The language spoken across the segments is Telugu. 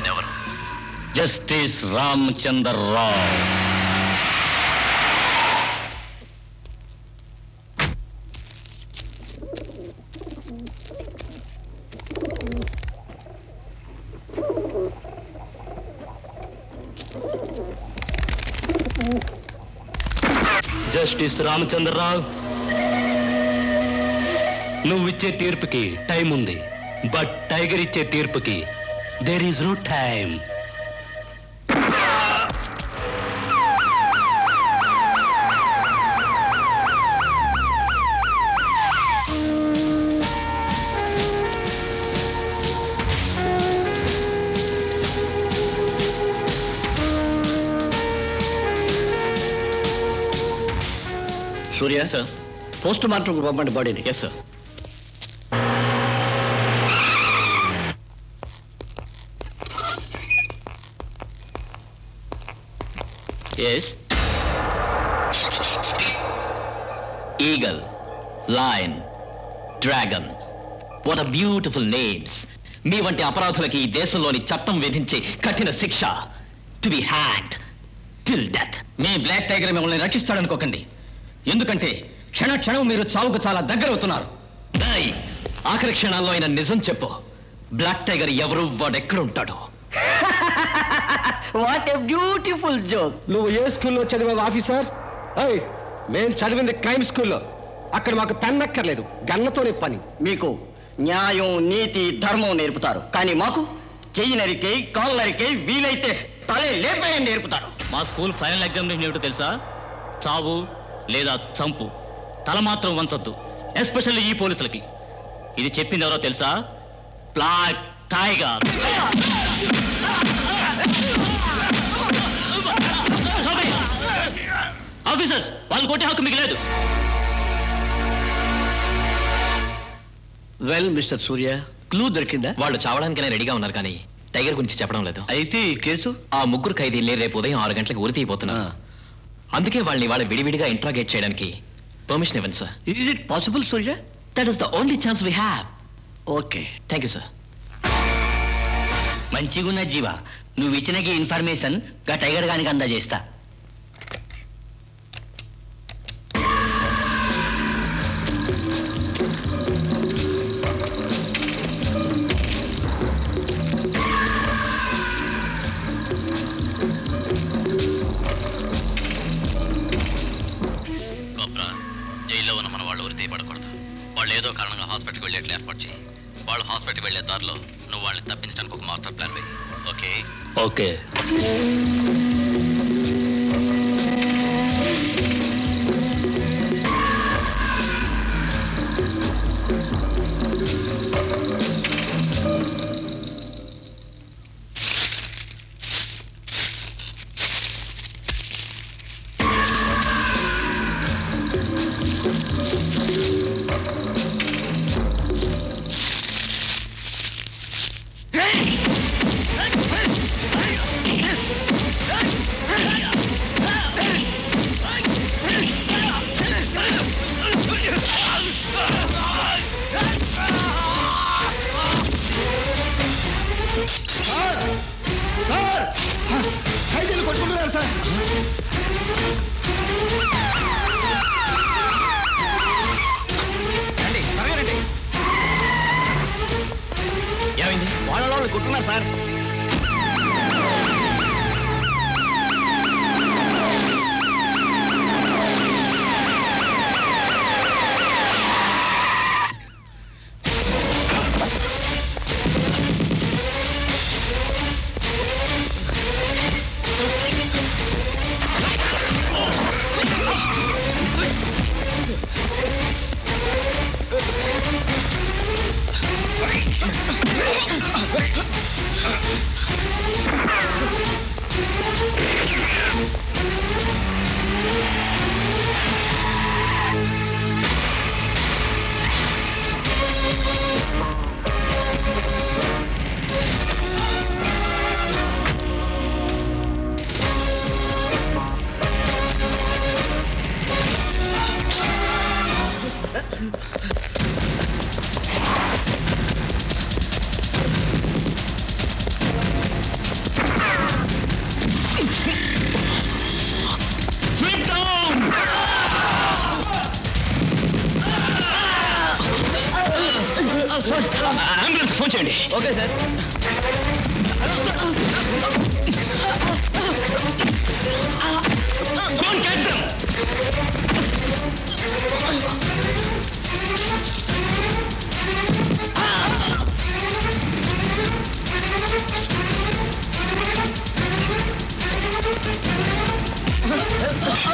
ఎవరు జస్టిస్ రామచంద్ర రావు జస్టిస్ రామచంద్రరావు నువ్వు ఇచ్చే తీర్పుకి టైం ఉంది బట్ టైగర్ ఇచ్చే తీర్పుకి there is no time Surya sir post mortem పంపండి బాడీని yes sir yes eagle lion dragon what a beautiful names మీ వంటి అపరాధులకి ఈ దేశంలోని చట్టం విధించే కఠిన శిక్ష to be hanged till death మీ బ్లాక్ టైగర్ మిమ్మల్ని రక్షిస్తాడనుకోకండి ఎందుకంటే క్షణ క్షణం మీరు చావుకు చాలా దగ్గర అవుతున్నారు డై ఆఖరి క్షణాల్లో అయిన నిజం చెప్పు బ్లాక్ టైగర్ ఎవరు వాడెక్కడ ఉంటాడు వాట్ ఎ బ్యూటిఫుల్ జోక్ నువ్వు ఏ స్కూల్లో చదివావు ఆఫీసర్ ఏయ్ మేం చదివింది క్రైమ్ స్కూల్లో అక్కడ మాకు పెన్ అక్కర్లేదు గన్నతోనే పని మీకు న్యాయం నీతి ధర్మం నేర్పుతారు కానీ మాకు చెయ్యి నరికే కాలు నరికే వీలైతే తలే లేపేయని నేర్పుతారు మా స్కూల్ ఫైనల్ ఎగ్జామినేషన్ ఏమిటో తెలుసా చావు లేదా చంపు తల మాత్రం వంచొద్దు ఎస్పెషల్లీ ఈ పోలీసులకి ఇది చెప్పింది ఎవరో తెలుసా బ్లాక్ టైగర్ ఆఫీసర్స్ వాళ్ళు కొట్టే హక్కు మీకు లేదు వెల్ మిస్టర్ సూర్య క్లూ దొరికిందా వాళ్ళు చావడానికైనా రెడీగా ఉన్నారు కానీ టైగర్ గురించి చెప్పడం లేదు అయితే ఈ కేసు ఆ ముగ్గురు ఖైదీల్ని రేపు ఉదయం ఆరు గంటలకు ఉరి తీయబోతున్నా అందుకే వాళ్ళని వాళ్ళ విడివిడిగా ఇంట్రాగేట్ చేయడానికి పర్మిషన్ ఇవ్వండి sir is it possible Surya that is the only chance we have okay thank you sir మంచిగున్న జీవ నువ్వు ఇచ్చిన ఈ ఇన్ఫర్మేషన్ గా టైగర్ గానికి అందజేస్తా గొప్పరా జైల్లో ఉన్న మన వాళ్ళు ఉరి తీయబడకూడదు వాళ్ళు ఏదో కారణంగా హాస్పిటల్కి వెళ్ళేట్లు ఏర్పాటు చేయి వాళ్ళు హాస్పిటల్కి వెళ్ళే దారిలో నువ్వు వాళ్ళని తప్పించడానికి ఒక మాస్టర్ ప్లాన్ వేయి ఓకే ఓకే సార్ ఖైదీలు కొట్టుకుంటున్నారు సార్ ఏమైంది వాళ్ళ వాళ్ళు కొట్టున్నారు సార్ ఆ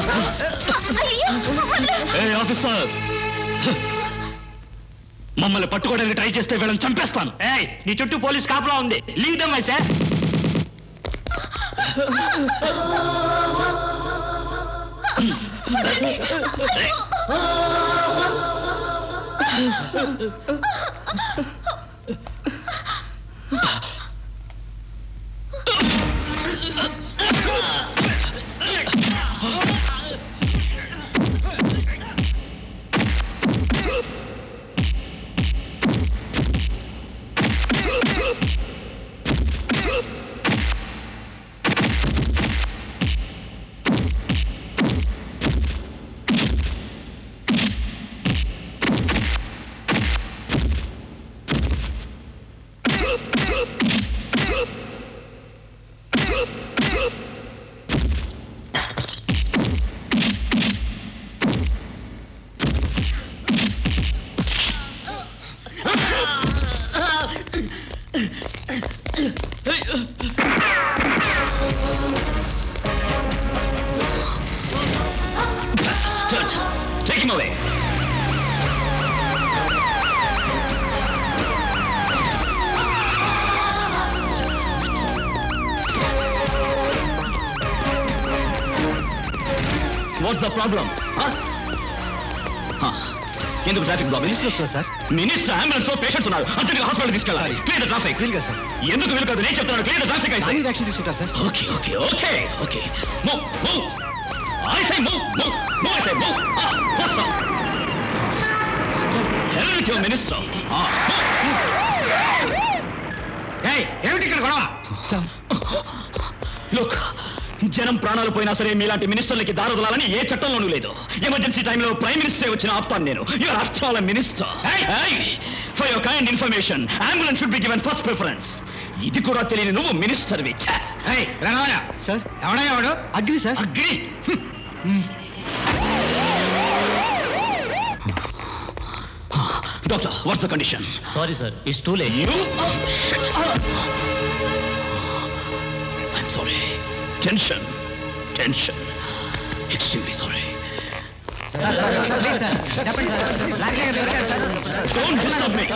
ఏ ఆఫీసర్ మమ్మల్ని పట్టుకోవడానికి ట్రై చేస్తే వీళ్ళని చంపేస్తాను ఏయ్ నీ చుట్టూ పోలీస్ కాపులా ఉంది leave them I sir Take him away. What's the problem? Huh? Huh. ఎందుకు traffic problem minister sir minister ambulance లో పేషెంట్స్ ఉన్నారు అర్జెంట్గా హాస్పిటల్ తీసుకెళ్ళాలి క్లియర్ ట్రాఫిక్ వీలుగా సార్ ఎందుకు వీలు కాదు నేను చెప్తాను క్లియర్ ట్రాఫిక్ అయితే యాక్షన్ తీసుకుంటారు sir okay okay okay okay move move I say move move move I say move first health your minister ఏయ్ ఏమిటి ఇక్కడ గొడవ లుక్ జనం ప్రాణాలు పోయినా సరే మీలాంటి మినిస్టర్లకి దారుదలాలని ఏ చట్టంలోనూ లేదు ఎమర్జెన్సీ టైంలో ప్రైమ్ మినిస్టర్ వచ్చిన ఆప్తాను నేను your after all minister for your kind information ambulance should be given first preference ఇది కూడా తెలియని నువ్వు మినిస్టర్ విచ్చా ఏయ్ రంగవయ్య సార్ ఎవడా ఎవడు Agni sir Agni doctor what's the condition sorry sir it's too late You? Oh, shit. I'm sorry. Tension. Tension. Extremely sorry. Don't disturb me.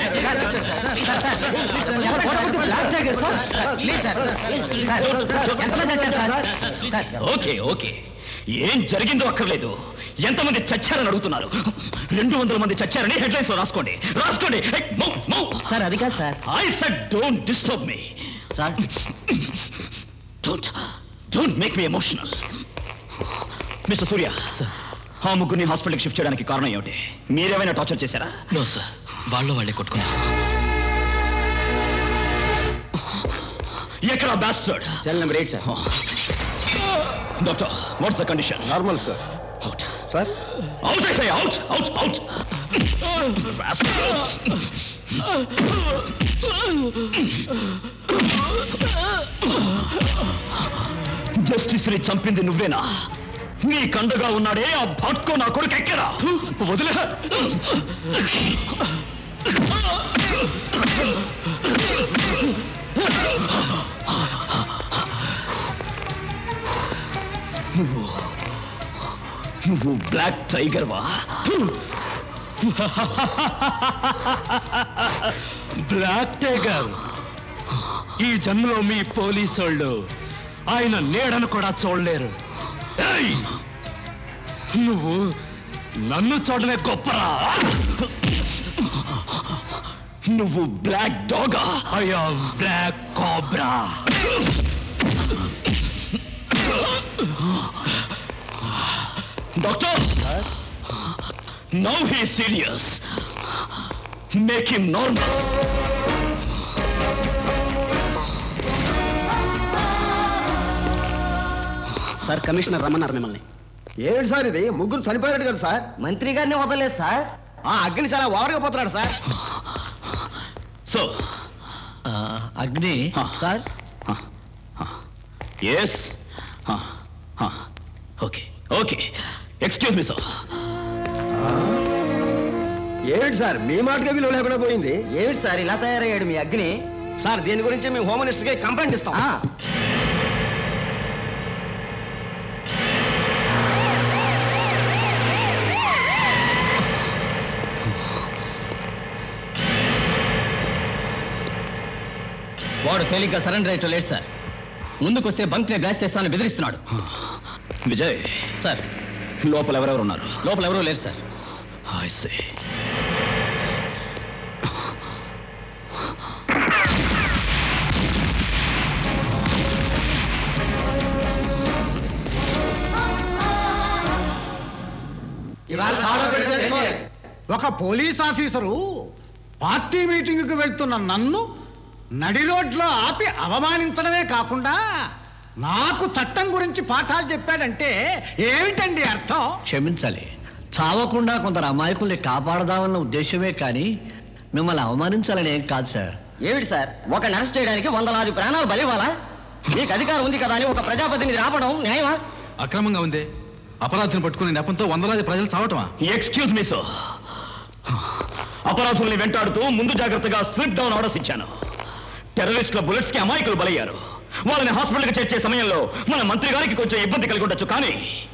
Okay okay ఏం జరిగిందో అక్కర్లేదు ఎంతమంది చచ్చారని అడుగుతున్నారు రెండు వందల మంది చచ్చారని హెడ్లైన్స్ లో రాసుకోండి రాసుకోండి సార్ అది కాదు sir I said don't disturb me sir don't don't make me emotional mister Surya ఆ ముగ్గురిని హాస్పిటల్కి షిఫ్ట్ చేయడానికి కారణం ఏమిటి మీరేమైనా టార్చర్ చేశారా నో సార్ వాళ్ళు వాళ్ళే కొట్టుకున్నారు ఎక్కడ bastard cell number eight sir doctor what's the condition normal sir out sir out I say out out out justice ని చంపింది నువ్వేనా నీ కండగా ఉన్నాడే ఆ భట్కో నా కొడుకు ఎక్కడా వదిలే నువ్వు నువ్వు బ్లాక్ టైగర్ వా బ్లాక్ టైగర్ ఈ జన్మలో మీ పోలీసోళ్ళు ఆయన నీడను కూడా చూడలేరు ఏయ్! నువ్వు నన్ను చూడలే గొప్పరా నువ్వు బ్లాక్ డాగా అయ్యా black cobra doctor now he serious make him normal sir commissioner రమ్మన్నారు మిమ్మల్ని ఏమిటి సార్ ఇది ముగ్గురు చనిపోయాడు కదా సార్ మంత్రి గారిని వదలలేదు సార్ ఆ అగ్ని చాలా ఓవర్గా పోతున్నాడు sir so Agni sir yes okay okay excuse me sir ఏమిటి సార్ మీ మాటకే విలువ లేకుండా పోయింది ఏమిటి సార్ ఇలా తయారయ్యాడు మీ అగ్ని సార్ దీని గురించి మేము హోమ్ మినిస్టర్కి కంప్లైంట్ ఇస్తాం తేలిగ్గా సరెండర్ అయ్యటం లేదు సార్ ముందుకొస్తే బంక్నే బ్లాస్ట్ చేస్తానని బెదిరిస్తున్నాడు విజయ్ సార్ లోపల ఎవరెవరు ఉన్నారు లోపల ఎవరూ లేరు సార్ I see. ఒక పోలీస్ ఆఫీసరు పార్టీ మీటింగ్కి వెళ్తున్న నన్ను నడిలోట్లో ఆపి అవమానించడమే కాకుండా నాకు చట్టం గురించి పాఠాలు చెప్పాడంటే ఏమిటండి అర్థం క్షమించాలి చావకుండా కొందరు అమాయకుల్ని కాపాడదామన్న ఉద్దేశమే కానీ మిమ్మల్ని అవమానించాలని ఏం కాదు సార్ ఏమిటి సార్ ఒక అరెస్ట్ చేయడానికి వందలాది ప్రాణాలు బలివ్వాలా మీకు అధికారం ఉంది కదా అని ఒక ప్రజాప్రతినిధి రావడం న్యాయమా అక్రమంగా ఉంది అపరాధిని పట్టుకునే నెపంతో వందలాది ప్రజలు చావటమా ఎక్స్క్యూజ్ మీ సో అపరాధుల్ని వెంటాడుతూ ముందు జాగ్రత్తగా స్లిప్ డౌన్ ఆర్డర్స్ ఇచ్చాను టెర్రరిస్టుల బుల్లెట్స్ కి అమాయకులు బలయ్యారు వాళ్ళని హాస్పిటల్కి చేర్చే సమయంలో మన మంత్రి గారికి కొంచెం ఇబ్బంది కలిగి ఉండొచ్చు కానీ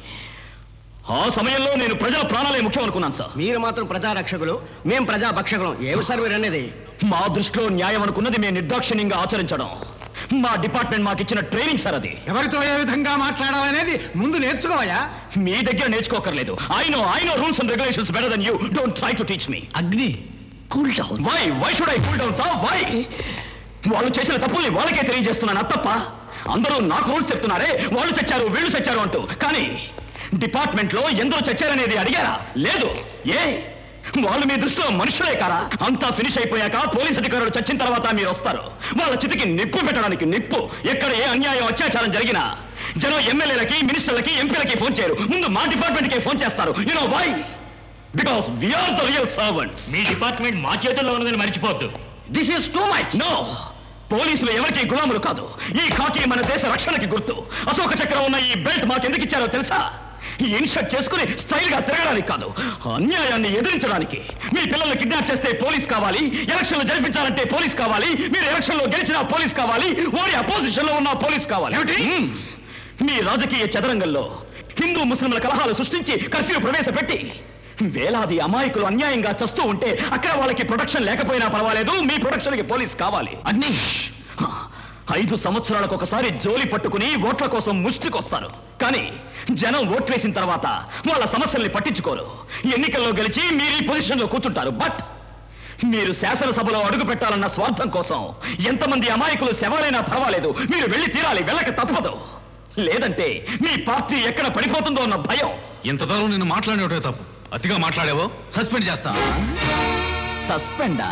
ఆ సమయంలో నేను ప్రజల ప్రాణాలే ముఖ్యం అనుకున్నాను సార్ మీరు మాత్రం ప్రజారక్షకులు మేం ప్రజాపక్షకులం ఏమిటి సార్ మీరు అనేది మా దృష్టిలో న్యాయం అనుకున్నది మేము నిర్దాక్షిణ్యంగా ఆచరించడం మా డిపార్ట్మెంట్ మాకు ఇచ్చిన ట్రైనింగ్ సార్ అది ఎవరితో ఏ విధంగా మాట్లాడాలనేది ముందు నేర్చుకోవయా మీ దగ్గర నేర్చుకోకర్లేదు I know I know rules and regulations better than you don't try to teach me Agni cool down why why should I cool down sir why వాళ్ళు చేసిన తప్పుల్ని వాళ్ళకే తెలియజేస్తున్నాను అత్తప్ప అందరూ నాకు రూల్స్ చెప్తున్నారే వాళ్ళు చచ్చారు వీళ్ళు చచ్చారు అంటూ కానీ డిపార్ట్మెంట్ లో ఎందరో చచ్చారనేది అడిగారా లేదు ఏ వాళ్ళు మీ దృష్టిలో మనుషులే కారా అంతా ఫినిష్ అయిపోయాక పోలీస్ అధికారులు చచ్చిన తర్వాత మీరు వస్తారు వాళ్ళ చితికి నిప్పు పెట్టడానికి నిప్పు ఎక్కడ ఏ అన్యాయం అత్యాచారం జరిగినా జనం ఎమ్మెల్యేలకి మినిస్టర్లకి ఎంపీలకి ఫోన్ చేయరు ముందు మా డిపార్ట్మెంట్కి ఫోన్ చేస్తారు you know why because we are the real servants మీ డిపార్ట్మెంట్ మా చేతుల్లో ఉన్నదని మర్చిపోవద్దు this is too much no పోలీసులు ఎవరికి గులాములు కాదు ఈ ఖాకీ మన దేశ రక్షణకి గుర్తు అశోక చక్రం ఉన్న ఈ బెల్ట్ మాకు ఎందుకు ఇచ్చారో తెలుసా ఈ ఇన్షర్ట్ చేసుకుని స్టైల్ గా తిరగడానికి కాదు అన్యాయాన్ని ఎదిరించడానికి మీ పిల్లల్ని కిడ్నాప్ చేస్తే పోలీస్ కావాలి ఎలక్షన్లు జరిపించాలంటే పోలీస్ కావాలి మీరు ఎలక్షన్ లో గెలిచిన పోలీస్ కావాలి ఓడి అపోజిషన్ లో ఉన్న పోలీస్ కావాలి మ్మ్. మీ రాజకీయ చదరంగంలో హిందూ ముస్లింల కలహాలు సృష్టించి కర్ఫ్యూ ప్రవేశపెట్టి వేలాది అమాయకులు అన్యాయంగా చస్తూ ఉంటే అక్కడ వాళ్ళకి ప్రొటెక్షన్ లేకపోయినా పర్వాలేదు మీ ప్రొటెక్షన్ కి పోలీస్ కావాలి అగ్ని ఐదు సంవత్సరాలకు ఒకసారి జోలి పట్టుకుని ఓట్ల కోసం ముష్టికొస్తారు కానీ జనం ఓట్లేసిన తర్వాత వాళ్ళ సమస్యల్ని పట్టించుకోరు ఎన్నికల్లో గెలిచి మీరు ఈ పొజిషన్ లో కూర్చుంటారు బట్ మీరు శాసనసభలో అడుగు పెట్టాలన్న స్వార్థం కోసం ఎంతమంది అమాయకులు శవాలైనా పర్వాలేదు మీరు వెళ్ళి తీరాలి వెళ్ళక తప్పదు లేదంటే మీ పార్టీ ఎక్కడ పడిపోతుందో అన్న భయం ఇంత దూరం నిన్ను మాట్లాడేటే తప్పు అతిగా మాట్లాడావో సస్పెండ్ చేస్తా సస్పెండా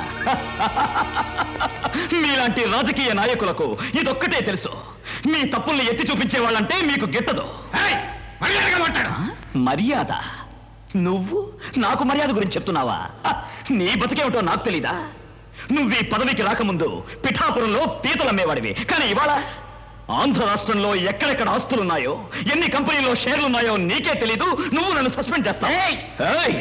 మీలాంటి రాజకీయ నాయకులకు ఇదొక్కటే తెలుసు మీ తప్పుల్ని ఎత్తి చూపించే వాళ్ళంటే మీకు గిట్టదు ఏయ్, మర్యాదగా మాట్లాడు మర్యాద నువ్వు నాకు మర్యాద గురించి చెప్తున్నావా హ, నీ బతికేమిటో నాకు తెలీదా నువ్వు ఈ పదవికి రాకముందు పిఠాపురంలో పీతలు అమ్మేవాడివి కానీ ఇవాళ ఆంధ్ర రాష్ట్రంలో ఎక్కడెక్కడ ఆస్తులున్నాయో ఎన్ని కంపెనీలో షేర్లున్నాయో నీకే తెలీదు నువ్వు నన్ను సస్పెండ్ చేస్తావు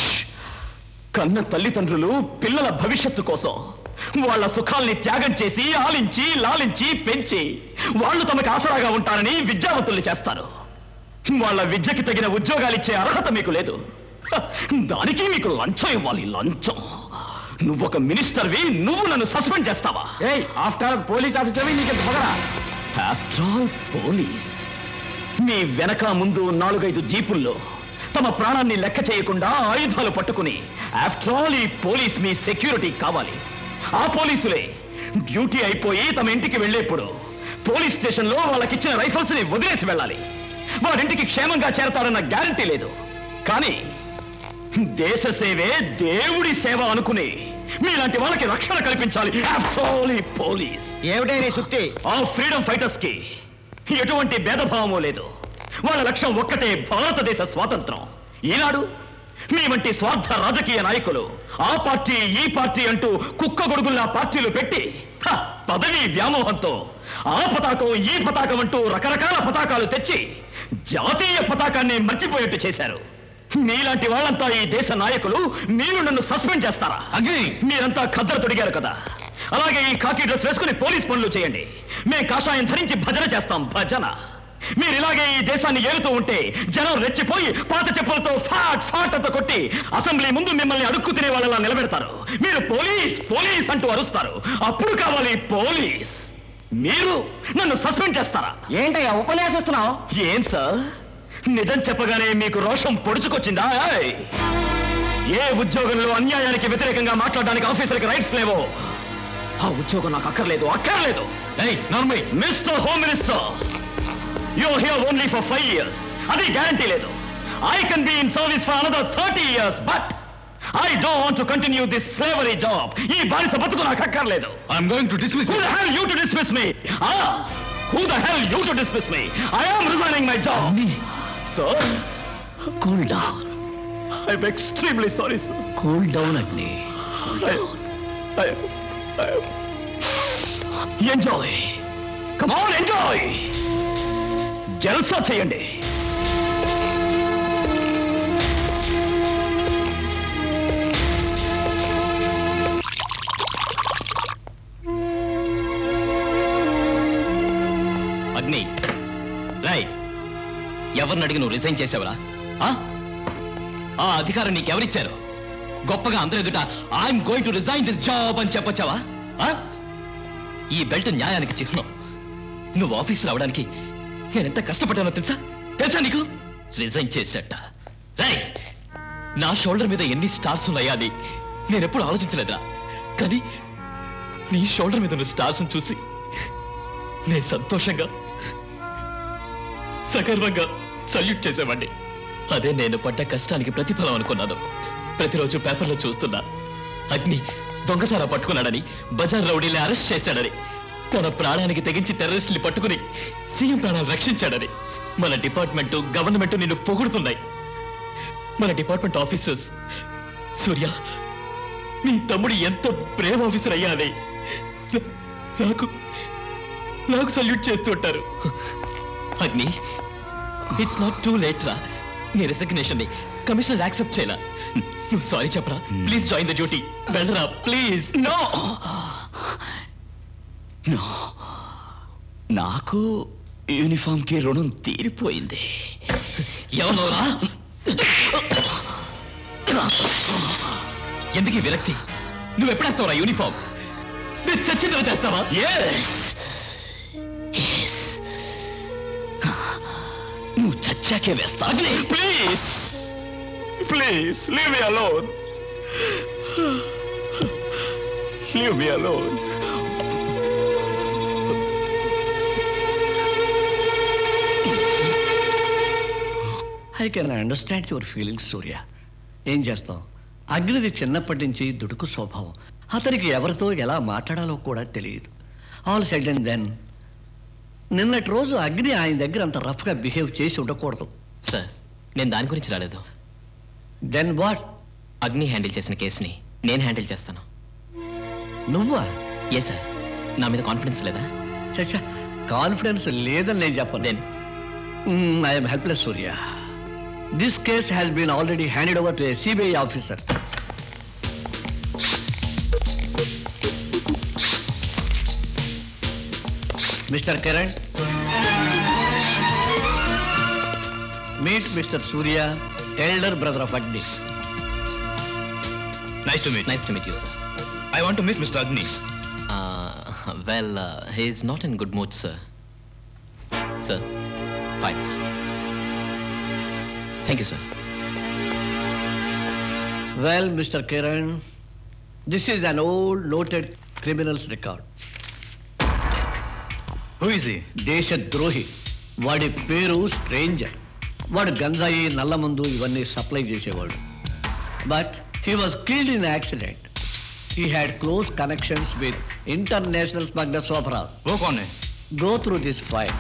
కన్న తల్లిదండ్రులు పిల్లల భవిష్యత్తు కోసం వాళ్ళ సుఖాల్ని త్యాగం చేసి ఆలించి లాలించి పెంచి వాళ్ళు తమకు ఆసరాగా ఉంటారని విద్యావంతుల్ని చేస్తారు వాళ్ళ విద్యకి తగిన ఉద్యోగాలు ఇచ్చే అర్హత మీకు లేదు హ, దానికి మీకు లంచం ఇవ్వాలి లంచం నువ్వొక మినిస్టర్వి నువ్వు నన్ను సస్పెండ్ చేస్తావా ఏయ్ ఆఫ్టర్ పోలీస్ ఆఫీసర్ నీకు పొగరా ఆఫ్టర్ ఆల్ పోలీస్ మీ వెనక ముందు నాలుగైదు జీపుల్లో తమ ప్రాణాన్ని లెక్క చేయకుండా ఆయుధాలు పట్టుకుని ఆఫ్టర్ ఆల్ ఈ పోలీస్ మీ సెక్యూరిటీ కావాలి ఆ పోలీసులే డ్యూటీ అయిపోయి తమ ఇంటికి వెళ్ళేప్పుడు పోలీస్ స్టేషన్లో వాళ్ళకిచ్చిన రైఫల్స్ ని వదిలేసి వెళ్ళాలి వాడింటికి క్షేమంగా చేరతారన్న గ్యారంటీ లేదు కానీ దేశ సేవే దేవుడి సేవ అనుకుని మీలాంటి వాళ్ళకి రక్షణ కల్పించాలి After all, ఈ పోలీస్ ఏమిటే నీ సుత్తి ఆ ఫ్రీడమ్ ఫైటర్స్ కి ఎటువంటి భేదభావము లేదు వాళ్ళ లక్ష్యం ఒక్కటే భారతదేశ స్వాతంత్రం ఈనాడు మీ వంటి స్వార్థ రాజకీయ నాయకులు ఆ పార్టీ ఈ పార్టీ అంటూ కుక్క గొడుగుల్లా పార్టీలు పెట్టి హ, పదవి వ్యామోహంతో ఆ పతాకం ఈ పతాకం అంటూ రకరకాల పతాకాలు తెచ్చి జాతీయ పతాకాన్ని మర్చిపోయేట్టు చేశారు మీలాంటి వాళ్ళంతా ఈ దేశ నాయకులు మీరు నన్ను సస్పెండ్ చేస్తారా అగ్ని మీరంతా ఖద్దరు తొడిగారు కదా అలాగే ఈ కాకి డ్రెస్ వేసుకుని పోలీస్ పనులు చేయండి మేం కాషాయం ధరించి భజన చేస్తాం భజన మీరు ఇలాగే ఈ దేశాన్ని ఏలుతూ ఉంటే జనం రెచ్చిపోయి పాత చెప్పులతో ఫాట్ ఫాట్ అంత కొట్టి అసెంబ్లీ ముందు మిమ్మల్ని అడుక్కు తినే వాళ్ళలా నిలబెడతారు మీరు పోలీస్ పోలీస్ అంటూ అరుస్తారు అప్పుడు కావాలి పోలీస్ మీరు నన్ను సస్పెండ్ చేస్తారా ఏంటయ్యా ఉపన్యాసిస్తున్నావు ఏం సార్ నిజం చెప్పగానే మీకు రోషం పొడుచుకొచ్చిందా ఏయ్! ఏ ఉద్యోగంలో అన్యాయానికి వ్యతిరేకంగా మాట్లాడడానికి ఆఫీసర్కి రైట్స్ లేవో ఆ ఉద్యోగం నాకు అక్కర్లేదు అక్కర్లేదు mister home minister you here only for five years అది గ్యారంటీ లేదు I can be in service for another thirty years but I don't want to continue this slavery job ఈ బానిస బతుకు నాకు అక్కర్లేదు I'm going to dismiss Who the hell you to dismiss me? Ah! Who the hell you to dismiss me? I am resigning my job. Sir, cool down I'm extremely sorry, sir. Cool down Agni I, I, I, enjoy. Come on, enjoy. జల్సా చేయండి అగ్ని రాయ్ ఎవరిని అడిగి నువ్వు రిజైన్ చేసావురా ఆ? ఆ అధికారం నీకెవరిచ్చారు గొప్పగా అందరి ఎదుట I'm going to resign this job అని చెప్పొచ్చావా ఆ? ఈ బెల్ట్ న్యాయానికి చిహ్నం నువ్వు ఆఫీస్ రావడానికి నేనెంత కష్టపడ్డానో తెలుసా తెలుసా నీకు రిజైన్ చేసేట రాయ్ నా షోల్డర్ మీద ఎన్ని స్టార్స్ ఉన్నాయా అని నేనెప్పుడు ఆలోచించలేదురా కానీ నీ షోల్డర్ మీద ఉన్న స్టార్స్ చూసి నేను సంతోషంగా సగర్వంగా సల్యూట్ చేసేవాడిని అదే నేను పడ్డ కష్టానికి ప్రతిఫలం అనుకున్నాను ప్రతిరోజు పేపర్లో చూస్తున్నా అగ్ని దొంగసారా పట్టుకున్నాడని బజార్ రౌడీని అరెస్ట్ చేశాడని తన ప్రాణానికి తెగించి టెర్రరిస్టుని పట్టుకుని సీఎం ప్రాణాలు రక్షించాడని మన డిపార్ట్మెంట్ గవర్నమెంట్ నిన్ను పొగుడుతున్నాయి మన డిపార్ట్మెంట్ ఆఫీసర్స్ సూర్య నీ తమ్ముడు ఎంత ప్రేమ ఆఫీసర్ అయ్యాలి నాకు నాకు సల్యూట్ చేస్తూ ఉంటారు అగ్ని ఇట్స్ నాట్ టూ లేట్ రా నీ రెసిగ్నేషన్ ని కమిషనర్ యాక్సెప్ట్ చేయాల నువ్వు సారీ చెప్పరా ప్లీజ్ జాయిన్ ద డ్యూటీ వెళ్ళరా ప్లీజ్ నో నో నాకు యూనిఫామ్ కి రుణం తీరిపోయింది ఎవరోరా ఎందుకు ఈ విరక్తి నువ్వు ఎప్పుడేస్తావురా యూనిఫామ్ నేను చచ్చిన తర్వాత వేస్తావా ఎస్ నువ్వు చచ్చాకే వేస్తా Agni! Please please leave me alone leave me alone I can understand your feelings Surya ఏం చేస్తాం అగ్నిది చిన్నప్పటి నుంచి దుడుకు స్వభావం అతనికి ఎవరితో ఎలా మాట్లాడాలో కూడా తెలియదు ఆల్ సెడ్ అండ్ దెన్ నిన్నటి రోజు అగ్ని ఆయన దగ్గర అంత రఫ్గా బిహేవ్ చేసి ఉండకూడదు సార్ నేను దాని గురించి రాలేదు దెన్ వాట్ అగ్ని హ్యాండిల్ చేసిన కేసుని నేను హ్యాండిల్ చేస్తాను నువ్వా ఏ సార్ నా మీద కాన్ఫిడెన్స్ లేదా చచ్చా కాన్ఫిడెన్స్ లేదని నేను చెప్పను then I'm helpless Surya this case has been already handed over to a CBI officer mister Kiran meet mister Surya elder brother of Agni nice to meet nice to meet you sir I want to meet mister Agni well he's not in good mood sir sir files thank you sir Well, Mr. Kiran, this is an old noted criminal's record. Who is he దేశద్రోహి వాడి పేరు స్ట్రేంజర్ వాడు గంజాయి నల్లమందు ఇవన్నీ సప్లై చేసేవాడు but he was killed in accident he had close connections with international smugglers overall वो कौन है గో త్రూ దిస్ ఫైల్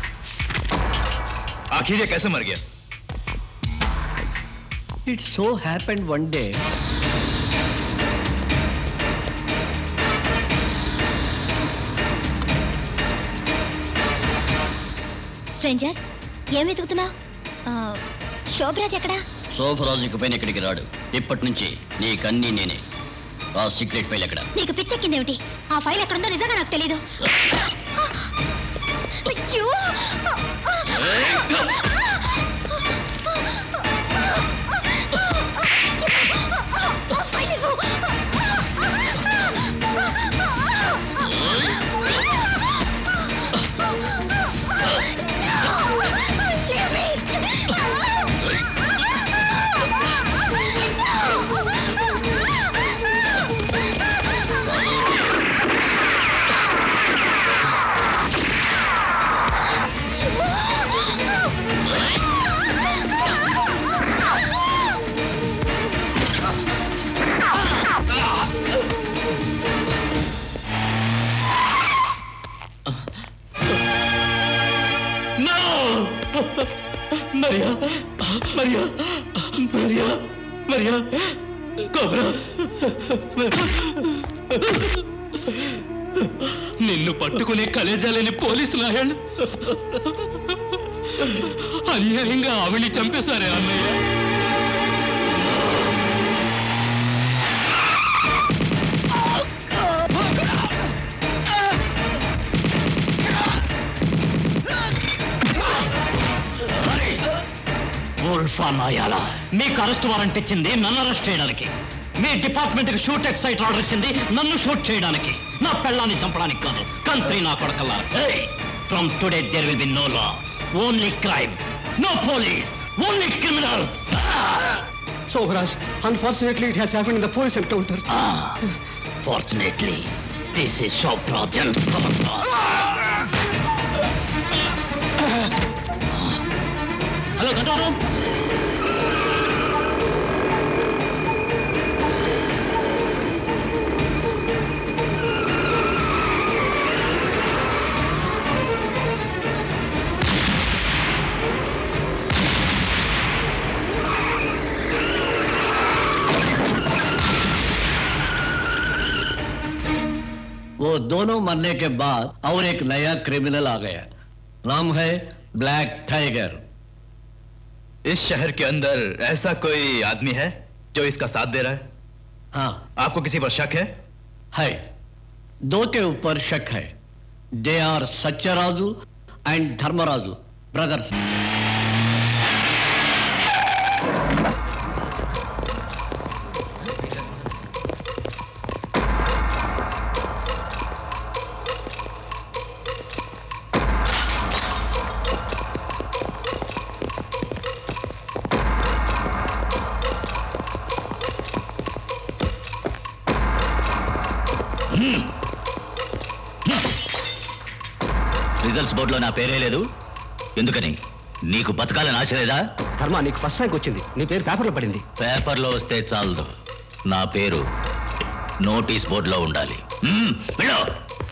आखिर ये कैसे मर गया it so happened one day stranger ఏం వెతుకుతున్నావు శోభరాజ్ ఎక్కడా శోభరాజుకి పైన ఇక్కడికి రాడు ఇప్పటి నుంచి నీకన్నీ నేనే ఆ సీక్రెట్ ఫైల్ ఎక్కడ నీకు పిచ్చెక్కిందేమిటి ఆ ఫైల్ ఎక్కడుందో నిజంగా నాకు తెలీదు అయ్యో! ఆ ఫైల్ ఇవ్వు! Maria Maria Maria Maria Cobra నిన్ను పట్టుకునే కలేజాలేని పోలీసు లాయళ్ళు అన్యాయంగా ఆవిడ్ని చంపేశారే అన్నయ్య ఉల్ఫా నాయాల మీకు అరెస్ట్ వారెంట్ ఇచ్చింది నన్ను అరెస్ట్ చేయడానికి మీ డిపార్ట్మెంట్ కి షూట్ ఎక్సైట్ ఆర్డర్ ఇచ్చింది నన్ను షూట్ చేయడానికి నా పెళ్ళాన్ని చంపడానికి కాదు కంత్రి నా కొడకల్లా from today there will be no law only crime no police only criminals Sohraj, unfortunately, it has happened in the police encounter. Fortunately this is shop project hello control room वो दोनों मरने के बाद और एक नया क्रिमिनल आ गया नाम है ब्लैक टाइगर इस शहर के अंदर ऐसा कोई आदमी है जो इसका साथ दे रहा है हाँ आपको किसी पर शक है है दो के ऊपर शक है they are Satyaraju and Dharmaraju brothers results బోర్డులో నా పేరే లేదు ఎందుకని నీకు బతకాలని ఆశ లేదా ధర్మ నీకు ఫస్ట్ ర్యాంక్ వచ్చింది నీ పేరు పేపర్లో పడింది పేపర్లో వస్తే చాలదు నా పేరు నోటీస్ బోర్డులో ఉండాలి మ్మ్, వెళ్ళు.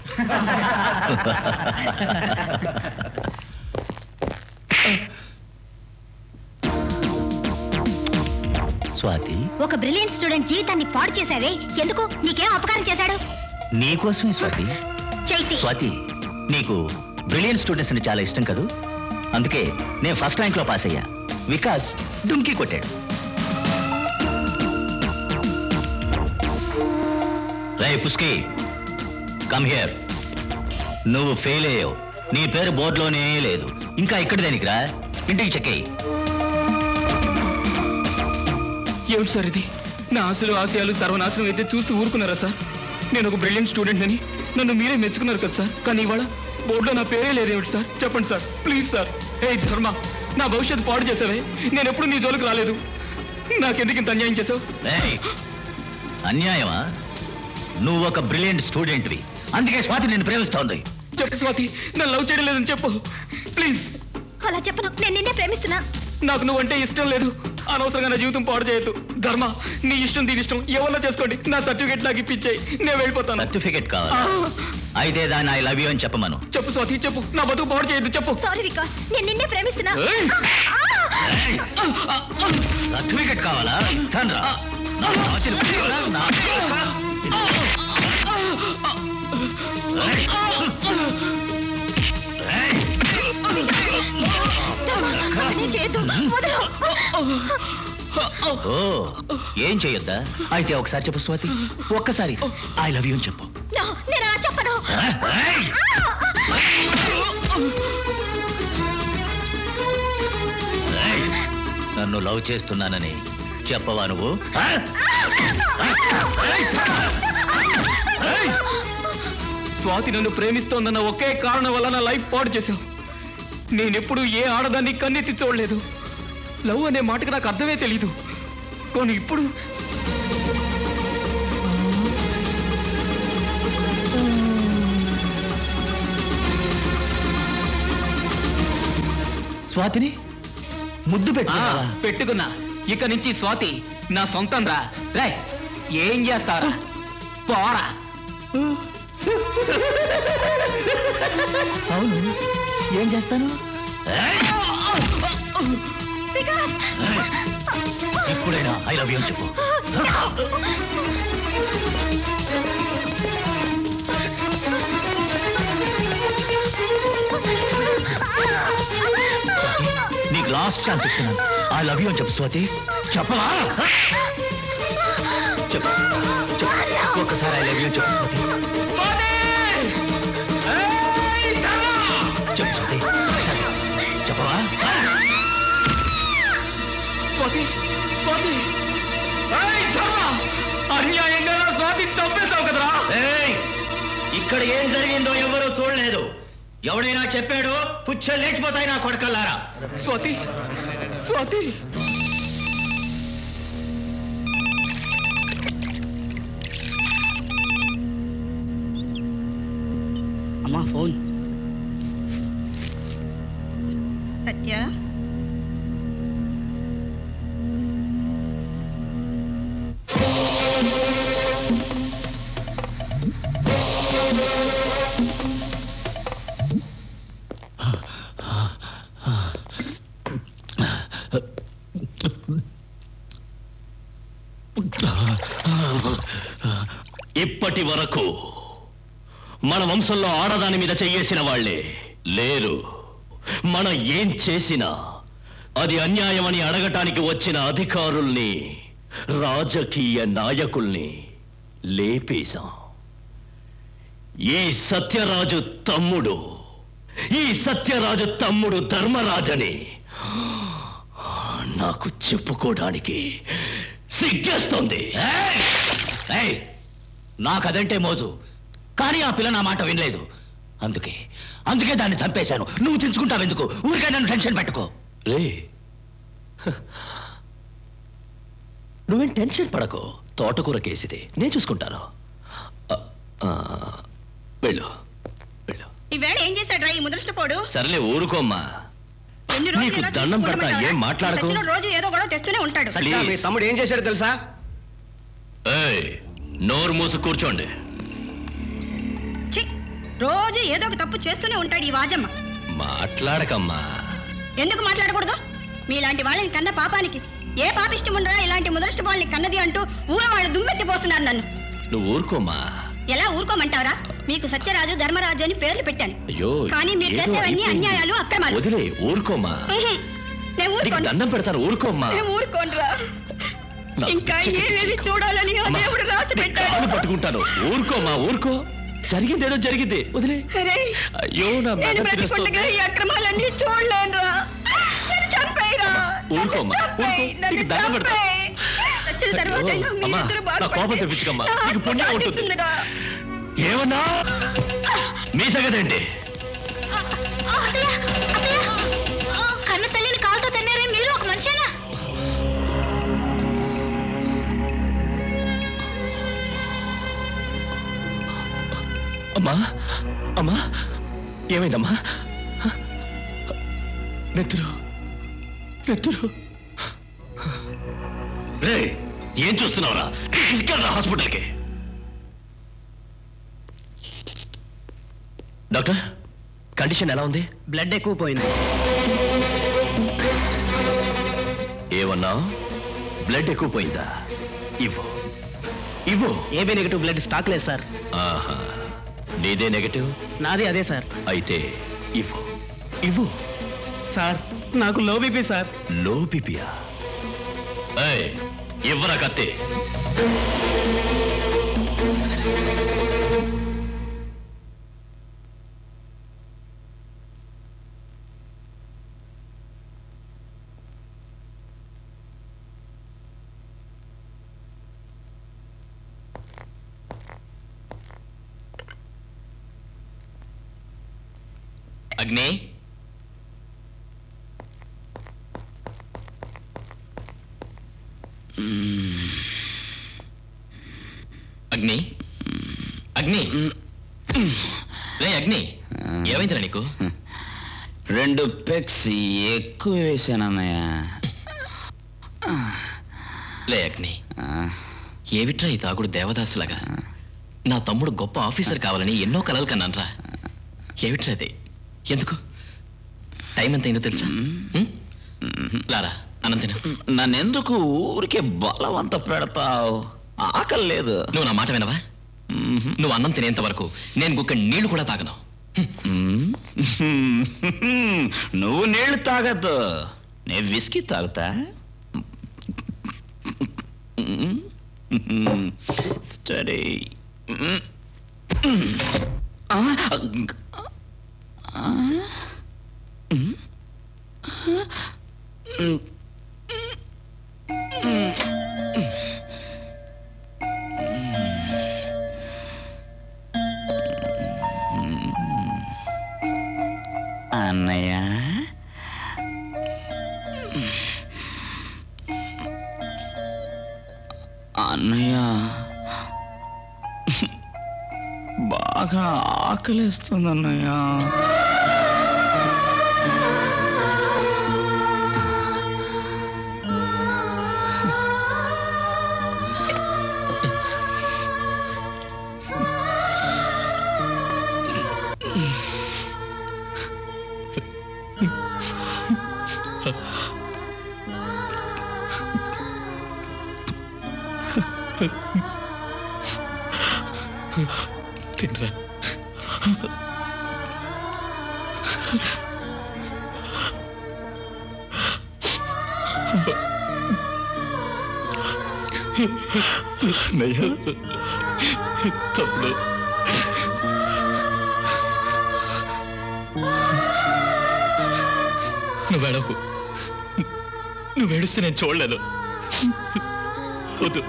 స్వాతి ఒక బ్రిలియంట్ స్టూడెంట్ జీవితాన్ని పాడు చేశావే ఎందుకు నీకేం అపకారం చేశాడు నీకోసమే స్వాతి చైతి స్వాతి నీకు బ్రిలియన్ స్టూడెంట్స్ అంటే చాలా ఇష్టం కదూ అందుకే నేను ఫస్ట్ ర్యాంక్ లో పాస్ అయ్యా వికాస్ డుంకి కొట్టాడు రే పుస్కి కమ్ హియర్ నువ్వు ఫెయిల్ అయ్యావు నీ పేరు బోర్డులోనే లేదు ఇంకా ఇక్కడ దేనికిరా ఇంటికి చెక్కేయి ఏమిటి సార్ ఇది నా ఆశలు ఆశయాలు సర్వనాశనం అయితే చూస్తూ ఊరుకున్నారా సార్ నేను ఒక బ్రిలియంట్ స్టూడెంట్ అని నన్ను మీరే మెచ్చుకున్నారు కదా సార్ కానీ ఇవాళ బోర్డులో నా పేరే లేదేమిటి సార్ చెప్పండి సార్ ప్లీజ్ సార్ ఏ ధర్మ నా భవిష్యత్తు పాడు చేసావే నేను ఎప్పుడు నీ జోలికి రాలేదు నాకెందుకు ఇంత అన్యాయం చేసావు ఏయ్, అన్యాయమా నువ్వు ఒక బ్రిలియంట్ స్టూడెంట్వి అందుకే స్వాతి నేను ప్రేమిస్తోంది చెప్పు స్వాతి నన్ను లవ్ చేయడం లేదని చెప్పు ప్లీజ్ అలా చెప్పను నేను నిన్నే ప్రేమిస్తున్నా నాకు నువ్వంటే ఇష్టం లేదు అనవసరంగా నా జీవితం పాడు చేయొద్దు ధర్మ నీ ఇష్టం దీని ఇష్టం ఎవరన్నా చేసుకోండి నా సర్టిఫికేట్ నాకు ఇప్పించాయి నేను వెళ్ళిపోతాను సర్టిఫికెట్ కావాలా అయితే దాన్ని ఐ లవ్ యూ అని చెప్పమను చెప్పు స్వాతి చెప్పు నా బతుకు పాడు చేయొద్దు చెప్పు సారీ వికాస్ నేను నిన్నే ప్రేమిస్తున్నా ఏయ్! సర్టిఫికెట్ కావాలా ఇస్తాను రా నా రాజుని పిలిచిరా, నా ఏయ్! ఏయ్! నేను చేయొద్దు వదలు ఓ ఏం చెయ్యొద్దా అయితే ఒకసారి చెప్పు స్వాతి ఒక్కసారి ఐ లవ్ యూ అని చెప్పు No, నేను అలా చెప్పను ఏయ్! ఏయ్! నన్ను లవ్ చేస్తున్నానని చెప్పవా నువ్వు స్వాతి నన్ను ప్రేమిస్తోందన్న ఒకే కారణం వల్ల నా లైఫ్ పాడు చేశావు నేనెప్పుడు ఏ ఆడదాన్ని కన్నెత్తి చూడలేదు లవ్ అనే మాటకి నాకు అర్థమే తెలీదు కానీ ఇప్పుడు స్వాతిని ముద్దు ఆ, పెట్టు పెట్టుకున్నా ఇక నుంచి స్వాతి నా సొంతం రా రే ఏం చేస్తారా పోరా అవును ఏం చేస్తాను వికాస్ ఇప్పుడైనా ఐ లవ్ యూ చెప్పు నీకు లాస్ట్ ఛాన్స్ ఇస్తున్నాను ఐ లవ్ యూ అని చెప్పు స్వాతి చెప్పవా చెప్పు చెప్పు ఒక్కసారి ఐ లవ్ యూ చెప్పు స్వాతి చెప్పు స్వాతి ఒకసారి చెప్పవా స్వాతి స్వాతి ఏయ్, ధర్మ! అన్యాయంగా నా స్వాతి తప్పేశావు కదరా ఏయ్! ఇక్కడ ఏం జరిగిందో ఎవరూ చూడలేదు ఎవడైనా చెప్పాడో పుచ్చ లేచిపోతాయి నా కొడకల్లారా స్వాతి స్వాతి అమ్మా ఫోన్ సత్య ఇప్పటి వరకు మన వంశంలో ఆడదాని మీద చెయ్యేసిన వాళ్ళే లేరు మనం ఏం చేసినా అది అన్యాయమని అడగటానికి వచ్చిన అధికారుల్ని రాజకీయ నాయకుల్ని లేపేశాం ఈ సత్యరాజు తమ్ముడు ఈ సత్యరాజు తమ్ముడు ధర్మరాజని నాకు చెప్పుకోవడానికి సిగ్గేస్తుంది ఏయ్! ఏయ్! నాకదంటే మోజు కానీ ఆ పిల్ల నా మాట వినలేదు అందుకే అందుకే దాన్ని చంపేశాను నువ్వు తెలుసుకుంటావెందుకు ఊరికే నన్ను టెన్షన్ పెట్టుకో రే హ. నువ్వేం టెన్షన్ పడకో తోటకూర కేసిదే నేను చూసుకుంటాను ఆ, ఆ, వెళ్ళు వెళ్ళు ఈవేళ ఏం చేశాడు ఈ ముదృష్టపోడు సర్లే ఊరుకోమ్మా ఎన్ని రోజులు నీకు ఇలా దండం పెడతా, చూసుకుంటూ ఏం మాట్లాడకు. సచ్చినోడు రోజు ఏదో గొడవ తెస్తూనే ఉంటాడు సత్య మీ తమ్ముడు ఏం చేశాడో తెలుసా ఏయ్ నోరు మూసు కూర్చోండి ఛీ, రోజు ఏదో ఒక తప్పు చేస్తూనే ఉంటాడు ఈ వాజమ్మ మాట్లాడకమ్మా ఎందుకు మాట్లాడకూడదు మీలాంటి వాళ్ళని కన్న పాపానికి ఏ పాపిష్టం ఉండదా ఇలాంటి ముదృష్ట వాళ్ళని కన్నది అంటూ ఊర వాళ్ళు దుమ్మెత్తిపోస్తున్నారు నన్ను నువ్వు ఊరుకోమ్మా ఎలా ఊరుకోమంటావరా మీకు సత్యరాజు ధర్మరాజు అని పేర్లు పెట్టాను అయ్యో కానీ మీరు ఏదో చేసేవన్నీ అయిపోయింది. అన్యాయాలు అక్రమాలు వదిలే ఊరుకోమ్మా ఉహు, నేను నీకు ఊరుకోను దండం పెడతాను ఊరుకోమ్మా నేను ఊరుకోనురా నా ఇంకా పిచ్చి ఏవేవి చూడాలని ఆ అమ్మా, దేవుడు రాసి నీ పెట్టాడు కాళ్ళు పట్టుకుంటాను ఊరుకోమ్మా ఊరుకో జరిగిందేదో జరిగింది వదిలే అరే, అయ్యో నా నేను మెడ బ్రతికుండగా తినేస్తోంది. ఈ అక్రమాలన్నీ చూడలేనురా నన్ను చంపేయరా ఊరుకోమ్మా, నన్ను చంపేయ్, ఊరుకో. నన్ను నీకు దండం పెడతా. చంపేయ్. చచ్చిన తర్వాత అయ్యో, అయినా అమ్మా, మీరిద్దరూ నా కోపం బాగుపడితే తెప్పించకమ్మా. నాకు నీకు పుణ్యం ఉంటుంది. సాధిస్తుందిరా. ఏమన్నా మీ సంగతండి ఆ, అత్తయ్య, అత్తయ్య. ఆ, కన్న తల్లిని కాలుతో తన్నారే మీరు ఒక మనిషేనా అమ్మా అమ్మా ఏమైందమ్మా నెత్తురు నెత్తురు రే ఏం చూస్తున్నావురా తీసుకెళ్ళరా హాస్పిటల్కి డాక్టర్ కండిషన్ ఎలా ఉంది బ్లడ్ ఎక్కువ పోయింది ఏమన్నా బ్లడ్ ఎక్కువ పోయిందా ఇవ్వు ఇవ్వు ఏబీ నెగిటివ్ బ్లడ్ స్టాక్ లేదు సార్ ఆహా నీదే నెగటివ్ నాది అదే సార్ అయితే ఇవ్వు ఇవ్వు సార్ నాకు లో బీపీ సార్ లో పిపియా ఏయ్ ఇవ్వరా కత్తి అగ్ని అగ్ని అగ్ని రే అగ్ని ఏమైందిరా నీకు రెండు పెక్స్ ఎక్కువ వేసానన్నయ్య లే అగ్ని ఏమిట్రా ఈ తాగుడు దేవదాసులాగా నా తమ్ముడు గొప్ప ఆఫీసర్ కావాలని ఎన్నో కలలు కన్నాన్రా ఏమిట్రా అది ఎందుకు టైం ఎంత అయిందో తెలుసా ఉం? లారా అన్నం తిను నన్నెందుకు ఊరికే బలవంత పెడతావు ఆకలి లేదు నువ్వు నా మాట వినవా నువ్వు అన్నం తినేంత వరకు నేను గుక్క నీళ్లు కూడా తాగను నువ్వు నీళ్లు తాగద్దు నేను విస్కీ తాగుతా స్టడీ అన్నయ్య అన్నయ్య బాగా ఆకలిస్తుంది అన్నయ్య తినరా అన్నయ్య తమ్ముడు నువ్వు ఏడవకు నువ్వు ఏడుస్తే నేను చూడలేను వద్దు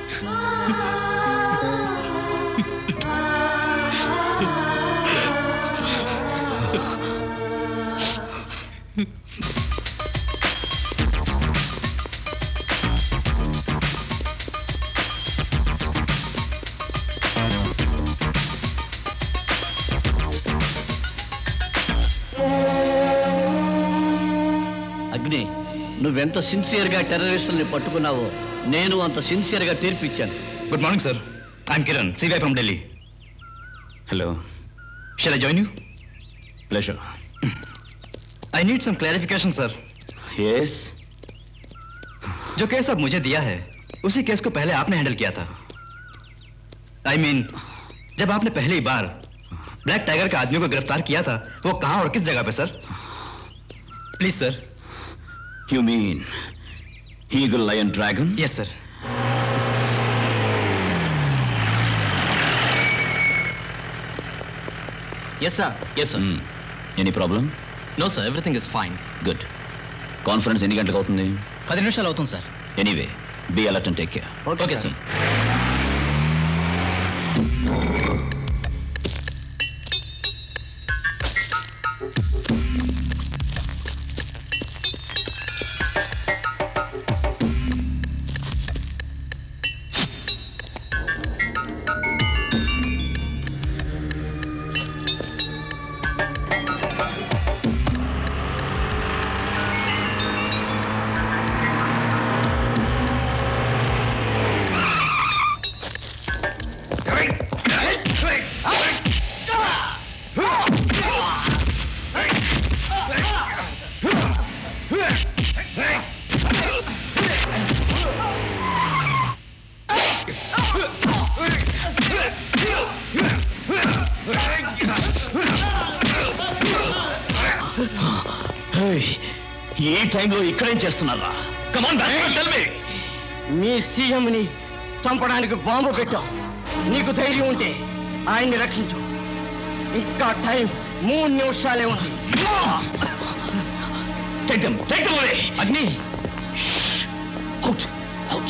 అగ్ని నువ్వెంత సిన్సియర్గా టెర్రరిస్టుల్ని పట్టుకున్నావో నేను అంత సిన్సియర్గా తీర్పిచ్చాను good morning sir I'm Kiran CBI from Delhi hello shall I join you pleasure I need some clarification sir yes जो केस अब मुझे दिया है उसी केस को पहले आपने हैंडल किया था आई I मीन mean, जब आपने पहली बार ब्लैक टाइगर के आदमी को गिरफ्तार किया था वो कहां और किस जगह पे sir please sir you mean eagle lion dragon yes sir yes sir yes sir any problem no sir everything is fine good conference ఎన్ని గంటలకు అవుతుంది పది నిమిషాలు అవుతుంది sir anyway be alert and take care okay sir ఈ టైంలో ఇక్కడేం చేస్తున్నారా కమాన్ టెల్ మీ మీ సీఎంని చంపడానికి బాంబు పెట్టావు నీకు ధైర్యం ఉంటే ఆయన్ని రక్షించు ఇంకా టైం మూడు నిమిషాలే ఉంది Take them, take them away. Agni Out, out.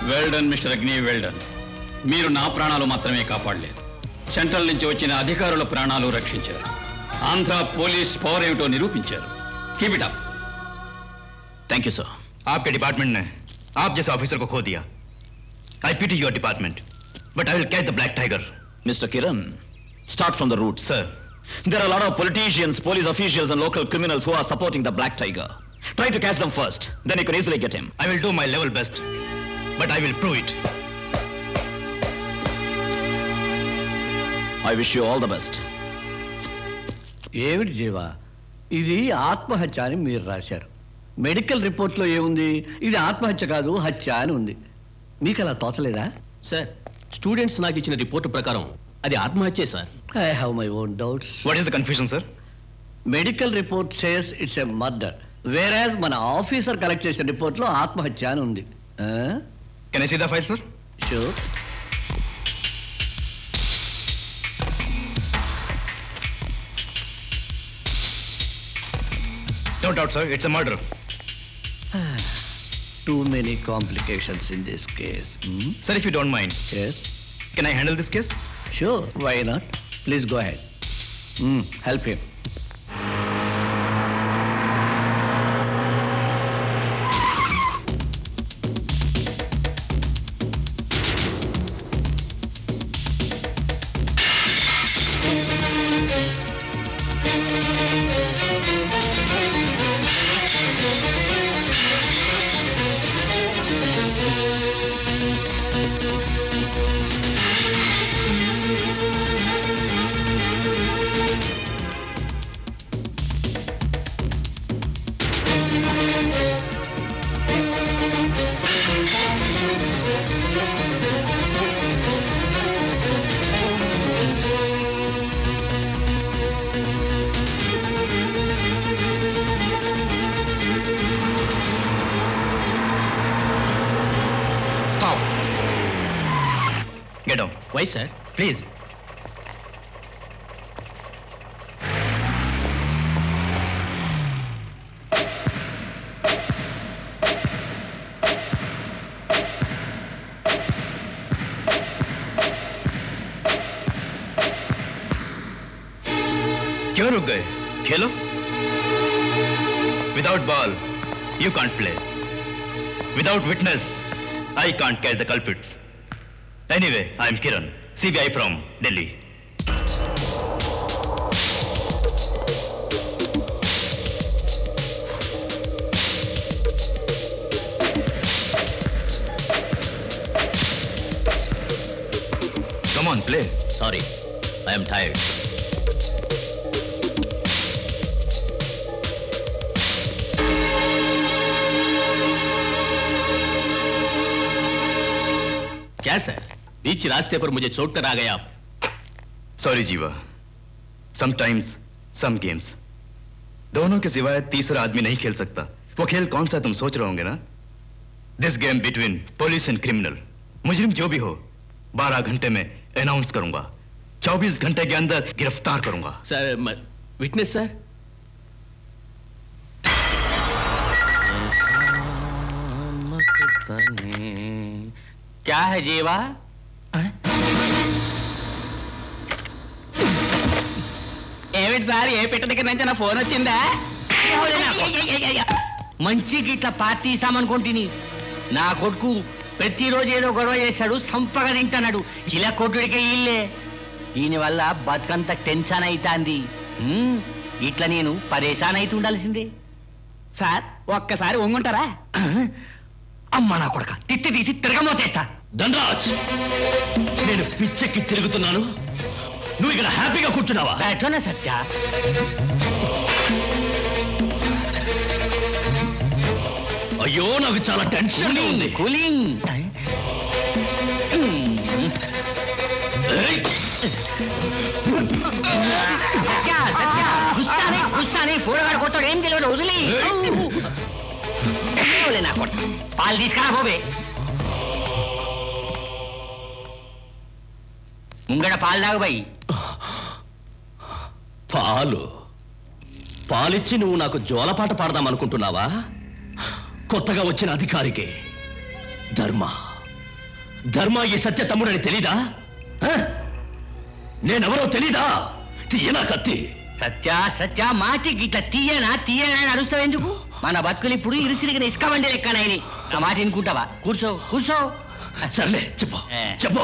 Well done mister Agni well done మీరు నా ప్రాణాలు మాత్రమే కాపాడలేదు సెంట్రల్ నుంచి వచ్చిన అధికారుల ప్రాణాలు రక్షించారు ఆంధ్ర పోలీస్ పవర్ ఏమిటో నిరూపించారు keep it up thank you sir आपके डिपार्टमेंट ने आप जैसे ऑफिसर को खो दिया I pity your department but I will catch the Black Tiger Mr. Kiran, start from the roots. Sir. There are a lot of politicians, police officials, and local criminals who are supporting the Black Tiger. Try to catch them first. Then you can easily get him. I will do my level best, but I will prove it. I wish you all the best. ఏమిటి జీవా ఇది ఆత్మహత్య అని మీరు రాశారు మెడికల్ రిపోర్ట్లో ఏముంది ఇది ఆత్మహత్య కాదు హత్య అని ఉంది మీకు అలా తోచలేదా సార్ స్టూడెంట్స్ నాకు ఇచ్చిన రిపోర్టు ప్రకారం అది ఆత్మహత్యే sir I have my own doubts What is the confusion, sir? Medical report says it's a murder వేరాజ్ మన ఆఫీసర్ కలెక్ట్ చేసిన రిపోర్ట్లో ఆత్మహత్య అని ఉంది Can I see the file, sir? Sure No doubt, sir. It's a murder. Too many complications in this case Sir, if you don't mind, yes can I handle this case? Sure why not please go ahead help him Stop. Get down. Why sir Please. क्यों रुक गए खेलो without ball you can't play without witness I can't catch the culprits Anyway, I'm Kiran, CBI from Delhi. Come on, play. Sorry, I am tired. क्या सर नीचे रास्ते पर मुझे छोड़ कर आ गए आप Sorry, Jiva. Sometimes, some games. दोनों के सिवाय तीसरा आदमी नहीं खेल सकता वो खेल कौन सा तुम सोच रहे होंगे ना this game between police and criminal मुजरिम जो भी हो बारह घंटे में अनाउंस करूंगा चौबीस घंटे के अंदर गिरफ्तार करूंगा सर विटनेस सर क्या है जीवा ఏమిటి సార్ ఏ పిట్ట దగ్గర నుంచి నా ఫోన్ వచ్చిందా మంచి గిట్ల పార్టీ సామనుకుంటుని నా కొడుకు ప్రతిరోజు ఏదో గొడవ చేశాడు సంపగా తింటున్నాడు ఇలా కొట్టుడికే ఇల్లే దీనివల్ల బతుకంత టెన్షన్ అవుతాంది హ్మ్, ఇట్లా నేను పరేషాన్ అయితే ఉండాల్సిందే సార్ ఒక్కసారి ఒంగుంటారా అమ్మ నా కొడక తిట్టి తీసి తిరగమోతేస్తా ధనరాజ్ నేను పిచ్చెక్కి తిరుగుతున్నాను నువ్వు ఇక్కడ హ్యాపీగా కూర్చున్నావా ఎట్లనే సత్య అయ్యో నాకు చాలా టెన్షన్ ఉంది కూలింగ్ ఏయ్! సత్య సత్య గుస్సానే గుస్సానే కూరగాడు కొట్టాడు ఏం తెలియదు వదిలి వదిలే నా కొట్ట పాలు తీసుకురా పోవే ముంగడ పాలు తాగుబాయి పాలు పాలిచ్చి నువ్వు నాకు జోలపాట పాడదాం అనుకుంటున్నావా కొత్తగా వచ్చిన అధికారికి ధర్మ ధర్మ ఈ సత్య తమ్ముడని తెలీదా ఆ? నేనెవరో తెలీదా తీయనా కత్తి సత్య సత్య మాటి గిట్ల తీయనా తీయనా అని అరుస్తావు ఎందుకు మన బతుకులు ఇప్పుడు ఇరుసిరిగిన ఇసుక వండి లెక్కనైని ఆ మాట వినుకుంటావా కూర్చో కూర్చో సర్లే చెప్పు చెప్పు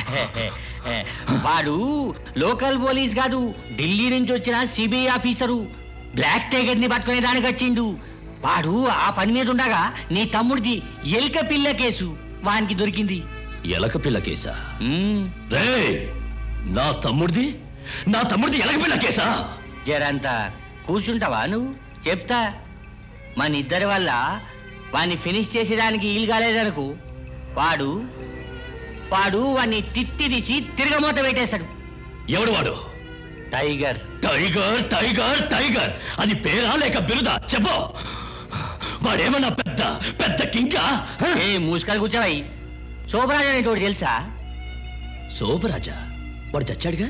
వాడు లోకల్ పోలీస్ కాదు ఢిల్లీ నుంచి వచ్చిన సిబిఐ ఆఫీసరు బ్లాక్ టైగర్ ని పట్టుకునే దానికి వచ్చిండు వాడు ఆ పని మీద ఉండగా నీ తమ్ముడిది ఎలుక పిల్ల కేసు వానికి దొరికింది ఎలక పిల్ల కేసా రే నా తమ్ముడిది నా తమ్ముడిది ఎలక పిల్ల కేసా జరంతా కూర్చుంటావా నువ్వు చెప్తా మన ఇద్దరి వల్ల వాడిని ఫినిష్ చేసేదానికి వీలు కాలేదనుకో వాడు వాడు వాడిని తిత్తి తీసి తిరగమూత పెట్టేస్తాడు ఎవడు వాడు టైగర్ టైగర్ టైగర్ టైగర్ అది పేరా లేక బిరుదా చెప్పు వాడేమన్నా పెద్ద పెద్ద కింకా ఏ మూసుకొని కూర్చోవాయి శోభరాజ్ అనేటోడు తెలుసా శోభరాజా వాడు చచ్చాడుగా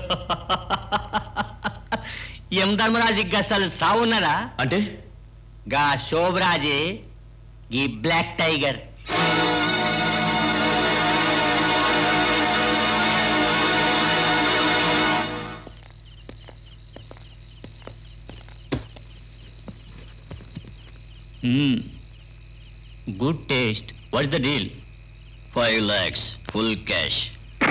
ఎం ధర్మరాజుకి అసలు సావున్నదా అంటే గా శోభరాజే ఈ Black Tiger good taste what the deal five lakhs full cash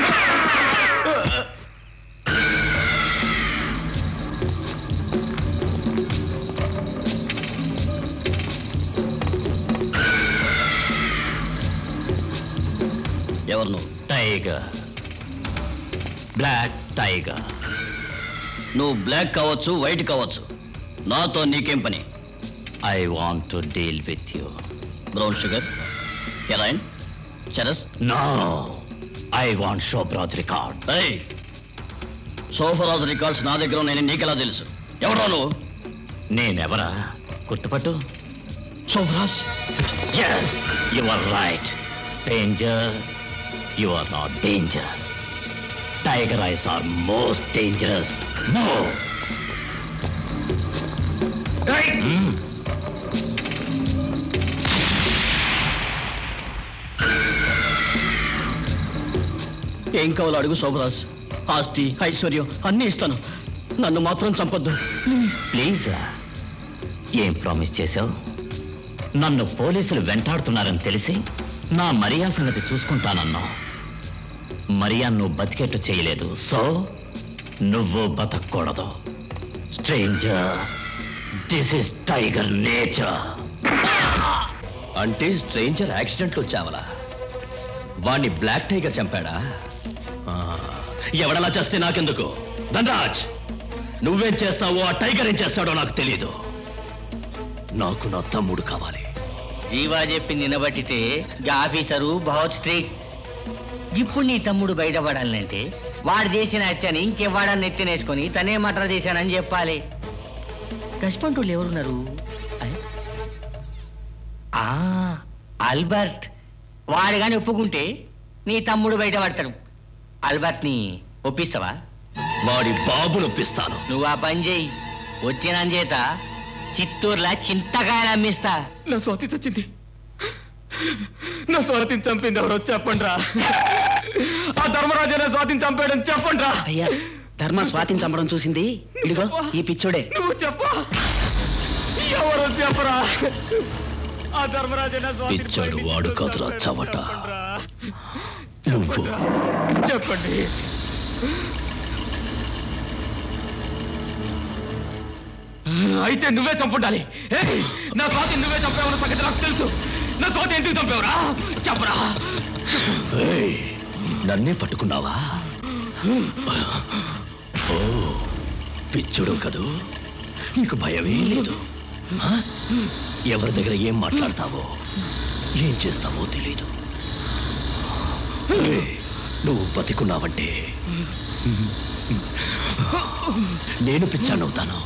ఎవరు నువ్వు టైగర్ బ్లాక్ టైగర్ నువ్వు బ్లాక్ కావచ్చు వైట్ కావచ్చు నాతో నీకేం పని I want to deal with you brown sugar heroin charas no I want Shobhraj record Shobhraj records నా దగ్గర నేను నీకెలా తెలుసు ఎవడో నువ్వు నేనెవరా గుర్తుపట్టు Shobhraj yes you are right danger you are not danger tiger eyes are most dangerous no ఏం కావాలో అడుగు శోభరాజ్ ఆస్తి ఐశ్వర్యం అన్నీ ఇస్తాను నన్ను మాత్రం చంపొద్దు ప్లీజ్ ఏం ప్రామిస్ చేశావు నన్ను పోలీసులు వెంటాడుతున్నారని తెలిసి నా మరియా సంగతి చూసుకుంటానన్నావు మరియా నువ్వు బతికేట్టు చేయలేదు సో నువ్వు బతకూడదు stranger this is tiger nature అంటే స్ట్రేంజర్ యాక్సిడెంట్లో చావలా వాణ్ణి బ్లాక్ టైగర్ చంపాడా ఆ, ఎవడలా చేస్తే నాకెందుకు ధనరాజ్ నువ్వేం చేస్తావో ఆ టైగర్ ఏం చేస్తాడో నాకు తెలియదు నాకు నా తమ్ముడు కావాలి జీవా చెప్పింది నిలబట్టితే ఈ ఆఫీసరు బహుత్ స్ట్రీట్ ఇప్పుడు నీ తమ్ముడు బయటపడాలంటే వాడు చేసిన హత్యని ఇంకెవ్వాడని నెత్తినేసుకొని తనే మటర్ చేశానని చెప్పాలి కష్టపంటోళ్ళు ఎవరున్నారు అయ్. ఆ, ఆల్బర్ట్ వాడు కానీ ఒప్పుకుంటే నీ తమ్ముడు బయటపడతాడు ఆల్బర్ట్ని ఒప్పిస్తావా వాడి బాబును ఒప్పిస్తాను నువ్వు ఆ పని చేయి వచ్చిన చేత చిత్తూరులా చింతకాయలు అమ్మిస్తా నా స్వాతి చచ్చింది నా స్వాతిని చంపింది ఎవరో చెప్పండి రా ఆ ధర్మరాజు స్వాతిని చంపాడని చెప్పండి రా అయ్యా ధర్మ స్వాతిని చంపడం చూసింది ఇదిగో ఈ పిచ్చోడే నువ్వు చెప్పా ఎవరో చెప్పరా ఆ ధర్మరాజు పిచ్చాడు వాడు కాదురా చవట నువ్వు చెప్పండి అయితే నువ్వే చంపుండాలి ఏయ్, నా స్వాతి నువ్వే చంపావన్న సంగతి నాకు తెలుసు నా స్వాతి ఎందుకు చంపావురా చెప్పరా ఏయ్, నన్నే పట్టుకున్నావా ఓ పిచ్చుడు కదూ నీకు భయమే లేదు ఆ? ఎవరి దగ్గర ఏం మాట్లాడతావో ఏం చేస్తావో తెలీదు ఏయ్, నువ్వు బతికున్నావంటే నేను పిచ్చానవుతాను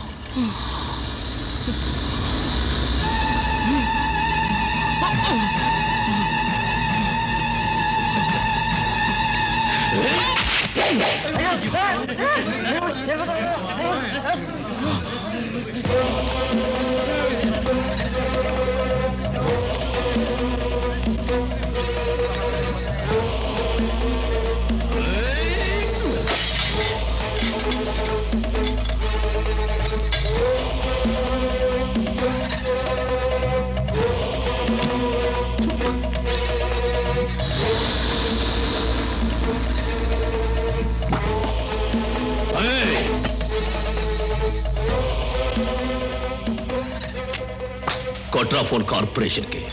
वोडाफोन कॉरपोरेशन के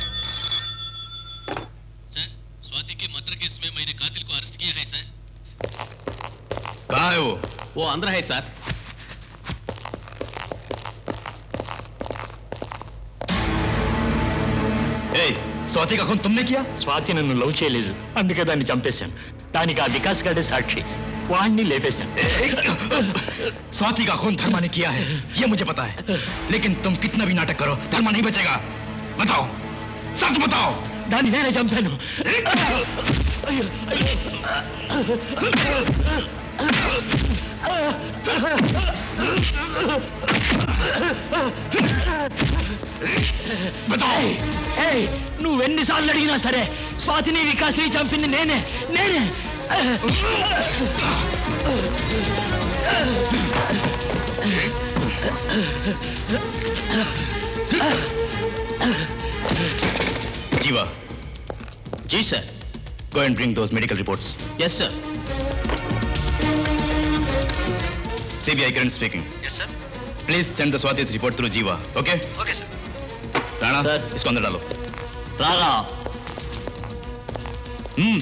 सर स्वाति के मर्डर केस में मैंने कातिल को अरेस्ट किया है सर कहाँ है वो वो अंदर है सर ए स्वाति का खून तुमने किया స్వాతి నన్ను లవ్ చేయలేదు అందుకే దాన్ని చంపేశాను దానికి ఆ వికాస్ గడే సాక్షి వాణ్ణి లేపేశాను स्वाति का खून धर्मा ने किया है ये मुझे पता है लेकिन तुम कितना भी नाटक करो धर्मा नहीं बचेगा बताओ सच बताओ దాన్ని నేనే చంపాను అయ్యో, అయ్యో. ఏయ్, ఏయ్, నువ్వెన్నిసార్లు అడిగినా సరే స్వాతిని వికాసిని చంపింది నేనే నేనే Jiva ji sir go and bring those medical reports yes sir CBI Kiran speaking yes sir please send the Swati's report through Jiva okay okay sir Rana sir इसको अंदर डालो రాగా हम्म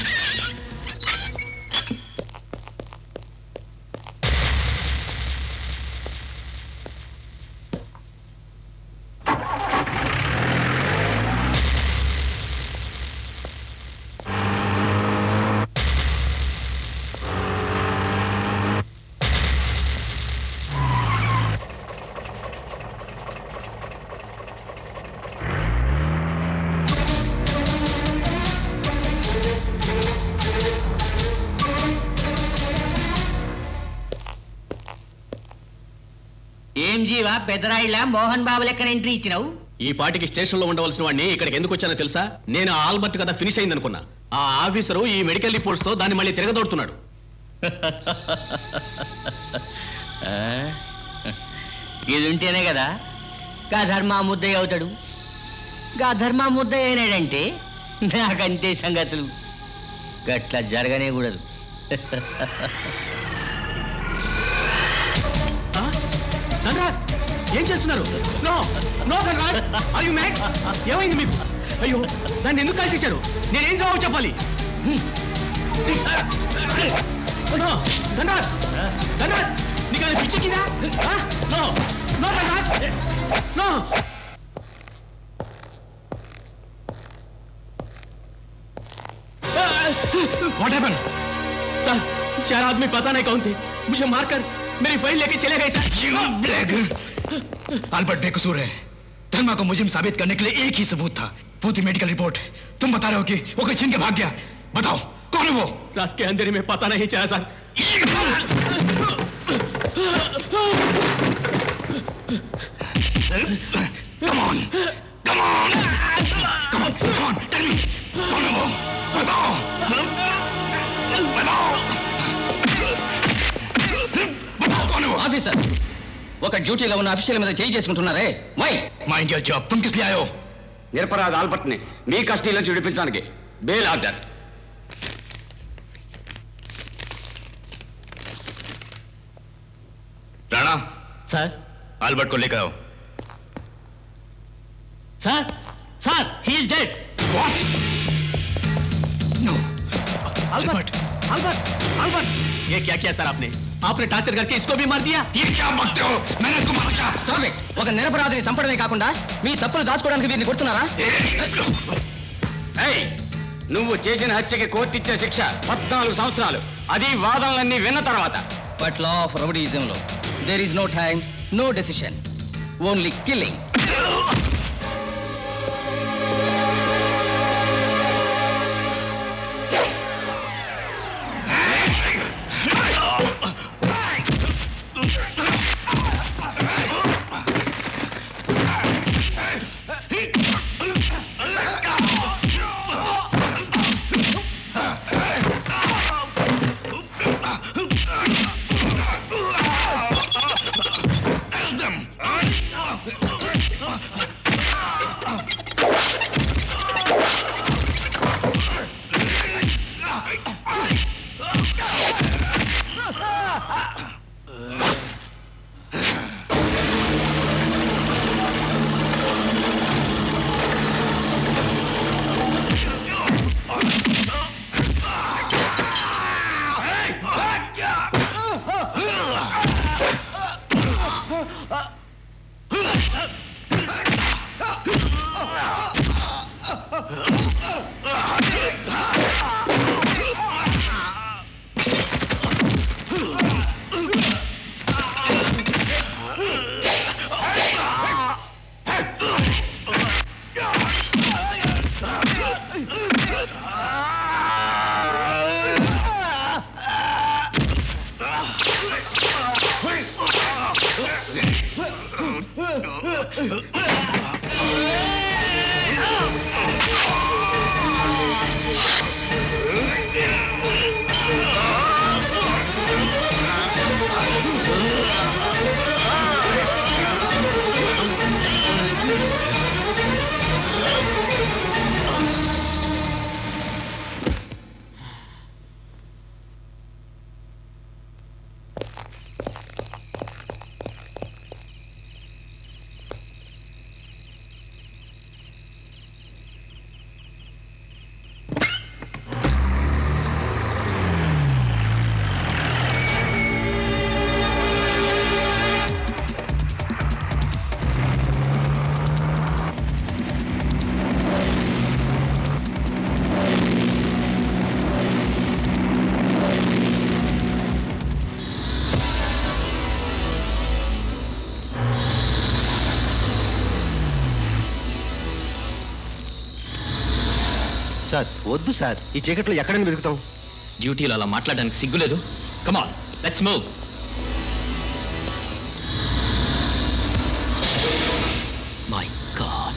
ఏం జీవా పెద్దరాయిలా మోహన్ బాబు లెక్కన ఎంట్రీ ఇచ్చినావు ఈ పాటికి స్టేషన్లో ఉండవలసిన వాడిని ఇక్కడికి ఎందుకు వచ్చానో తెలుసా నేను ఆ ఆల్బర్ట్ కథ ఫినిష్ అయింది అనుకున్నా ఆ ఆఫీసరు ఈ మెడికల్ రిపోర్ట్స్ తో దాన్ని మళ్ళీ తిరగదోడుతున్నాడు ఇది ఉంటేనే కదా గా ధర్మా ముద్దయ్య అవుతాడు గా ధర్మా ముద్దయ్య అయినాడంటే నాకంతే సంగతులు గట్ల జరగనే కూడదు ధనరాజ్ ఏం చేస్తున్నారు no no Dhanraj are you mad ఏమైంది మీకు అయ్యో దాన్ని ఎందుకు కాల్ చేశారు నేనేం జవాబు చెప్పాలి నో ధనరాజ్ ధనరాజ్ నీకు అది పిచ్చెక్కిందా ఆ? No no Dhanraj no What happened? Sir चार आदमी पता नहीं कौन थे मुझे मारकर मेरी फाइल लेके चले गए सर You blackguard! अल्बर्ट बेकसूर है धर्मा को मुजिम साबित करने के लिए एक ही सबूत था वो थी मेडिकल रिपोर्ट तुम बता रहे हो कि वो कोई छीन के भाग गया बताओ कौन है वो रात के अंधेरे में पता नहीं चला sir Come on! Come on! Come on! Come on! Tell me! कौन है वो? बताओ! बताओ! बताओ कौन है वो? ఆఫీసర్ ఒక డ్యూటీలో ఉన్న అఫీషియల్ మీద చేయి చేసుకుంటున్నారే వై Mind your job. तुम किस लिए आए हो? నిరపరాధ ఆల్బర్ట్ని మీ కస్టడీలో విడిపించడానికి bail order Rana sir Albert को लेकर आओ sir sir he is dead What? No. Albert Albert Albert ये क्या किया सर आपने आपने टार्चर करके इसको भी मार दिया ये क्या बकते हो मैंने इसको मारा क्या Stop it. ఒక నిరపరాధిని చంపడమే కాకుండా మీ తప్పులు దాచుకోవడానికి వీరిని కొడుతున్నారా ఏయ్ నువ్వు చేసిన హత్యకి కోర్టు ఇచ్చే శిక్ష పద్నాలుగు సంవత్సరాలు అది వాదనలన్నీ విన్న తర్వాత బట్ లా ఆఫ్ రౌడీజంలో there is no time no decision only killing them! Sir వద్దు సార్ ఈ చీకట్లో ఎక్కడైనా వెతుకుతాం డ్యూటీలో అలా మాట్లాడడానికి సిగ్గులేదు come on let's move my god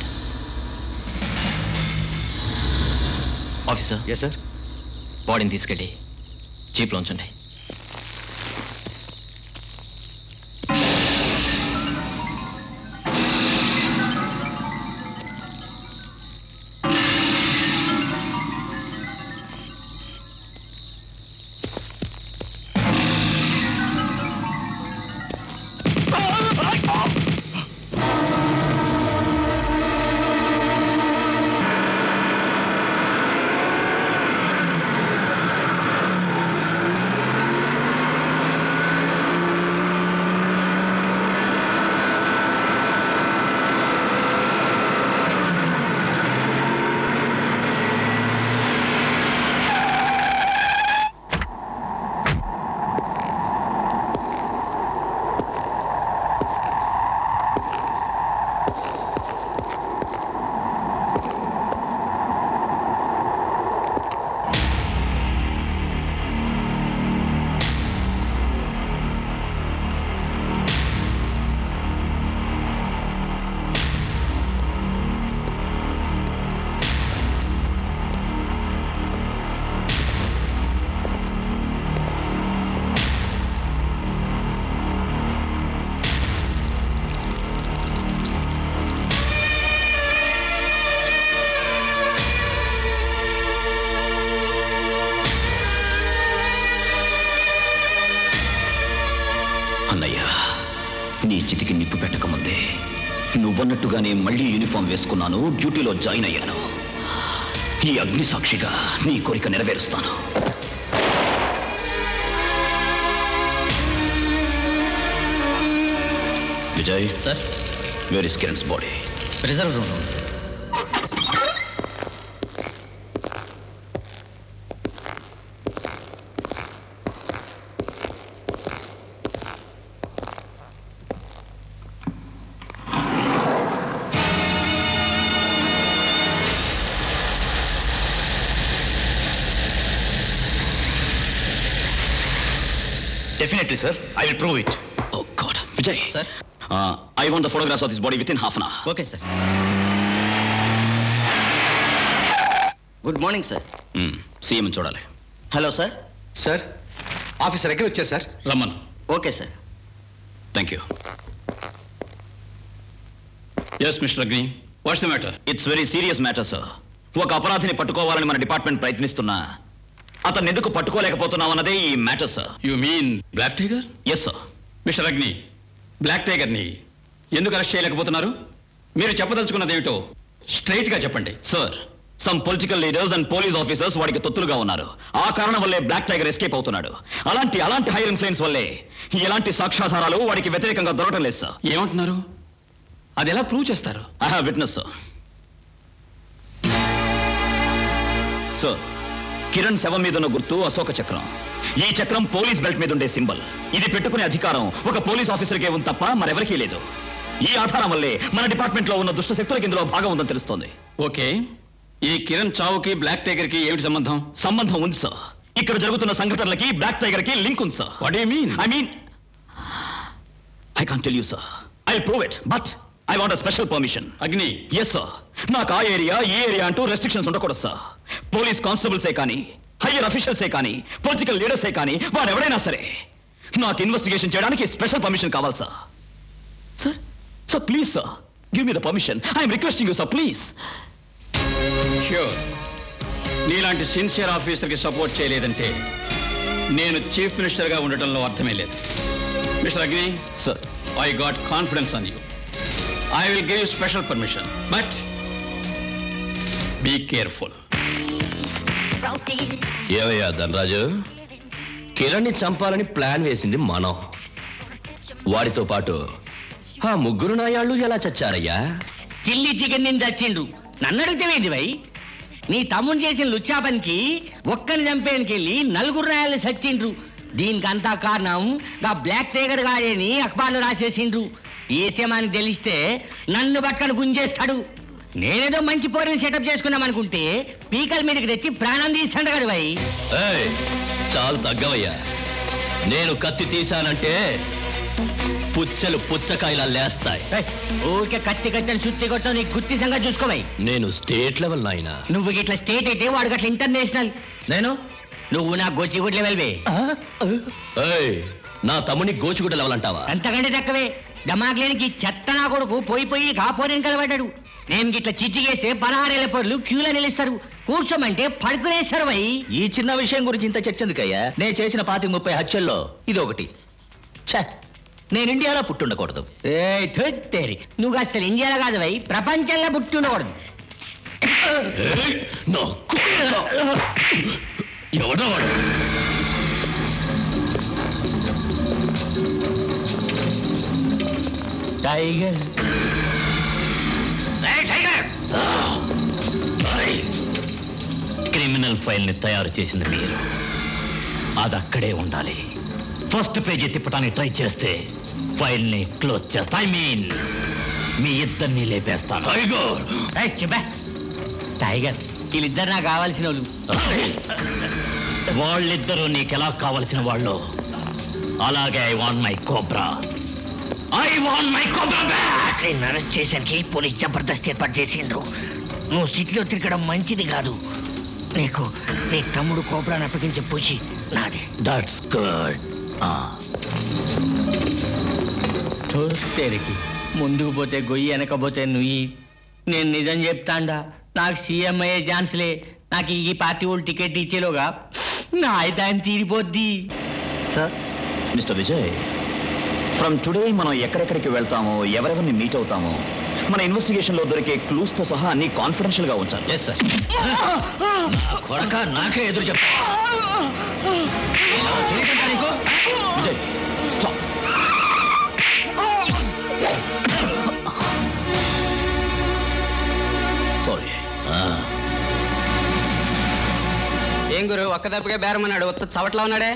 officer yes sir బాడీని తీసుకెళ్ళి జీప్లో ఉంచండి అన్నయ్య నీ చితికి నిప్పు పెట్టకముందే నువ్వన్నట్టుగానే మళ్ళీ యూనిఫామ్ వేసుకున్నాను డ్యూటీలో జాయిన్ అయ్యాను ఈ అగ్ని సాక్షిగా నీ కోరిక నెరవేరుస్తాను Vijay sir where is Kiran's body reserve room definitely sir I will prove it oh god Vijay sir I want the photographs of this body within half an hour okay sir good morning sir CM చూడాలి హలో సార్ సార్ ఆఫీసర్ ఎక్కడ వచ్చారు సార్ రమ్మను okay sir thank you yes mister Agni what's the matter it's very serious matter sir ఒక అపరాధిని పట్టుకోవాలని మన డిపార్ట్మెంట్ ప్రయత్నిస్తున్నా అతన్ని ఎందుకు పట్టుకోలేకపోతున్నాం అన్నదే ఈ matter sir you mean Black Tiger yes sir mister Agni బ్లాక్ టైగర్ని ఎందుకు అరెస్ట్ చేయలేకపోతున్నారు మీరు చెప్పదలుచుకున్నది ఏమిటో స్ట్రైట్ గా చెప్పండి sir some political leaders and police officers వాడికి తొత్తులుగా ఉన్నారు ఆ కారణం వల్లే బ్లాక్ టైగర్ ఎస్కేప్ అవుతున్నాడు అలాంటి అలాంటి హైర్ ఇన్ఫ్లుయెన్స్ వల్లే ఎలాంటి సాక్ష్యాధారాలు వాడికి వ్యతిరేకంగా దొరకడం లేదు సార్ ఏమంటున్నారు అది ఎలా ప్రూవ్ చేస్తారు I have witness sir sir Kiran శవం మీద ఉన్న గుర్తు అశోక చక్రం ఈ చక్రం పోలీస్ బెల్ట్ మీద ఉండే సింబల్ ఇది పెట్టుకునే అధికారం ఒక పోలీస్ ఆఫీసర్కే ఉంది తప్ప మరెవరికీ లేదు ఈ ఆధారం వల్లే మన డిపార్ట్మెంట్ లో ఉన్న దుష్ట శక్తులకి ఇందులో భాగం ఉందని తెలుస్తోంది ఓకే ఈ కిరణ్ చావుకి బ్లాక్ టైగర్ కి ఏమిటి సంబంధం సంబంధం ఉంది సార్ ఇక్కడ జరుగుతున్న సంఘటనలకి బ్లాక్ టైగర్ కి లింక్ ఉంది sir what you mean I mean I can't tell you sir I prove it but I want special permission Agni yes sir నాకు ఆ ఏరియా ఈ ఏరియా అంటూ రెస్ట్రిక్షన్స్ ఉండకూడదు సార్ పోలీస్ కానిస్టేబుల్సే కానీ హయ్యర్ అఫీషియల్సే కానీ పొలిటికల్ లీడర్సే కానీ వాడు ఎవరైనా సరే నాకు ఇన్వెస్టిగేషన్ చేయడానికి స్పెషల్ పర్మిషన్ కావాలి sir sir sir please sir give me the permission I'm requesting you sir please sure నీలాంటి సిన్సియర్ ఆఫీసర్కి సపోర్ట్ చేయలేదంటే నేను చీఫ్ మినిస్టర్గా ఉండటంలో అర్థమే లేదు mister Agni sir I got confidence on you I will give you special permission but be careful ఏవయ్యా ధనరాజు కిరణ్ని చంపాలని ప్లాన్ వేసింది మనం వాడితో పాటు ఆ ముగ్గురు నాయాళ్ళు ఎలా చచ్చారయ్యా చిల్లి చికెన్ నుంచి చచ్చిండ్రు నన్ను అడిగితేవేంది వై నీ తమ్ముడు చేసిన లుచ్చా పనికి ఒక్కని చంపేయడానికి వెళ్ళి నలుగురు నాయాలు చచ్చిండ్రు దీనికంతా కారణం గా బ్లాక్ టైగర్ గాడేని అఖబార్లు రాసేసిండ్రు ఈ విషయమానికి తెలిస్తే నన్ను పట్టుకొని గుంజేస్తాడు నేనేదో మంచి పోరిని సెటప్ చేసుకుందాం అనుకుంటే పీకల మీదకి తెచ్చి ప్రాణం తీస్తాడు కదా వై ఏయ్, చాలు తగ్గవయ్యా నేను కత్తి తీశానంటే పుచ్చలు పుచ్చకాయలా లేస్తాయి ఊరికే కత్తి కత్తిని చుట్టి కొట్టడం నీకు గుత్తి సంగతి చూసుకోవై నేను స్టేట్ లెవెల్ నాయనా నువ్వు ఇట్లా స్టేట్ అయితే వాడు గట్ల ఇంటర్నేషనల్ నేను నువ్వు నా గోచిగుడ్ల లెవెల్ వే ఏయ్, నా తమ్ముని గోచుగుడ్డ లెవెల్ అంటావా అంతకంటే తక్కువే దమాగ్లేనికి చెత్త నా కొడుకు పోయి పోయి కాపోరేని కలబడ్డాడు నేను గిట్ల చిచ్చిగేస్తే పదహారేళ్ల పొరలు క్యూలో నిలుస్తారు కూర్చోమంటే పడుకునేస్తారు వై ఈ చిన్న విషయం గురించి ఇంత చర్చ ఎందుకయ్యా నేను చేసిన పాతి ముప్పై హత్యల్లో ఇది ఒకటి ఛ నేను ఇండియాలో పుట్టుండకూడదు ఏయ్ తొట్టేరి నువ్వు అసలు ఇండియాలో కాదు వై ప్రపంచంలో పుట్టి ఉండకూడదు ఎవడో వాడు టైగర్ క్రిమినల్ ఫైల్ ని తయారు చేసింది మీరు అది అక్కడే ఉండాలి ఫస్ట్ పేజీ తిప్పడానికి ట్రై చేస్తే ఫైల్ ని క్లోజ్ చేస్తా ఐ మీన్ మీ ఇద్దరిని లేపేస్తాను ఏయ్, చెప్పా టైగర్ వీళ్ళిద్దరు నాకు కావాల్సిన వాళ్ళు వాళ్ళిద్దరూ నీకెలా కావలసిన వాళ్ళు అలాగే I want my Cobra I want my Cobra back నేను అరెస్ట్ చేశానికి పోలీస్ జబర్దస్త్ ఏర్పాటు చేసిండ్రు నువ్వు సిటీలో తిరగడం మంచిది కాదు నీకు నీ తమ్ముడు కోపరాన్ని అప్పగించే పూచి నాది దట్స్ గుడ్ తెరికి ముందుకు పోతే గొయ్యి వెనకపోతే నుయ్యి నేను నిజం చెప్తాండా నాకు సీఎం అయ్యే ఛాన్స్లే నాకు ఈ పార్టీ వాళ్ళు టికెట్ ఇచ్చేలోగా నా ఆయన తీరిపోద్ది sir mister Vijay from today మనం ఎక్కడెక్కడికి వెళ్తామో ఎవరెవరిని మీట్ అవుతామో మన ఇన్వెస్టిగేషన్ లో దొరికే క్లూస్ తో సహా అన్ని కాన్ఫిడెన్షియల్ గా ఉంచాలి ఎస్ సార్ కొడక నాకే ఎదురు చెప్తా విజయ్ స్టాప్ సారీ ఏం గురు ఒక్క దెబ్బగా బేరమన్నాడు ఉత్త చవట్లా ఉన్నాడే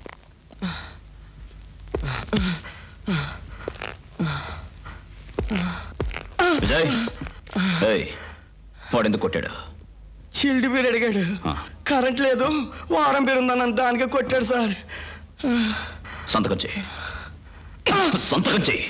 విజయ్ ఏయ్ వాడు ఎందుకు కొట్టాడు చిల్డ్ బీర్ అడిగాడు కరెంట్ లేదు వారం పేరు ఉందన్న దానికే కొట్టాడు సార్ సంతకం చేయి సంతకం చేయి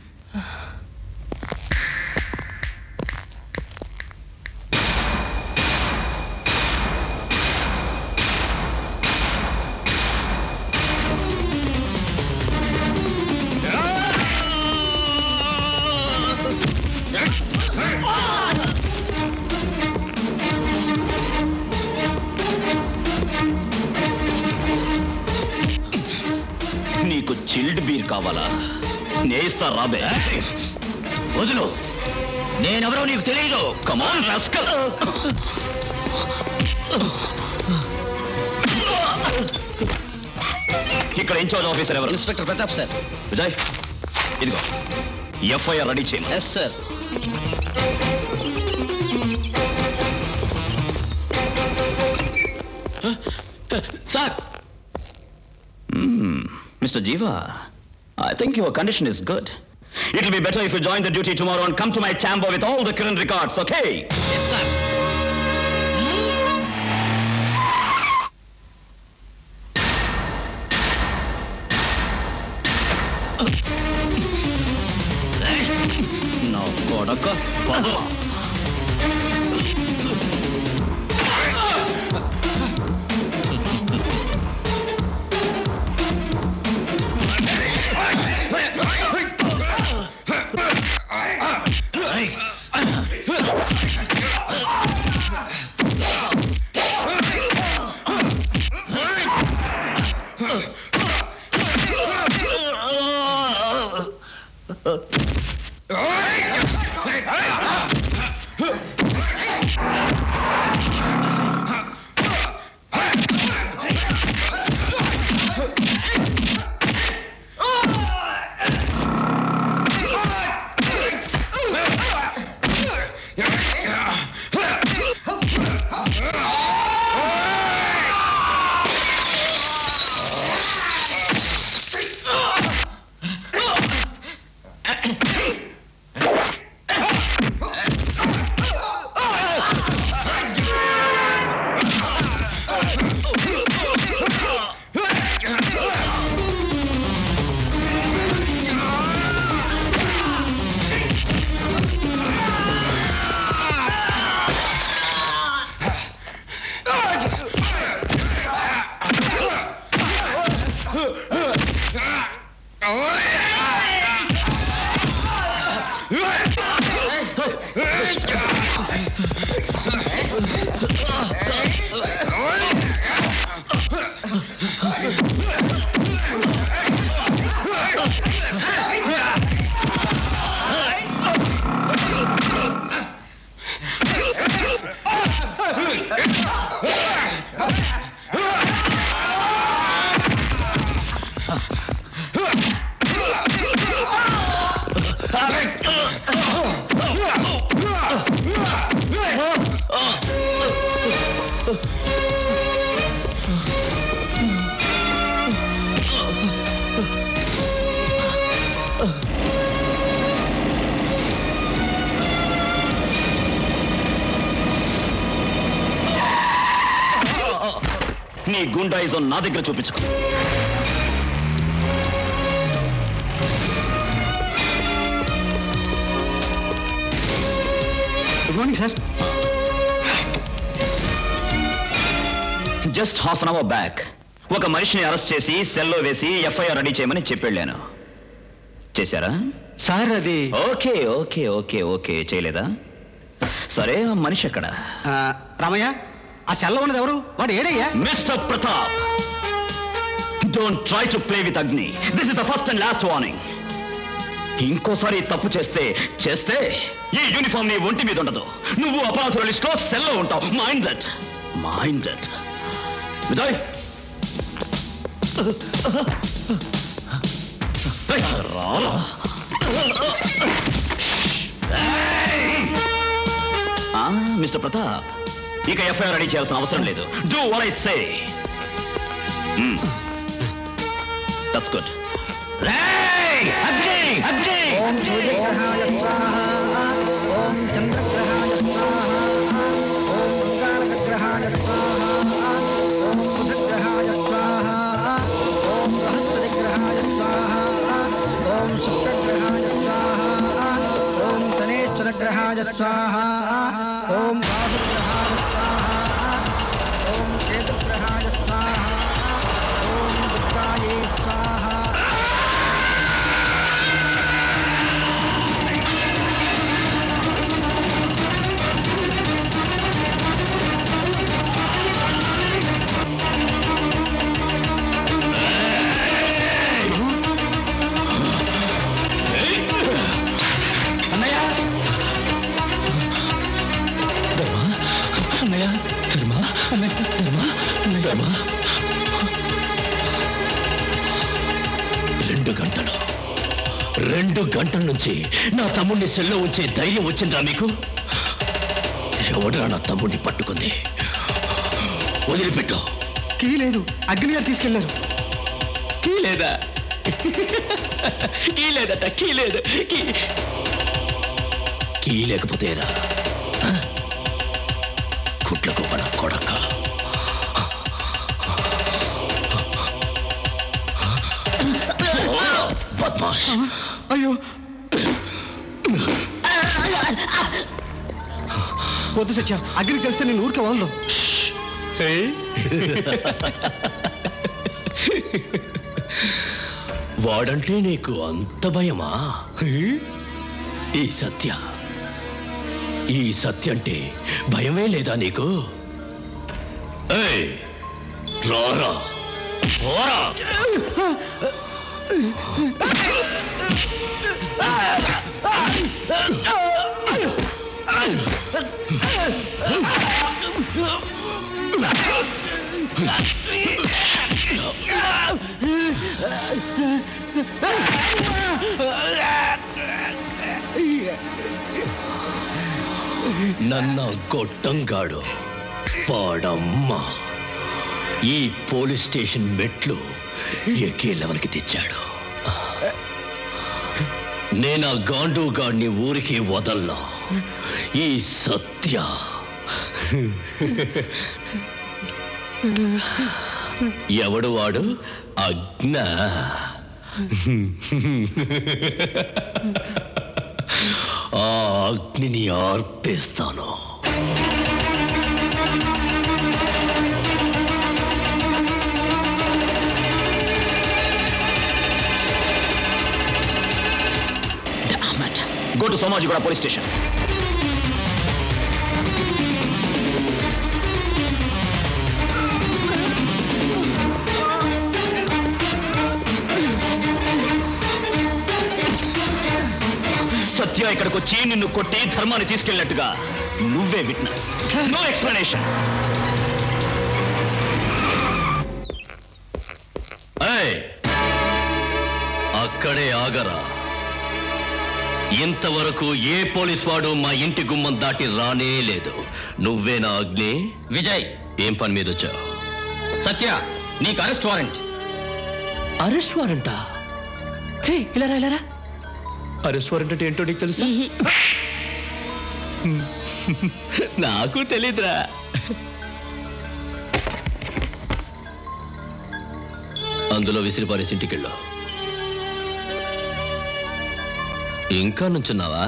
నీకు చిల్డ్ బీర్ కావాలా నేస్తా రాబే వదులు నేనెవరో నీకు తెలియదు కమాన్ రాస్కల్ ఇక్కడ ఇన్ఛార్జ్ ఆఫీసర్ ఎవరు ఇన్స్పెక్టర్ ప్రతాప్ సార్ విజయ్ ఇదిగో ఎఫ్ఐఆర్ రెడీ చేయమని yes sir sir mister Jiva I think your condition is good. It'll be better if you join the duty tomorrow and come to my chamber with all the current records, okay? Yes, sir. నా కొడక పద నీ గుండాయిజం నా దగ్గర చూపించుకో good morning sir just half an hour back ఒక మనిషిని అరెస్ట్ చేసి సెల్లో వేసి ఎఫ్ఐఆర్ రెడీ చేయమని చెప్పి వెళ్ళాను చేశారా సార్ అది ఓకే ఓకే ఓకే ఓకే చేయలేదా సరే ఆ మనిషి ఎక్కడ రామయ్య ఆ సెల్లో ఉన్నది ఎవరు వాడు ఏడయ్యా mister Pratap don't try to play with Agni this is the first and last warning ఇంకోసారి ఈ తప్పు చేస్తే చేస్తే ఈ యూనిఫామ్ నీ ఒంటి మీద ఉండదు నువ్వు అపరాధుల లిస్ట్ లో సెల్లో ఉంటావు mind that mind that Vijay రారా మిస్టర్ ప్రతాప్ ఇక ఎఫ్ఐఆర్ రెడీ చేయాల్సిన అవసరం లేదు do what I say that's good ఓం సూర్యగ్రహాయ స్వాహ ఓం చంద్రగ్రహాయ స్వాహ ఓం మంగాళగ్రహాయ స్వాహ ఓం బుధగ్రహాయ స్వాహ ఓం బృహస్పతిగ్రహాయ స్వాహ ఓం శుక్రగ్రహాయ స్వాహ ఓం శనేశ్వరగ్రహాయ స్వాహ ఓం రాహుగ్రహాయ స్వాహ ఓం కేతుగ్రహాయ స్వాహ ఓం దుర్గాయే స్వాహ అన్నయ్య అన్నయ్య ధర్మ అన్నయ్య ధర్మ అన్నయ్య ధర్మ రెండు గంటలు రెండు గంటల నుంచి నా తమ్ముడిని సెల్లో ఉంచే ధైర్యం వచ్చిందా మీకు ఎవడరా నా తమ్ముడిని పట్టుకుంది వదిలిపెట్టు కీ లేదు అగ్ని గారు తీసుకెళ్లారు కీ లేదా కీ లేదట కీ లేదు కీ కీ లేకపోతేరా ఆ? కుట్లకు పడ కొడక శబాష్ అయ్యో వద్దు సత్య అగ్ని కలిస్తే నేను ఊరికే వదలను వాడంటే నీకు అంత భయమా ఈ సత్య ఈ సత్య అంటే భయమే లేదా నీకు ఏయ్, రారా పోరా నన్న గొట్టంగాడు వాడమ్మ ఈ పోలీస్ స్టేషన్ మెట్లు ఎక్కే లెవెల్కి తెచ్చాడు నేను ఆ గాండు గాడిని ఊరికి వదల్లా ఈ సత్య ఎవడు వాడు అజ్ఞ ఆ అగ్నిని ఆర్పేస్తాను go to Somajiguda police station Satya ఇక్కడికి వచ్చి నిన్ను కొట్టి ధర్మాన్ని తీసుకెళ్ళినట్టుగా నువ్వే విట్నెస్ నో ఎక్స్ప్లెనేషన్ ఏయ్! అక్కడే ఆగరా ఇంతవరకు ఏ పోలీస్ వాడు మా ఇంటి గుమ్మం దాటి రానే లేదు నువ్వేనా అగ్ని విజయ్ ఏం పని మీద వచ్చావు సత్య నీకు అరెస్ట్ వారెంట్ అరెస్ట్ వారెంటా హే ఇలా రా ఇలా రా అరెస్ట్ వారెంట్ అంటే ఏంటో నీకు తెలుసా నాకు తెలీదురా అందులో విసిరి పారేసి ఇంటికెళ్ళు ఇంకా నుంచున్నావా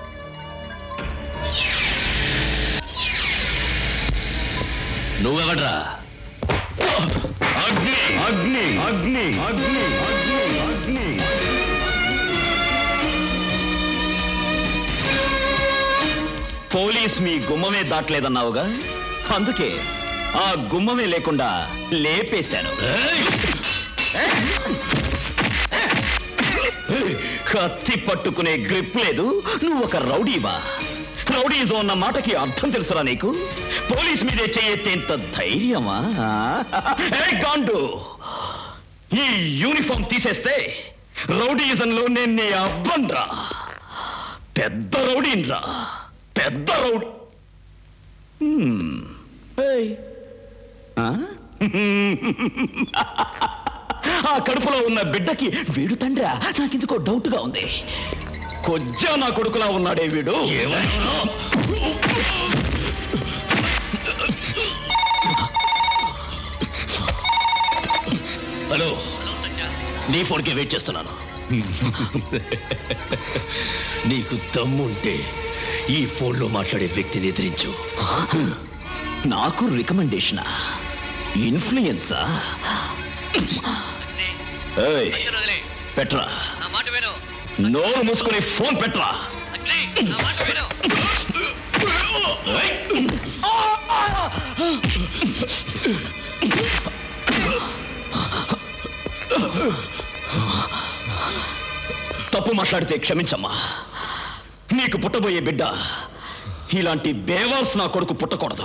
నువ్వెవడ్రా అగ్ని అగ్ని అగ్ని అగ్ని అగ్ని అగ్ని పోలీస్ మీ గుమ్మమే దాటలేదన్నావుగా అందుకే ఆ గుమ్మమే లేకుండా లేపేశాను కత్తి పట్టుకునే గ్రిప్ లేదు నువ్వు ఒక రౌడీవా రౌడీజం అన్న మాటకి అర్థం తెలుసురా నీకు పోలీస్ మీదే చేయెత్తేంత ధైర్యమా ఏ గాండు ఈ యూనిఫామ్ తీసేస్తే రౌడీజంలో నేను నీ అబ్బన్రా పెద్ద రౌడీన్రా పెద్ద రౌడీ హ్మ్. ఏయ్. ఆ? ఆ కడుపులో ఉన్న బిడ్డకి వీడు తండ్రా నాకెందుకో డౌట్గా ఉంది కొజ్జా నా కొడుకులా ఉన్నాడే వీడు హలో నీ ఫోన్కే వెయిట్ చేస్తున్నాను నీకు దమ్ముంటే ఈ ఫోన్లో మాట్లాడే వ్యక్తిని ఎదిరించు నాకు రికమెండేషనా ఇన్ఫ్లుయెన్సా ఏయ్, పెట్రా నోరు మూసుకుని ఫోన్ పెట్రా తప్పు మాట్లాడితే క్షమించమ్మా నీకు పుట్టబోయే బిడ్డ ఇలాంటి బేవాల్స్ నా కొడుకు పుట్టకూడదు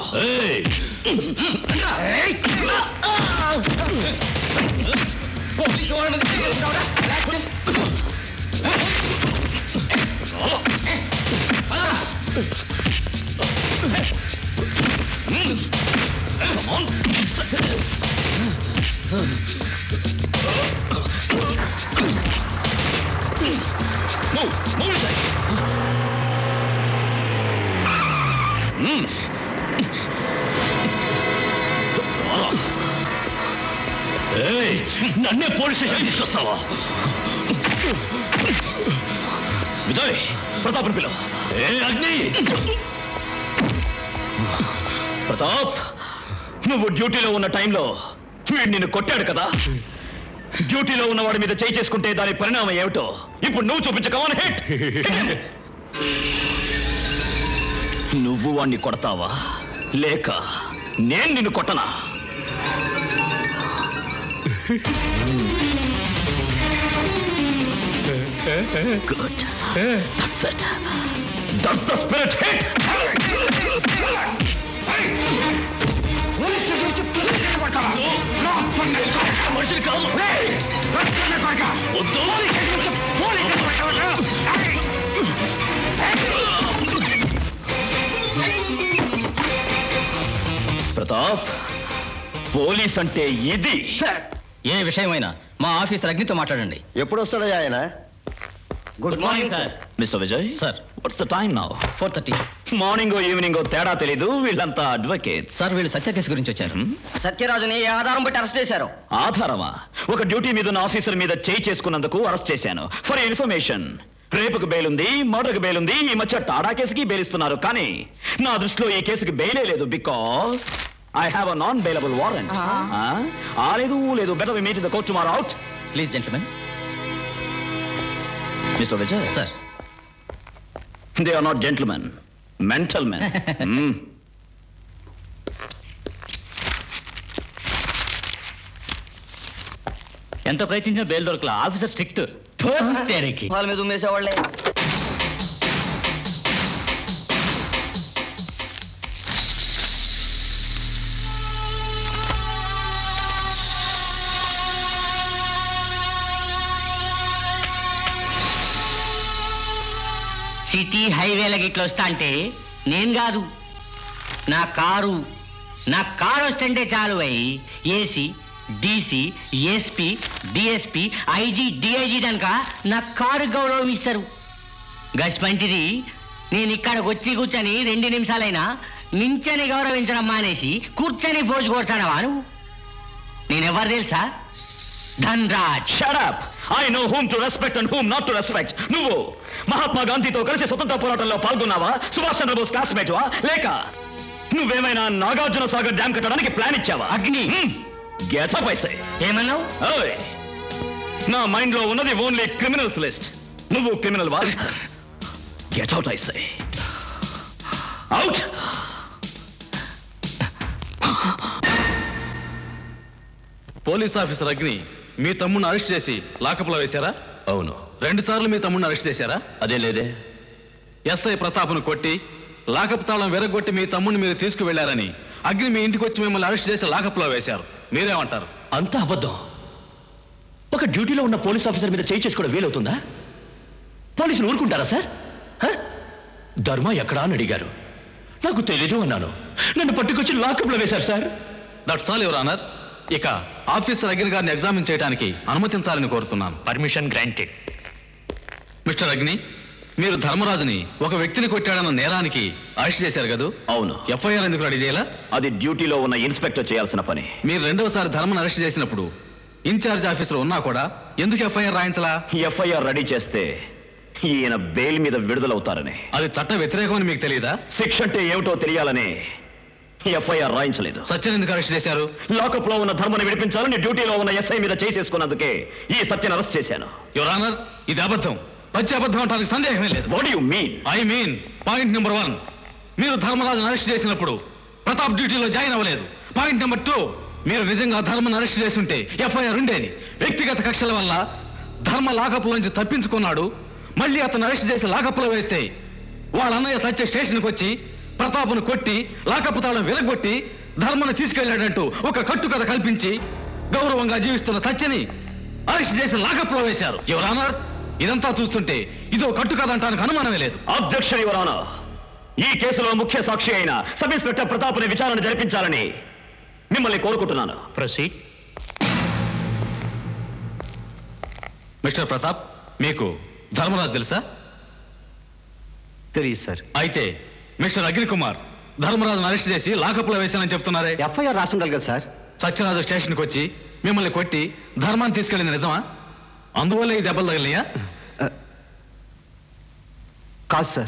Move, move it. ఏయ్, నన్నే పోలీస్ స్టేషన్ తీసుకొస్తావా విజయ్ ప్రతాప్ పిల్ల ఏ అగ్ని ప్రతాప్ నువ్వు డ్యూటీలో ఉన్న టైంలో వీడు నిన్ను కొట్టాడు కదా డ్యూటీలో ఉన్న వాడి మీద చేయి చేసుకుంటే దాని పరిణామం ఏమిటో ఇప్పుడు నువ్వు చూపించకమని హిట్ నువ్వు వాణ్ణి కొడతావా లేక నేను నిన్ను కొట్టనా Good. That's it. That's the spirit hit. మనుషులు కాదు వద్దు ప్రతాప్ పోలీస్ అంటే ఇది ఏ విషయమైనా మా ఆఫీసర్ అగ్నితో మాట్లాడండి ఎప్పుడు వస్తాడయ్యా ఆయన good morning sir mister Vijay sir what's the time now four thirty morning evening తేడా తెలీదు వీళ్ళంతా అడ్వకేట్ సార్ వీళ్ళు సత్య కేసు గురించి వచ్చారు సత్యరాజుని ఏ ఆధారం బట్టి అరెస్ట్ చేశారు ఆధారమా ఒక డ్యూటీ మీద ఉన్న ఆఫీసర్ మీద చేయి చేసుకున్నందుకు అరెస్ట్ చేశాను ఫర్ ఇన్ఫర్మేషన్ రేపుకు బెయిల్ ఉంది మర్డర్కి బెయిల్ ఉంది ఈ మధ్య టాడా కేసుకి బెయిల్ ఇస్తున్నారు కానీ నా దృష్టిలో ఈ కేసుకి బెయిలే లేదు because I have a non bailable warrant ఆ లేదు లేదు better we meet the court tomorrow out please gentlemen mister Vijay sir they are not gentlemen mental men ఎంత ప్రయత్నించినా బెయిల్ దొరకలా ఆఫీసర్ స్ట్రిక్ట్ వాళ్ళ మీద ఉమ్మేసేవాళ్ళే సిటీ హైవేలకి ఇట్లా వస్తా అంటే నేను కాదు నా కారు నా కారు వస్తుంటే చాలు అయి AC DC SP DSP IG DIG కనుక నా కారు గౌరవం ఇస్తారు గస్మంటిది నేను ఇక్కడికి వచ్చి కూర్చొని రెండు నిమిషాలైనా నించని గౌరవించడం మానేసి కూర్చొని పోజు కొడతాడవా నువ్వు నేనెవరు తెలుసా Dhanraj shut up I know whom to respect and whom not to respect నువ్వు మహాత్మా గాంధీతో కలిసి స్వతంత్ర పోరాటంలో పాల్గొన్నావా సుభాష్ చంద్రబోస్ క్లాస్మేట్వా లేక నువ్వేమైనా నాగార్జున సాగర్ డ్యామ్ కట్టడానికి ప్లాన్ ఇచ్చావా అగ్ని గెట్ అప్ ఐసే ఏమన్నావు ఓయ్ నా మైండ్ లో ఉన్నది ఓన్లీ క్రిమినల్స్ లిస్ట్ నువ్వు క్రిమినల్ వా get out I say out police officer Agni మీ తమ్ముడిని అరెస్ట్ చేసి లాకప్లో వేశారా అవును రెండు సార్లు మీ తమ్ముడిని అరెస్ట్ చేశారా అదే లేదే ఎస్ఐ ప్రతాప్ను కొట్టి లాకప్ తాళం వెరగొట్టి మీ తమ్ముడిని మీరు తీసుకువెళ్లారని అగ్ని మీ ఇంటికి వచ్చి మిమ్మల్ని అరెస్ట్ చేసి లాకప్లో వేశారు మీరేమంటారు అంతా అబద్ధం ఒక డ్యూటీలో ఉన్న పోలీస్ ఆఫీసర్ మీద చేయి చేసుకోవడం వీలవుతుందా పోలీసులు ఊరుకుంటారా సార్ హ? ధర్మ ఎక్కడా అని అడిగారు నాకు తెలీదు అన్నాను నన్ను పట్టుకొచ్చి లాకప్లో వేశారు sir that's all your honour ఇక ఆఫీసర్ అగ్ని గారిని ఎగ్జామిన్ చేయడానికి అనుమతించాలని కోరుతున్నాను పర్మిషన్ గ్రాంటెడ్ మిస్టర్ అగ్ని మీరు ధర్మరాజుని ఒక వ్యక్తిని కొట్టాడన్న నేరానికి అరెస్ట్ చేశారు కదా అవును ఎఫ్ఐఆర్ ఎందుకు రెడీ చేయాలా అది డ్యూటీలో ఉన్న ఇన్స్పెక్టర్ చేయాల్సిన పని మీరు రెండవసారి ధర్మను అరెస్ట్ చేసినప్పుడు ఇన్ఛార్జ్ ఆఫీసర్ ఉన్నా కూడా ఎందుకు ఎఫ్ఐఆర్ రాయించలా ఎఫ్ఐఆర్ రెడీ చేస్తే ఈయన బెయిల్ మీద విడుదలవుతారని అది చట్ట వ్యతిరేకమని మీకు తెలియదా శిక్ష అంటే ఏమిటో తెలియాలని ఎఫ్ఐఆర్ రాయించలేదు సత్యం ఎందుకు అరెస్ట్ చేశారు లాకప్ లో ఉన్న ధర్మని విడిపించాలని డ్యూటీలో ఉన్న ఎస్ఐ మీద చేసేసుకున్నందుకే ఈ సత్యను అరెస్ట్ చేశాను యువర్ ఆనర్ ఇది అబద్ధం పచ్చి అబద్ధం అంటానికి సందేహమే లేదు what you mean I mean point number one మీరు ధర్మరాజును అరెస్ట్ చేసినప్పుడు ప్రతాప్ డ్యూటీలో జాయిన్ అవ్వలేదు పాయింట్ నెంబర్ టూ మీరు నిజంగా ధర్మను అరెస్ట్ చేస్తుంటే ఎఫ్ఐఆర్ ఉండేది వ్యక్తిగత కక్షల వల్ల ధర్మ లాకప్లో నుంచి తప్పించుకున్నాడు మళ్ళీ అతను అరెస్ట్ చేసి లాకప్లో వేస్తే వాళ్ళ అన్నయ్య సత్య స్టేషన్కి వచ్చి ప్రతాప్ను కొట్టి లాకప్ తాళం విరగొట్టి ధర్మను తీసుకెళ్లాడంటూ ఒక కట్టుకథ కల్పించి గౌరవంగా జీవిస్తున్న సత్యని అరెస్ట్ చేసి లాకప్లో వేశారు ఎవరన్నారు ఇదంతా చూస్తుంటే ఇదో కట్టుకథ అంటానికి అనుమానమే లేదు అధ్యక్ష యువరానా ఈ కేసులో ముఖ్య సాక్షి అయిన సబ్ ఇన్స్పెక్టర్ ప్రతాప్ని విచారణ జరిపించాలని మిమ్మల్ని కోరుకుంటున్నాను ప్రొసీడ్ మిస్టర్ ప్రతాప్ మీకు ధర్మరాజు తెలుసా తెలియదు సార్ అయితే మిస్టర్ అగ్ని కుమార్ ధర్మరాజును అరెస్ట్ చేసి లాకప్లో వేశానని చెప్తున్నారే ఎఫ్ఐఆర్ రాసి ఉండాలి కదా సార్ సత్యరాజు స్టేషన్కి వచ్చి మిమ్మల్ని కొట్టి ధర్మాన్ని తీసుకెళ్ళింది నిజమా అందువల్ల ఈ దెబ్బలు తగిలినాయా కాదు సార్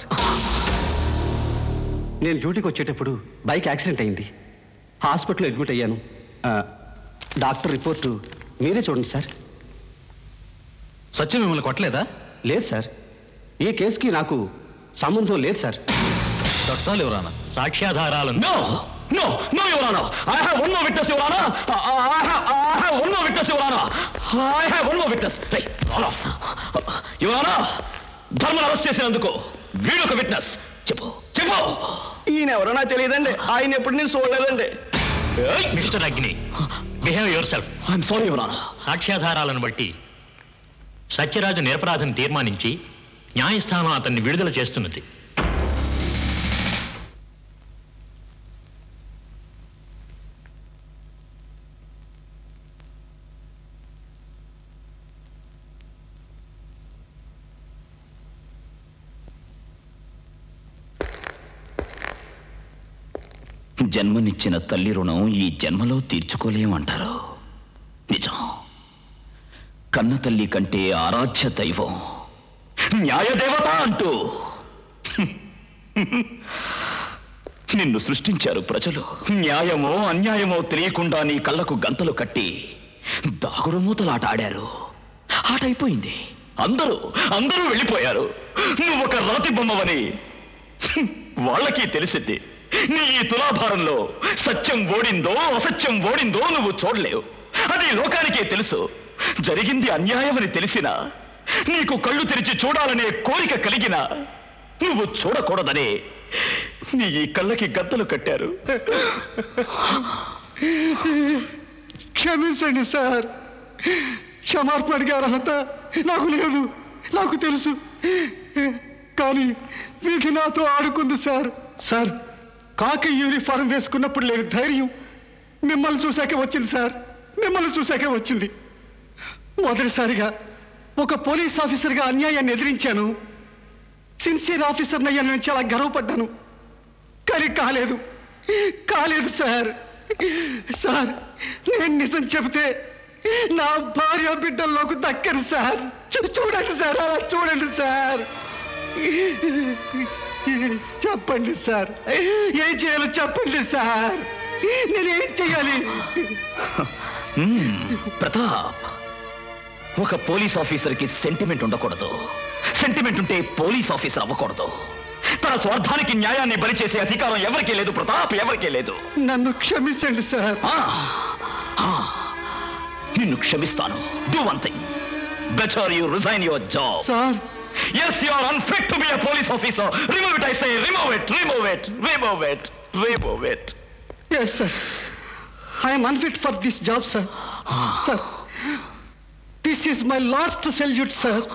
నేను డ్యూటీకి వచ్చేటప్పుడు బైక్ యాక్సిడెంట్ అయింది హాస్పిటల్లో అడ్మిట్ అయ్యాను ఆ, డాక్టర్ రిపోర్టు మీరే చూడండి సార్ సత్యం మిమ్మల్ని కొట్టలేదా లేదు సార్ ఈ కేసుకి నాకు సంబంధం లేదు సార్ దట్సాలు ఎవరానా సాక్ష్యాధారాలను no no no your honour I have one more witness your honour I have one more witness your honour I have one more witness your honour ధర్మను అరెస్ట్ చేసినందుకు వీడొక విట్నెస్ చెప్పు చెప్పు ఈయన ఎవరో నాకు తెలియదండి ఆయన ఎప్పుడు నేను చూడలేదండి mister Agni behave yourself I'm sorry your honour సాక్ష్యాధారాలను బట్టి సత్యరాజు నిరపరాధం తీర్మానించి న్యాయస్థానం అతన్ని విడుదల చేస్తున్నది జన్మనిచ్చిన తల్లి రుణం ఈ జన్మలో తీర్చుకోలేమంటారు నిజం కన్న తల్లి కంటే ఆరాధ్య దైవం న్యాయదేవత అంటూ నిన్ను సృష్టించారు ప్రజలు న్యాయమో అన్యాయమో తెలియకుండా నీ కళ్ళకు గంతలు కట్టి దాగుడుమూతలాట ఆడారు ఆట అయిపోయింది అందరూ అందరూ వెళ్ళిపోయారు నువ్వు ఒక రాతి బొమ్మవని హ్మ్, వాళ్ళకి తెలిసింది నీ ఈ తులాభారంలో సత్యం ఓడిందో అసత్యం ఓడిందో నువ్వు చూడలేవు అది లోకానికే తెలుసు జరిగింది అన్యాయమని తెలిసినా నీకు కళ్ళు తెరిచి చూడాలనే కోరిక కలిగినా నువ్వు చూడకూడదనే నీ ఈ కళ్ళకి గద్దలు కట్టారు క్షమించండి సార్ క్షమార్పణ అడిగే అర్హత నాకు లేదు నాకు తెలుసు కానీ వీధి నాతో ఆడుకుంది సార్ సార్ కాకి యూనిఫారం వేసుకున్నప్పుడు లేని ధైర్యం మిమ్మల్ని చూశాకే వచ్చింది సార్ మిమ్మల్ని చూశాకే వచ్చింది మొదటిసారిగా ఒక పోలీస్ ఆఫీసర్గా అన్యాయాన్ని ఎదిరించాను సిన్సియర్ ఆఫీసర్ అయ్యాను నేను చాలా గర్వపడ్డాను కానీ కాలేదు కాలేదు సార్ సార్ నేను నిజం చెబితే నా భార్య బిడ్డల్లోకి దక్కరు సార్ చూడండి సార్ అలా చూడండి సార్ చెప్పండి సార్ ఏం చేయాలో చెప్పండి సార్ నేనేం చేయాలి మ్మ్, ప్రతాప్ ఒక పోలీస్ ఆఫీసర్కి సెంటిమెంట్ ఉండకూడదు సెంటిమెంట్ ఉంటే పోలీస్ ఆఫీసర్ అవ్వకూడదు తన స్వార్థానికి న్యాయాన్ని బలి చేసే అధికారం ఎవరికీ లేదు ప్రతాప్ ఎవరికీ లేదు నన్ను క్షమించండి సార్ ఆ, నిన్ను క్షమిస్తాను do one thing better you resign your job sir yes you are unfit to be a police officer remove it I say remove it remove it remove it remove it yes sir I'm unfit for this job sir sir this is my last salute sir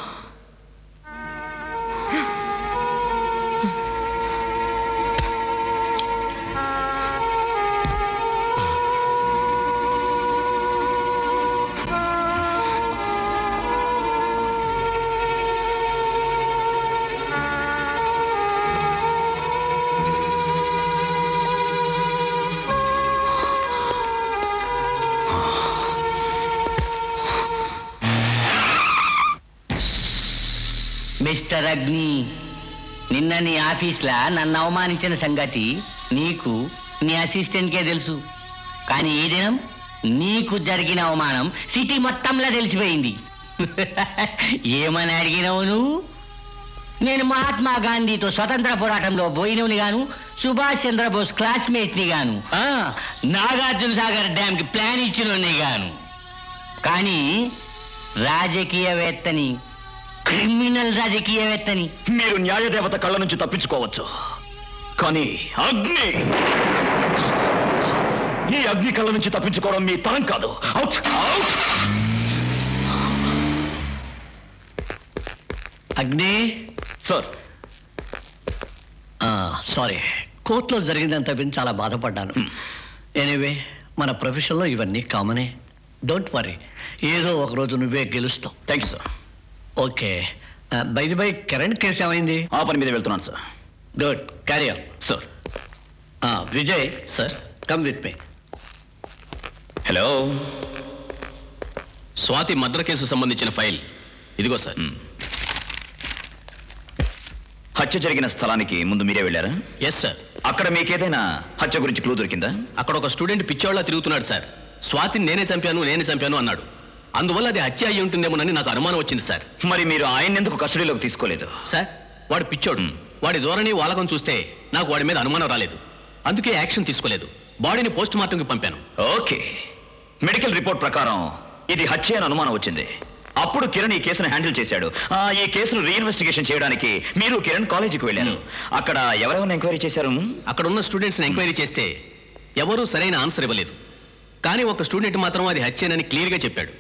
mister Agni నిన్న నీ ఆఫీస్లా నన్ను అవమానించిన సంగతి నీకు నీ అసిస్టెంట్కే తెలుసు కానీ ఈ దినం నీకు జరిగిన అవమానం సిటీ మొత్తంలో తెలిసిపోయింది ఏమని అడిగినావు నువ్వు నేను మహాత్మా గాంధీతో స్వతంత్ర పోరాటంలో పోయినవుని గాను సుభాష్ చంద్రబోస్ క్లాస్మేట్ని గాను ఆ, నాగార్జున సాగర్ డ్యామ్కి ప్లాన్ ఇచ్చినోని గాను కానీ రాజకీయవేత్తని క్రిమినల్ రాజకీయవేత్తని మీరు న్యాయదేవత కళ్ళ నుంచి తప్పించుకోవచ్చు కానీ అగ్ని ఈ అగ్ని కళ్ళ నుంచి తప్పించుకోవడం మీ తరం కాదు out out Agni sir sorry కోర్టులో జరిగిందంత విని చాలా బాధపడ్డాను ఎనీవే మన ప్రొఫెషన్లో ఇవన్నీ కామనే డోంట్ వరీ ఏదో ఒక రోజు నువ్వే గెలుస్తావు thank you sir okay by the by current case ఏమైంది ఆ పని మీద వెళ్తున్నాను sir good career sir Vijay sir come with me hello Swathi murder case సంబంధించిన ఫైల్ ఇదిగో సార్ హత్య జరిగిన స్థలానికి ముందు మీరే వెళ్ళారా ఎస్ సార్ అక్కడ మీకేదైనా హత్య గురించి క్లూ దొరికిందా అక్కడ ఒక స్టూడెంట్ పిచ్చోళ్ళ తిరుగుతున్నాడు సార్ స్వాతిని నేనే చంపాను నేనే చంపాను అన్నాడు అందువల్ల అది హత్య అయ్యి ఉంటుందేమోనని నాకు అనుమానం వచ్చింది సార్ మరి మీరు ఆయన ఎందుకు కస్టడీలోకి తీసుకోలేదు సార్ వాడు పిచ్చోడు వాడి ధోరణి వాలకం చూస్తే నాకు వాడి మీద అనుమానం రాలేదు అందుకే యాక్షన్ తీసుకోలేదు బాడీని పోస్ట్ మార్టంకి పంపాను ఓకే మెడికల్ రిపోర్ట్ ప్రకారం ఇది హత్య అని అనుమానం వచ్చింది అప్పుడు కిరణ్ ఈ కేసును హ్యాండిల్ చేశాడు ఆ, ఈ కేసును రీఇన్వెస్టిగేషన్ చేయడానికి మీరు కిరణ్ కాలేజీకి వెళ్ళారు అక్కడ ఎవరెవరిని ఎంక్వైరీ చేశారు అక్కడ ఉన్న స్టూడెంట్స్ని ఎంక్వైరీ చేస్తే ఎవరూ సరైన ఆన్సర్ ఇవ్వలేదు కానీ ఒక స్టూడెంట్ మాత్రం అది హత్యేనని క్లియర్గా చెప్పాడు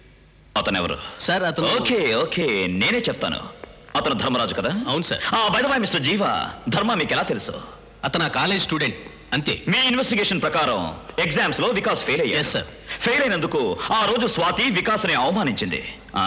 అతను ఎవరు సార్ అతను ఓకే ఓకే నేనే చెప్తాను అతను ధర్మరాజు కదా అవును సార్ బై మిస్టర్ జీవా ధర్మ మీకు ఎలా తెలుసు అతను కాలేజ్ స్టూడెంట్ అంతే మీ ఇన్వెస్టిగేషన్ ప్రకారం ఎగ్జామ్స్ లో వికాస్ ఫెయిల్ అయ్యారు సార్ ఫెయిల్ అయినందుకు ఆ రోజు స్వాతి వికాస్ని అవమానించింది ఆ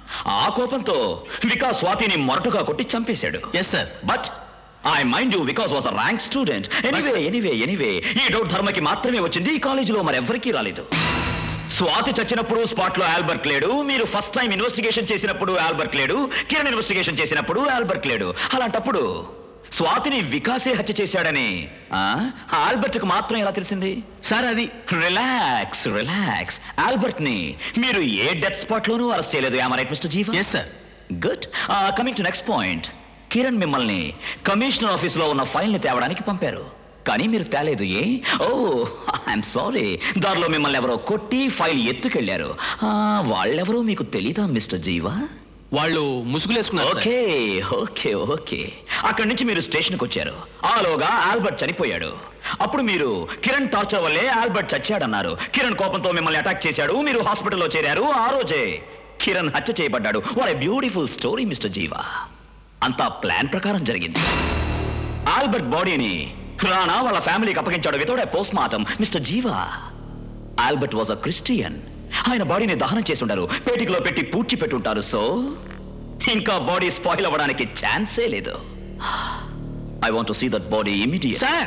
ఆ కోపంతో వికాస్ స్వాతిని మొరటుగా కొట్టి చంపేశాడు yes sir but I mind you Vikas was a rank student anyway anyway anyway ఈ డౌట్ ధర్మకి మాత్రమే వచ్చింది ఈ కాలేజీలో మరెవ్వరికీ రాలేదు స్వాతి చచ్చినప్పుడు స్పాట్ లో ఆల్బర్ట్ లేడు మీరు ఫస్ట్ టైం ఇన్వెస్టిగేషన్ చేసినప్పుడు ఆల్బర్ట్ లేడు కిరణ్ ఇన్వెస్టిగేషన్ చేసినప్పుడు ఆల్బర్ట్ లేడు అలాంటప్పుడు స్వాతిని వికాసే హత్య చేశాడని ఆ? ఆల్బర్ట్ కు మాత్రం ఎలా తెలిసింది సార్ అది రిలాక్స్ రిలాక్స్ ఆల్బర్ట్ ని మీరు ఏ డెత్ స్పాట్ లోనూ అరెస్ట్ చేయలేదు am I right mister Jeevan yes sir good coming to next point Kiran మిమ్మల్ని కమిషనర్ ఆఫీస్ లో ఉన్న ఫైల్ ని తేవడానికి పంపారు కానీ మీరు తేలేదు ఏ ఓ ఐఎమ్ సారీ దారిలో మిమ్మల్ని ఎవరో కొట్టి ఫైల్ ఎత్తుకెళ్లారు ఆ, వాళ్ళెవరో మీకు తెలీదా మిస్టర్ జీవా వాళ్ళు ముసుగులేసుకున్నారు సార్. ఓకే ఓకే ఓకే అక్కడి నుంచి మీరు స్టేషన్కి వచ్చారు ఆలోగా ఆల్బర్ట్ చనిపోయాడు అప్పుడు మీరు కిరణ్ టార్చర్ వల్లే ఆల్బర్ట్ చచ్చాడన్నారు కిరణ్ కోపంతో మిమ్మల్ని అటాక్ చేశాడు మీరు హాస్పిటల్లో చేరారు ఆ రోజే కిరణ్ హత్య చేయబడ్డాడు what a beautiful story mister Jeeva అంతా ప్లాన్ ప్రకారం జరిగింది ఆల్బర్ట్ బాడీని రానా వాళ్ళ ఫ్యామిలీకి అప్పగించాడు without a post mortem mister Jeeva Albert was a Christian ఆయన బాడీని దహనం చేసి ఉంటారు పేటికలో పెట్టి పూడ్చి పెట్టుంటారు సో ఇంకా బాడీ స్పాయిల్ అవ్వడానికి ఛాన్సే లేదు I want to see that body immediate sir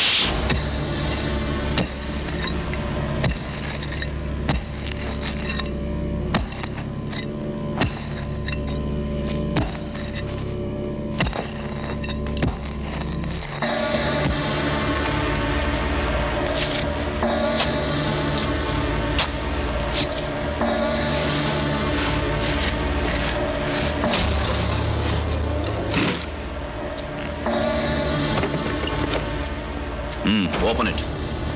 open it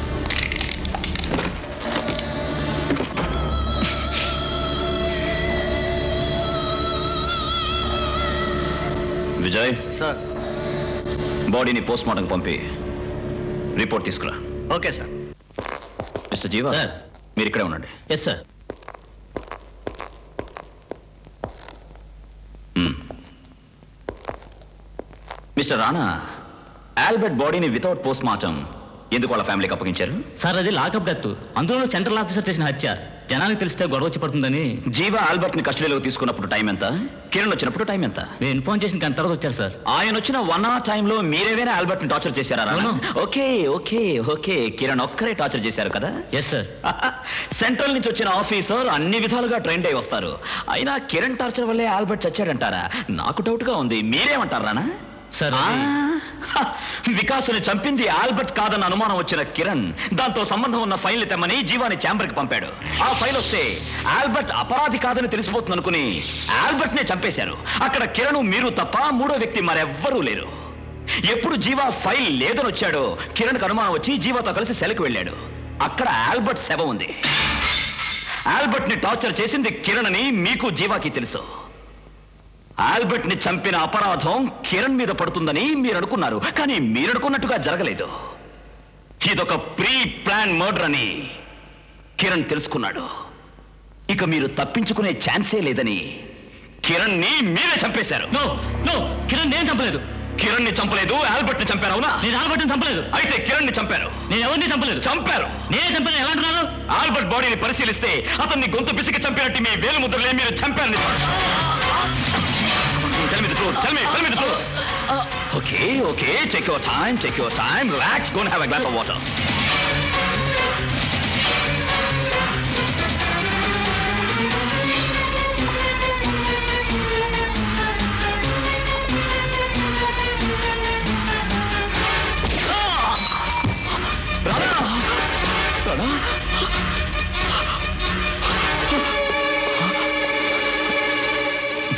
Vijay sir బాడీని పోస్ట్ మార్టం పంపి రిపోర్ట్ తీసుకురా ఓకే సార్ మిస్టర్ జీవా మీరు ఇక్కడే ఉండండి yes sir mister Rana Albert బాడీని వితౌట్ పోస్ట్ మార్టం ఎందుకు వాళ్ళ ఫ్యామిలీకి అప్పగించారు సార్ అది లాకప్ డెత్ అందులో సెంట్రల్ ఆఫీసర్ చేసిన హత్య జనానికి తెలిస్తే గొడవ వచ్చి పడుతుందని జీవా ఆల్బర్ట్ ని కస్టడీలోకి తీసుకున్నప్పుడు టైం ఎంత కిరణ్ వచ్చినప్పుడు టైం ఎంత నేను ఇన్ఫార్మ్ చేసిన గంట తర్వాత వచ్చారు సార్ ఆయన వచ్చిన వన్ అవర్ టైంలో మీరేమైనా ఆల్బర్ట్ ని టార్చర్ చేశారా రానా? అవును. ఓకే ఓకే ఓకే కిరణ్ ఒక్కరే టార్చర్ చేశారు కదా ఎస్ సార్ సెంట్రల్ నుంచి వచ్చిన ఆఫీసర్ అన్ని విధాలుగా ట్రైండ్ అయి వస్తారు అయినా కిరణ్ టార్చర్ వల్లే ఆల్బర్ట్ చచ్చాడంటారా నాకు డౌట్ గా ఉంది మీరేమంటారు రానా సార్ వికాసుని చంపింది ఆల్బర్ట్ కాదన్న అనుమానం వచ్చిన కిరణ్ దాంతో సంబంధం ఉన్న ఫైల్ తెమ్మని జీవాని ఛాంబర్ కి పంపాడు ఆ ఫైల్ వస్తే ఆల్బర్ట్ అపరాధి కాదని తెలిసిపోతుంది అనుకుని ఆల్బర్ట్ నే చంపేశారు అక్కడ కిరణ్ మీరు తప్ప మూడో వ్యక్తి మరెవ్వరూ లేరు ఎప్పుడు జీవా ఫైల్ లేదని వచ్చాడో కిరణ్కి అనుమానం వచ్చి జీవాతో కలిసి సెలకు వెళ్ళాడు అక్కడ ఆల్బర్ట్ శవం ఉంది ఆల్బర్ట్ ని టార్చర్ చేసింది కిరణ్ అని మీకు జీవాకి తెలుసు ఆల్బర్ట్ ని చంపిన అపరాధం కిరణ్ మీద పడుతుందని మీరు అనుకున్నారు కానీ మీరు అనుకున్నట్టుగా జరగలేదు ఇదొక ప్రీ ప్లాన్ మర్డర్ అని కిరణ్ తెలుసుకున్నాడు ఇక మీరు తప్పించుకునే ఛాన్సే లేదని కిరణ్ ని మీరే చంపేశారు నో నో కిరణ్ నేను చంపలేదు కిరణ్ ని చంపలేదు ఆల్బర్ట్ ని చంపారు అవునా నేను ఆల్బర్ట్ చంపలేదు అయితే కిరణ్ ని చంపారు నేను ఎవరిని చంపలేదు చంపారు నేనే చంపాను ఎలా అంటున్నారు ఆల్బర్ట్ బాడీని పరిశీలిస్తే అతన్ని గొంతు పిసికి చంపినట్టు మీ వేలు ముద్రలే మీరు చంపారని Tell me the truth. Tell me, tell me the truth. Okay, okay. Take your time, take your time. Relax. Go and have a glass of water.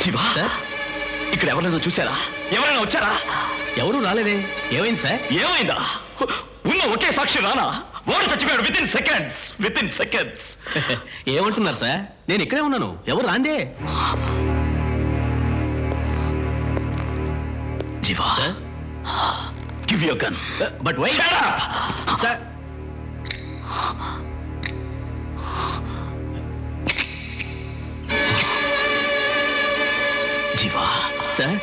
Shiva ఇక్కడ ఎవరైనా చూసారా ఎవరైనా వచ్చారా ఎవరు రాలేదే ఏమైంది సార్ ఏమైందా ఉన్న ఒకే సాక్షి రానా వాడు చచ్చిపోయాడు within seconds within seconds ఏమంటున్నారు సార్ నేను ఇక్కడే ఉన్నాను ఎవరు రాందే Jeeva give your gun but why sir Jeeva sir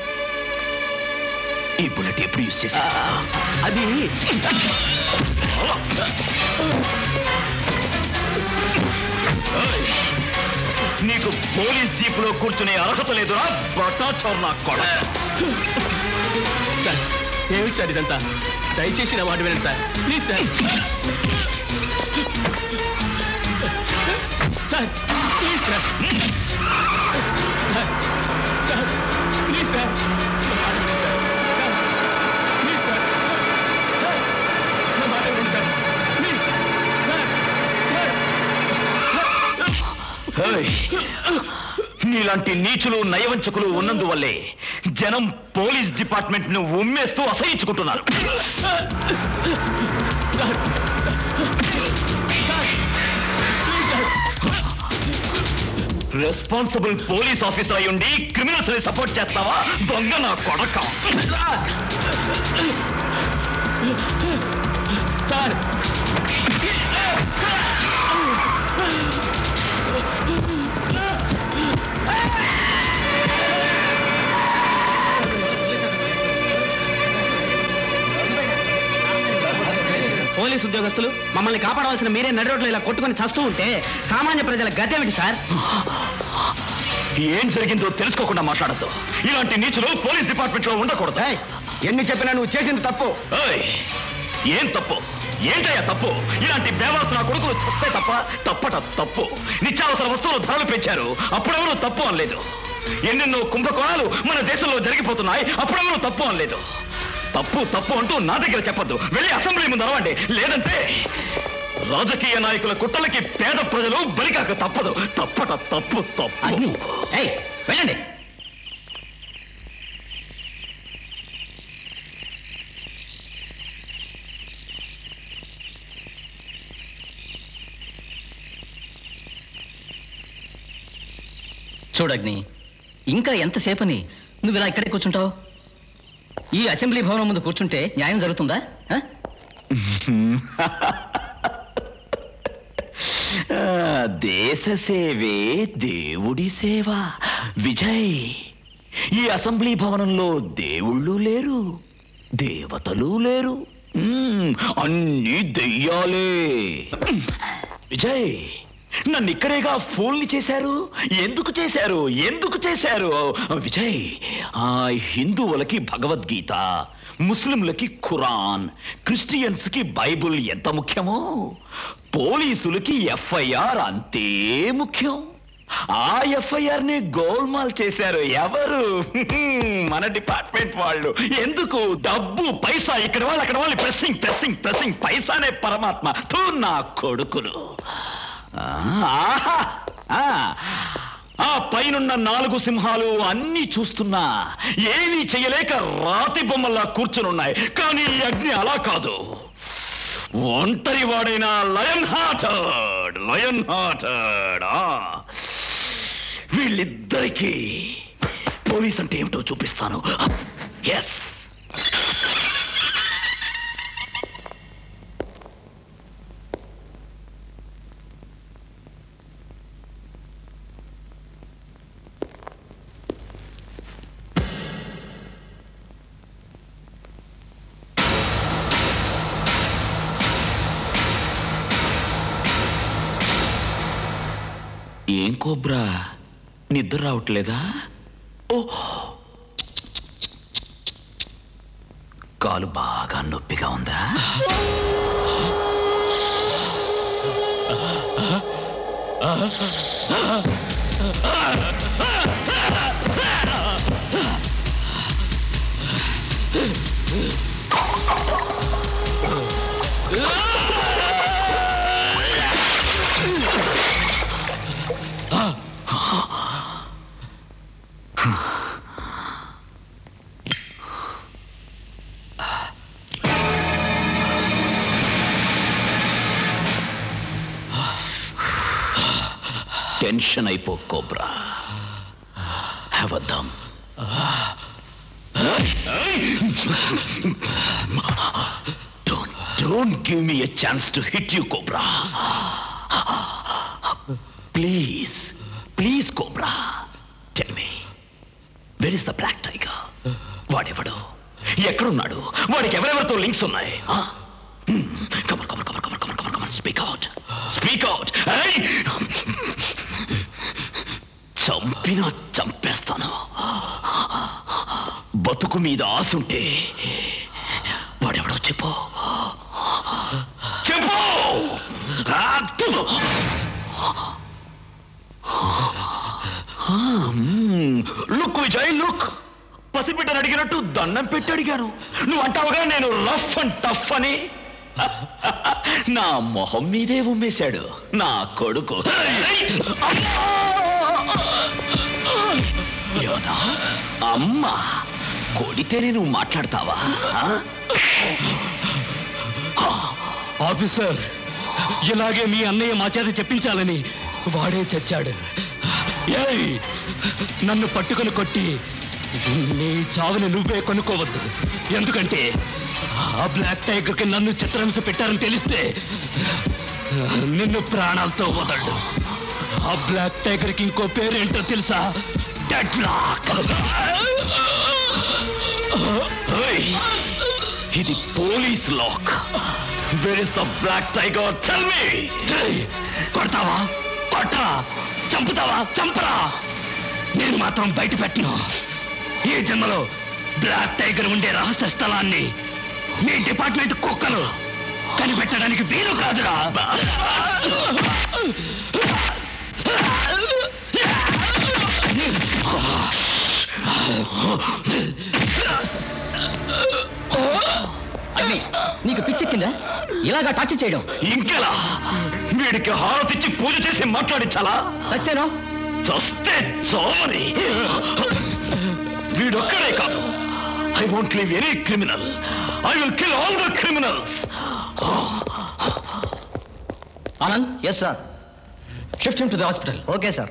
ఈ బుల్లెట్ ఎప్పుడు యూజ్ చేశా అది నీకు పోలీస్ జీపులో కూర్చునే అర్హత లేదురా బటాచోర్ నా కొడ సార్ ఏమిటి సార్ ఇదంతా దయచేసి నా మాట వినండి sir please sir sir please sir sir sir please sir నా మాట వినండి sir. Sir, please sir. Sir, నా మాట వినండి సార్. ప్లీజ్. Sir, hey! నీలాంటి నీచులు నయవంచకులు ఉన్నందువల్లే జనం పోలీస్ డిపార్ట్మెంట్ ను ఉమ్మేస్తూ అసహించుకుంటున్నారు రెస్పాన్సిబుల్ పోలీస్ ఆఫీసర్ అయి ఉండి క్రిమినల్స్ ని సపోర్ట్ చేస్తావా దొంగ నా కొడక సార్ పోలీస్ ఉద్యోగస్తులు మమ్మల్ని కాపాడవలసిన మీరే నడి రోడ్లో ఇలా కొట్టుకొని చస్తూ ఉంటే సామాన్య ప్రజల గతేమిటి సార్ ఏం జరిగిందో తెలుసుకోకుండా మాట్లాడద్దు ఇలాంటి నీచులు పోలీస్ డిపార్ట్మెంట్ లో ఉండకూడదు ఎన్ని చెప్పినా నువ్వు చేసింది తప్పు ఏయ్! ఏం తప్పు ఏంటయ్యా తప్పు ఇలాంటి బేవాసు నా కొడుకులు చస్తే తప్ప తప్పట తప్పు నిత్యావసర వస్తువులు ధరలు పెంచారు అప్పుడెవరు తప్పు అనలేదు ఎన్నెన్నో కుంభకోణాలు మన దేశంలో జరిగిపోతున్నాయి అప్పుడెవరు తప్పు అనలేదు తప్పు తప్పు అంటూ నా దగ్గర చెప్పొద్దు వెళ్ళి అసెంబ్లీ ముందు అరవండి లేదంటే రాజకీయ నాయకుల కుట్రలకి పేద ప్రజలు బలికాక తప్పదు తప్పట తప్పు తప్పు వెళ్ళండి చూడగ్ని ఇంకా ఎంతసేపని నువ్వు ఇలా ఇక్కడే కూర్చుంటావు ఈ అసెంబ్లీ భవనం ముందు కూర్చుంటే న్యాయం జరుగుతుందా ఆ? ఆ, దేశ సేవే దేవుడి సేవ విజయ్ ఈ అసెంబ్లీ భవనంలో దేవుళ్ళు లేరు దేవతలు లేరు మ్మ్, అన్నీ దెయ్యాలే విజయ్ నన్ను ఇక్కడేగా ఫోన్లు చేశారు ఎందుకు చేశారు ఎందుకు చేశారు విజయ్ ఆ హిందువులకి భగవద్గీత ముస్లింలకి ఖురాన్ క్రిస్టియన్స్ కి బైబుల్ ఎంత ముఖ్యమో పోలీసులకి ఎఫ్ఐఆర్ అంతే ముఖ్యం ఆ ఎఫ్ఐఆర్ ని గోల్మాల్ చేశారు ఎవరు మన డిపార్ట్మెంట్ వాళ్ళు ఎందుకు డబ్బు పైసా ఇక్కడ వాళ్ళు అక్కడ వాళ్ళు ప్రెస్సింగ్ ప్రెస్సింగ్ ప్రెస్సింగ్ పైసానే పరమాత్మ తూ నా కొడుకులు ఆహా! ఆ, ఆ పైనున్న నాలుగు సింహాలు అన్ని చూస్తున్నా ఏమీ చేయలేక రాతి బొమ్మల్లా కూర్చునున్నాయి కానీ ఈ అగ్ని అలా కాదు ఒంటరి వాడైన లయన్ హార్టెడ్ లయన్ హార్టెడ్ వీళ్ళిద్దరికీ పోలీస్ అంటే ఏమిటో చూపిస్తాను ఎస్ ఏం కోబ్రా నిద్ర రావట్లేదా ఓ కాలు బాగా నొప్పిగా ఉందా టెన్షన్ అయిపో కోబ్రా హ్యావ్ అ దమ్ Don't, don't give me a chance to hit you, Cobra. Please, please, Cobra. Tell me, where is the black tiger? వాడెవడు ఎక్కడున్నాడు వాడికి ఎవరెవరితో లింక్స్ ఉన్నాయి కమర్ కమర్ కమర్ కమర్ కమర్ కమర్ కమర్ స్పీక్ అవుట్ స్పీక్ అవుట్ చంపినా చంపేస్తాను బతుకు మీద ఆశుంటే వాడెవడో చెప్పు చెప్పు లుక్ విజయ్ లుక్ పసిబిడ్డను అడిగినట్టు దండం పెట్టి అడిగాను నువ్వు అంటావుగా నేను రఫ్ అండ్ టఫ్ అని నా మొహం మీదే ఉమ్మేశాడు నా కొడుకు యోనా, అమ్మ కొడితేనే నువ్వు మాట్లాడతావా ఆ? ఆఫీసర్ ఇలాగే మీ అన్నయ్య మా చేత చెప్పించాలని వాడే చచ్చాడు ఏయ్ నన్ను పట్టుకొని కొట్టి నీ చావుని నువ్వే కొనుక్కోవద్దు ఎందుకంటే ఆ బ్లాక్ టైగర్కి నన్ను చిత్రహింస పెట్టారని తెలిస్తే నిన్ను ప్రాణాలతో వదలడు ఆ బ్లాక్ టైగర్కి ఇంకో పేరేంటో తెలుసా డెడ్ లాక్ ఏయ్, ఇది police lock where is the black tiger tell me కొడతావా కొట్టరా చంపుతావా చంపరా నేను మాత్రం బయట పెట్టను ఈ జన్మలో బ్లాక్ టైగర్ ఉండే రహస్య స్థలాన్ని మీ డిపార్ట్మెంట్ కుక్కలు కనిపెట్టడానికి వీలు కాదురా అగ్ని నీకు పిచ్చెక్కిందా ఇలాగా టార్చర్ చేయడం ఇంకెలా వీడికి హారతిచ్చి పూజ చేసి మాట్లాడించాలా చస్తేనో చస్తే చోమని వీడొక్కడే కాదు I want leave any criminal I will kill all the criminals Anand yes sir shift to the hospital okay sir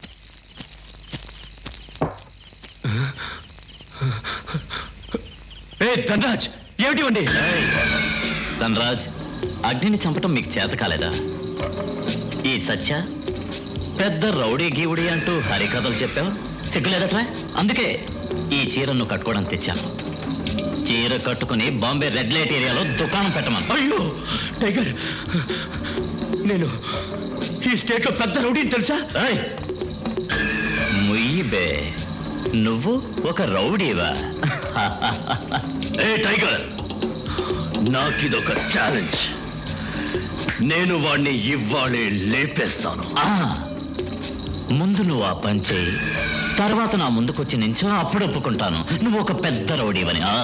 ఏ ధనరాజ్ ఏమిటివ్వండి ధనరాజ్ అగ్నిని చంపటం మీకు చేత కాలేదా ఈ సత్య పెద్ద రౌడీ గీవుడి అంటూ హరికథలు చెప్పావు సిగ్గులేదట్రా అందుకే ఈ చీరను కట్టుకోవడం తెచ్చాను చీర కట్టుకుని బాంబే రెడ్ లైట్ ఏరియాలో దుకాణం పెట్టమను అయ్యో టైగర్ నేను ఈ స్టేట్ లో పెద్ద రౌడీని తెలుసా ముయ్యి బే నువ్వు ఒక రౌడీవా ఏ టైగర్ నాకిదొక ఛాలెంజ్ నేను వాణ్ణి ఇవ్వాలే లేపేస్తాను ఆ, ముందు నువ్వు ఆ పని చేయి తర్వాత నా ముందుకొచ్చి నించో అప్పుడు ఒప్పుకుంటాను నువ్వు ఒక పెద్ద రౌడీవని ఆ.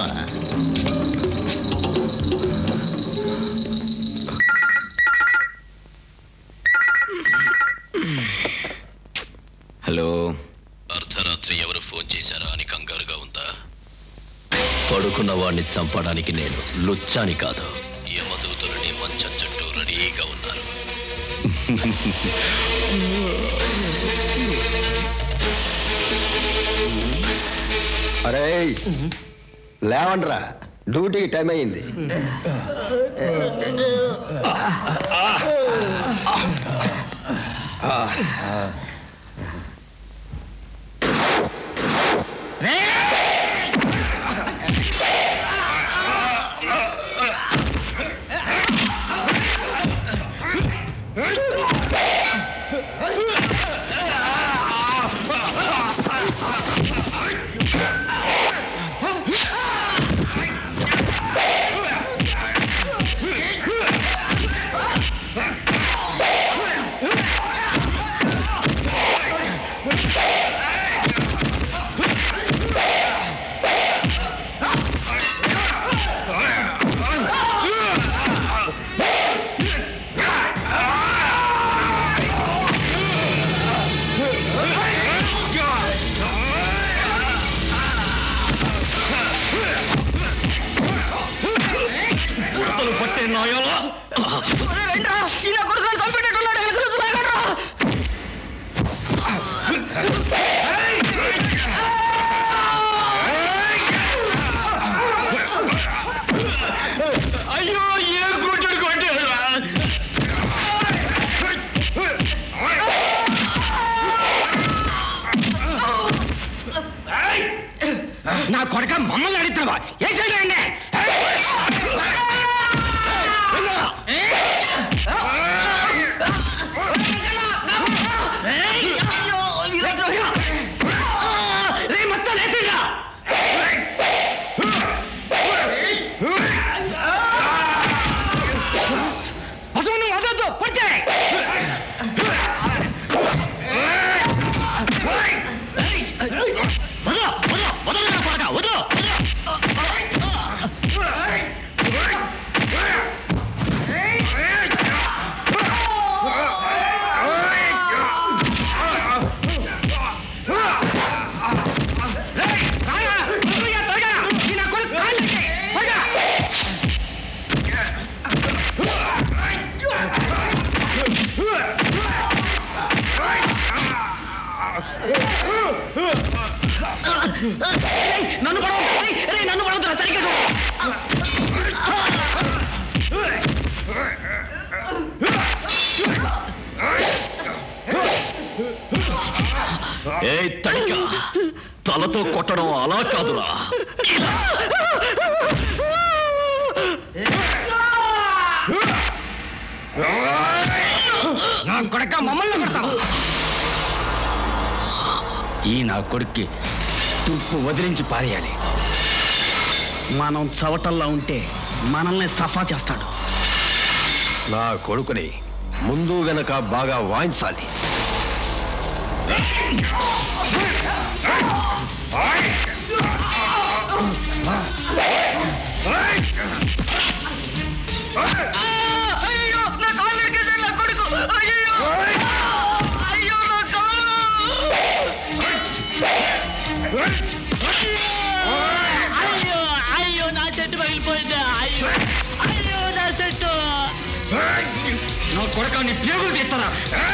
హలో అర్ధరాత్రి ఎవరు ఫోన్ చేశారా అని కంగారుగా ఉందా పడుకున్న వాడిని చంపడానికి నేను లుచ్చాని కాదు యమదూతులని మంచం చుట్టూ రెడీగా ఉన్నారు అరే లేవండ్రా డ్యూటీకి టైం అయింది Ah! నా కొడక మమ్మల్ని అడుగుతావా ఏ సైడ్ రండి అసలు నువ్వు వదొద్దు పొడిచేయ్ నన్ను పడవ నన్ను పడవద్దురా సరిగ్గా చూడు. ఏ తడిక తలతో కొట్టడం అలా కాదురా నా కొడక మమ్మల్ని కొడతావా ఈ నా కొడుక్కి తుప్పు వదిలించి పారేయాలి మనం చవటల్లా ఉంటే మనల్ని సఫా చేస్తాడు నా కొడుకుని ముందు వెనక బాగా వాయించాలి అయ్యో నా కాళ్ళు ఎక్కేసాడు నా కొడుకు అయ్యో అయ్యో నా అయ్యో అయ్యో నా చెట్టు పగిలిపోయింది అయ్యో అయ్యో నా చెట్టు నా కొడక నీ పేగులు తీస్తారా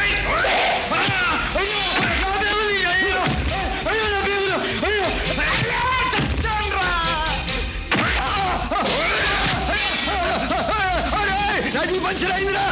నది పంచరైందిరా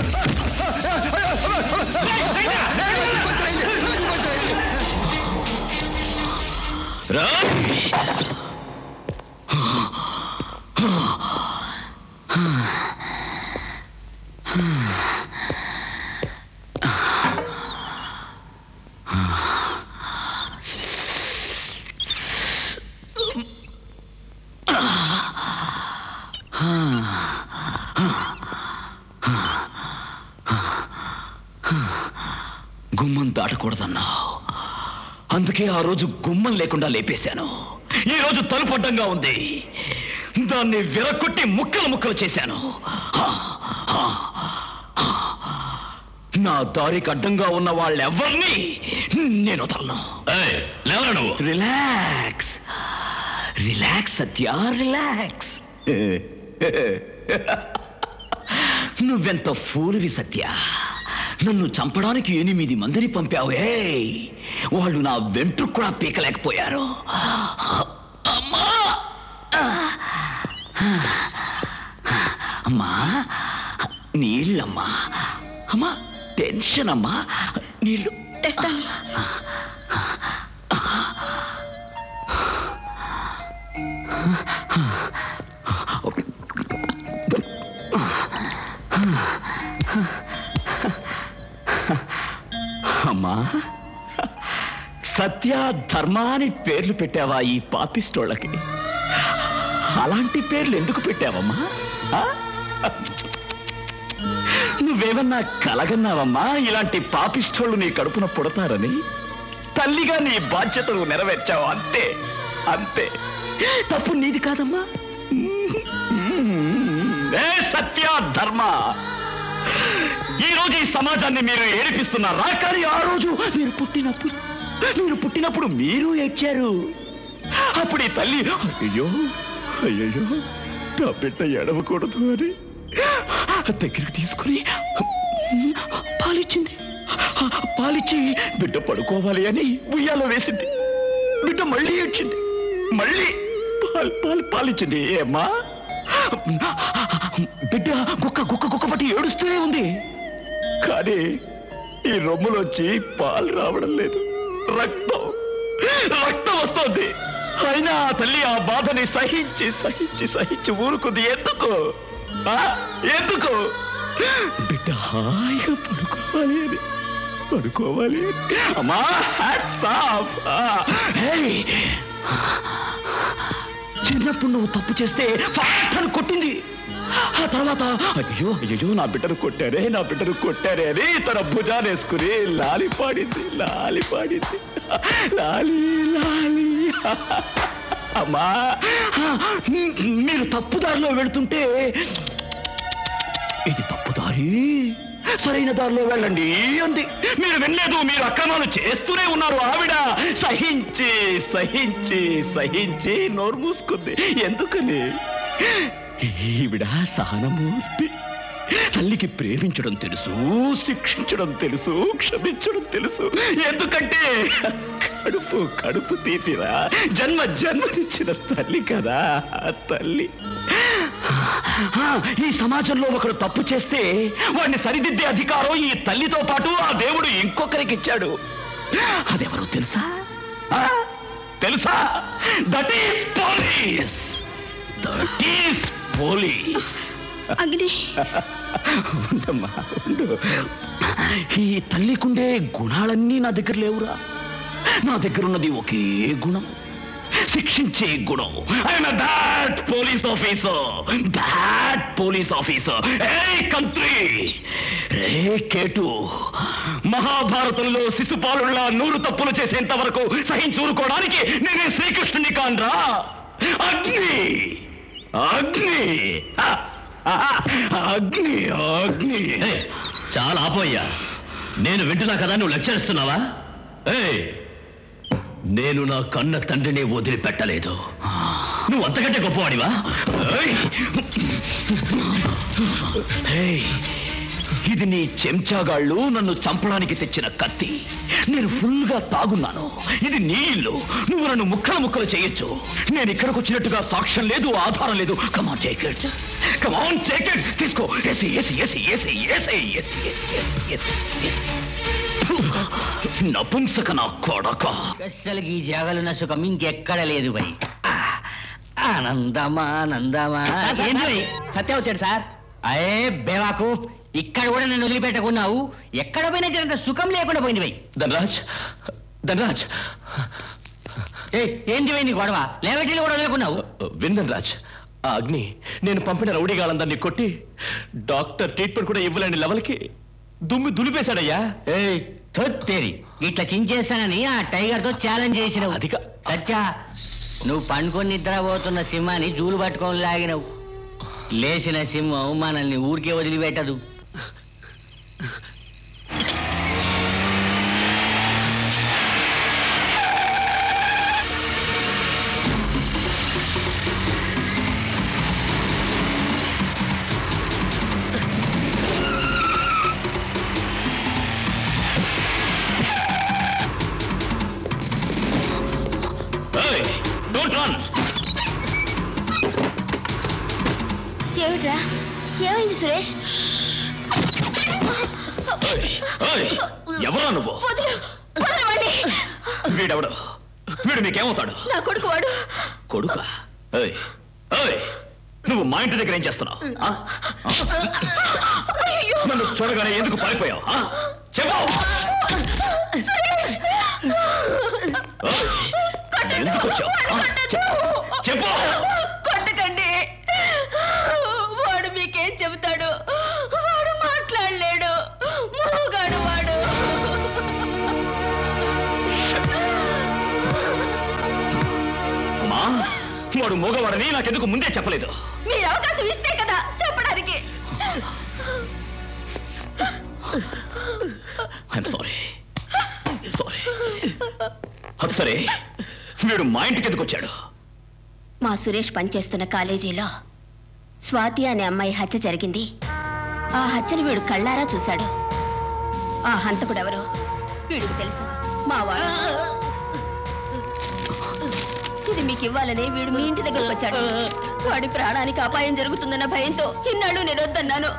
గుమ్మం దాటకూడదన్నావు అందుకే ఆ రోజు గుమ్మం లేకుండా లేపేశాను ఈ రోజు తలుపు అడ్డంగా ఉంది దాన్ని విరకొట్టి ముక్కలు ముక్కలు చేశాను హా, హా, హా. నా దారికి అడ్డంగా ఉన్న వాళ్ళెవరిని నేను వదలను లేవరా నువ్వు రిలాక్స్ రిలాక్స్ సత్య రిలాక్స్ నువ్వెంత ఫూలువి సత్య నన్ను చంపడానికి ఎనిమిది మందిని పంపావే వాళ్ళు నా వెంట్రుకు కూడా పీకలేకపోయారు అమ్మా అమ్మా నీళ్ళమ్మా అమ్మా టెన్షన్ అమ్మా నీళ్ళు తెస్తాను అమ్మా సత్య ధర్మ అని పేర్లు పెట్టావా ఈ పాపిస్టోళ్ళకి అలాంటి పేర్లు ఎందుకు పెట్టావమ్మా ఆ? నువ్వేమన్నా కలగన్నావమ్మా ఇలాంటి పాపిస్టోళ్ళు నీ కడుపున పుడతారని తల్లిగా నీ బాధ్యతలు నెరవేర్చావు అంతే అంతే తప్పు నీది కాదమ్మా ఏ సత్య ధర్మ ఈ రోజు ఈ సమాజాన్ని మీరు ఏడిపిస్తున్నారా కానీ ఆ రోజు మీరు పుట్టినప్పుడు మీరు పుట్టినప్పుడు మీరు ఏడ్చారు అప్పుడు ఈ తల్లి అయ్యో అయ్యో నా బిడ్డ ఎడవకూడదు అని దగ్గరికి తీసుకుని పాలిచ్చింది పాలిచ్చి బిడ్డ పడుకోవాలి అని ఉయ్యాలో వేసింది బిడ్డ మళ్ళీ ఏడ్చింది మళ్ళీ పాలు పాలు పాలిచ్చింది ఏమ్మా బిడ్డ కుక్క కుక్క కుక్క పట్టి ఏడుస్తూనే ఉంది కానీ ఈ రొమ్ములోంచి పాలు రావడం లేదు రక్తం రక్తం వస్తోంది అయినా ఆ తల్లి ఆ బాధని సహించి సహించి సహించి ఊరుకుంది ఎందుకు ఆ? ఎందుకు బిడ్డ హాయిగా పడుకోవాలి అని పడుకోవాలి అని. అమ్మా hats off. ఆ, hey. చిన్నప్పుడు నువ్వు తప్పు చేస్తే ఫాట్ అని కొట్టింది ఆ తర్వాత అయ్యో అయ్యో నా బిడ్డను కొట్టారే నా బిడ్డను కొట్టారే అని తన భుజానేసుకుని లాలి పాడింది లాలి పాడింది లాలి లాలి అమ్మా మీరు తప్పుదారిలో వెళ్తుంటే ఇది తప్పుదారి సరైన దారిలో వెళ్ళండి అంది మీరు వినలేదు మీరు అక్రమాలు చేస్తూనే ఉన్నారు ఆవిడ సహించి సహించి సహించి నోరు మూసుకుంది ఎందుకని ఈవిడ సహనమూర్తి తల్లికి ప్రేమించడం తెలుసు శిక్షించడం తెలుసు క్షమించడం తెలుసు ఎందుకంటే కడుపు కడుపు తీపిరా జన్మ జన్మనిచ్చిన తల్లి కదా ఆ తల్లి ఆ, ఈ సమాజంలో ఒకడు తప్పు చేస్తే వాడిని సరిదిద్దే అధికారం ఈ తల్లితో పాటు ఆ దేవుడు ఇంకొకరికి ఇచ్చాడు అదెవరో తెలుసా ఆ? తెలుసా that is police that is police Agni ఉండమ్మా ఉండు ఈ తల్లికుండే గుణాలన్నీ నా దగ్గర లేవురా నా దగ్గర ఉన్నది ఒకే గుణం శిక్షించే గుణం I'm that police officer that police officer a country రే కేటు మహాభారతంలో శిశుపాలుళ్ళ నూరు తప్పులు చేసేంత వరకు సహించూరుకోవడానికి నేనే శ్రీకృష్ణుని కాన్రా అగ్ని అగ్ని ఆ, ఆ, అగ్ని అగ్ని చాలా ఆపోయ్యా నేను వింటున్నా కదా నువ్వు లెక్చర్ ఇస్తున్నావా ఏయ్ నేను నా కన్న తండ్రిని వదిలిపెట్టలేదు నువ్వు అంతకంటే గొప్పవాడివా ఏయ్! ఏయ్, ఇది నీ చెంచాగాళ్ళు నన్ను చంపడానికి తెచ్చిన కత్తి నేను ఫుల్ గా తాగున్నాను ఇది నీ ఇల్లు నువ్వు నన్ను ముక్కలు ముక్కలు చేయొచ్చు నేను ఇక్కడికి వచ్చినట్టుగా సాక్ష్యం లేదు ఆధారం లేదు come on take it come on take it తీసుకో ఏసి ఏసి ఏసి ఏసి ఏసి ఏసి ఏసి నపుంసక నా కొడక అస్సలకి ఈ జాగాలున్న సుఖం ఇంకెక్కడ లేదు భయ్ ఆనందమా ఆనందమా ఏంటి భయ్ సత్య వచ్చాడు సార్ అరే బేవాకూఫ్ ఇక్కడ కూడా నన్ను వదిలిపెట్టకున్నావు ఎక్కడ పోయినా జరంత సుఖం లేకుండా పోయింది భయ్ ధనరాజ్ ధనరాజ్ ఏ ఏంటి భయ్ నీ గొడవ లేవటిని కూడా వదులుకున్నావు విందన్ రాజ్ ఆ అగ్ని నేను పంపిన రౌడీగాళ్ళందరినీ కొట్టి డాక్టర్ ట్రీట్మెంట్ కూడా ఇవ్వలేని లెవెల్కి దుమ్మి దులిపేశాడయ్యా ఏయ్ తొత్తేరి ఇట్లా చించేస్తానని ఆ టైగర్ తో ఛాలెంజ్ చేసినావు అధిక సత్య నువ్వు పండుకొని నిద్రపోతున్న సింహాన్ని జూలు పట్టుకొని లాగినవు లేచిన సింహం మనల్ని ఊరికే వదిలిపెట్టదు డోంట్ రన్ ఏమిట్రా ఏమైంది సురేష్ ఎవరా నువ్వు వదిలు వదలవండి వీడెవడు వీడు నీకేమవుతాడు నా కొడుకు వాడు కొడుక ఏయ్ ఏయ్ నువ్వు మా ఇంటి దగ్గర ఏం చేస్తున్నావు ఆ? నన్ను చూడగానే ఎందుకు పారిపోయావు ఆ? చెప్పు సురేష్ ఏయ్, ఎందుకు వచ్చావు ఆ? చెప్పు. చెప్పు కొట్టకండి వాడు మీకేం చెబుతాడు వాడు మాట్లాడలేడు మూగాడు వాడు అమ్మా వాడు మూగవాడని నాకెందుకు ముందే చెప్పలేదు మీరు అవకాశం ఇస్తే కదా చెప్పడానికి ఐఎమ్ సారీ సారీ అది సరే వీడు మా ఇంటికి ఎందుకు వచ్చాడు మా సురేష్ పనిచేస్తున్న కాలేజీలో స్వాతి అనే అమ్మాయి హత్య జరిగింది ఆ హత్యను వీడు కళ్ళారా చూశాడు ఆ హంతకుడెవరో వీడికి తెలుసు మా వాడు ఇది మీకు ఇవ్వాలని వీడు మీ ఇంటి దగ్గరకు వచ్చాడు వాడి ప్రాణానికి అపాయం జరుగుతుందన్న భయంతో ఇన్నాళ్ళు నేను వద్దన్నాను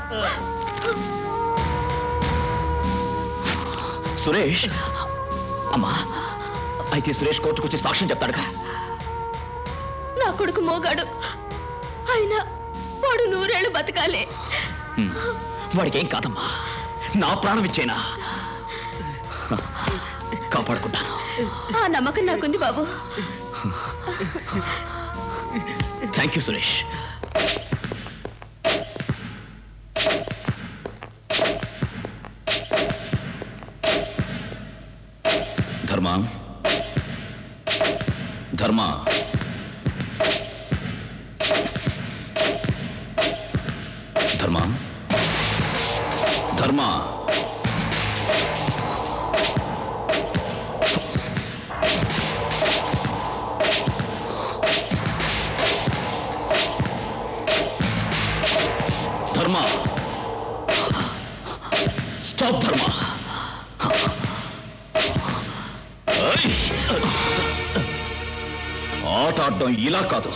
సురేష్ అమ్మా అయితే సురేష్ కోర్టుకు వచ్చి సాక్ష్యం చెప్తాడుగా కొడుకు మోగాడు అయినా వాడు నూరేళ్లు బతకాలి హ్మ్. వాడికి ఏం కాదమ్మా నా ప్రాణం ఇచ్చేనా కాపాడుకుంటాను ఆ నమ్మకం నాకుంది బాబు థ్యాంక్ యూ సురేష్ ధర్మ ధర్మ ధర్మ ధర్మ ధర్మ స్టాప్ ధర్మ ఏయ్! ఆట ఆడడం ఇలా కాదు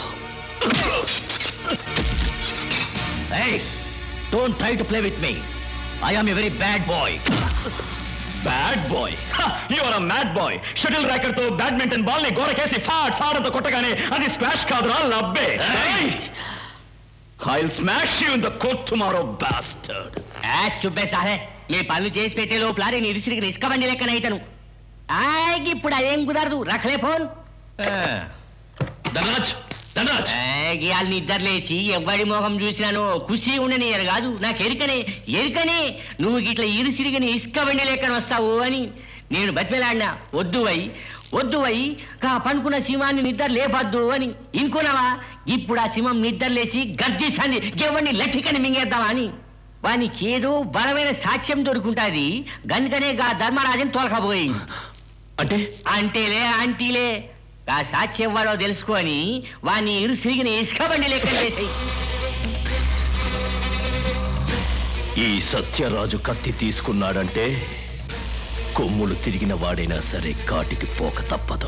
Hey, don't try to play with me. I am a very bad boy. Bad boy your mad boy shuttle racket తో బ్యాడ్మింటన్ బాల్ ని గోడకేసి ఫాడ్ ఫాడ్ అంత కొట్టగానే అది స్క్వాష్ కాదురా లబ్బే I smash you in the court tomorrow bastard చుబ్బే సాహే మీ పనులు చేసి పెట్టే లోపల నేను ఇరిసిరికి ఇసుక బండి లెక్కన అయితను ఆగి ఇప్పుడు అదేం కుదరదు రఖలే ఫోన్ ధనరాజ్ ధనరాజ్ ఇవాళ నిద్ర లేచి ఎవ్వడి మొహం చూసినానో ఖుషి ఉండనియరు కాదు నాకు ఎరుకనే ఎరుకనే నువ్వు ఇట్లా ఇరుసిరిగని ఇసుక బండి లెక్కన వస్తావు అని నేను బతిలాడినా వద్దు వై వద్దు వై కా పనుకున్న సింహాన్ని నిద్ర లేపద్దు అని ఇంకున్నావా ఇప్పుడు ఆ సింహం నిద్ర లేచి గర్జిస్తాంది ఎవరిని లఠికని మింగేద్దామా అని వానికి ఏదో బలమైన సాక్ష్యం దొరుకుంటాది గనుకనే గా ధర్మరాజన్ తోలకపోయింది అంటే అంటేలే ఆంటీలే ఆ సాక్ష్యం వాడో తెలుసుకొని వాని ఇరుసిరిగిన ఇసుక బండి లెక్క చేసాయి ఈ సత్యరాజు కత్తి తీసుకున్నాడంటే కొమ్ములు తిరిగిన వాడైనా సరే కాటికి పోక తప్పదు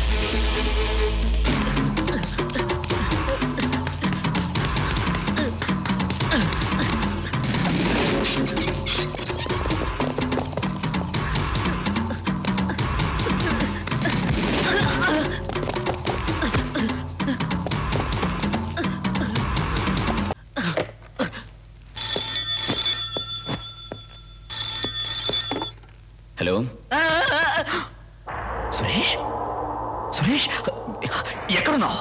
హలో సురేష్ సురేష్ ఎక్కడున్నావు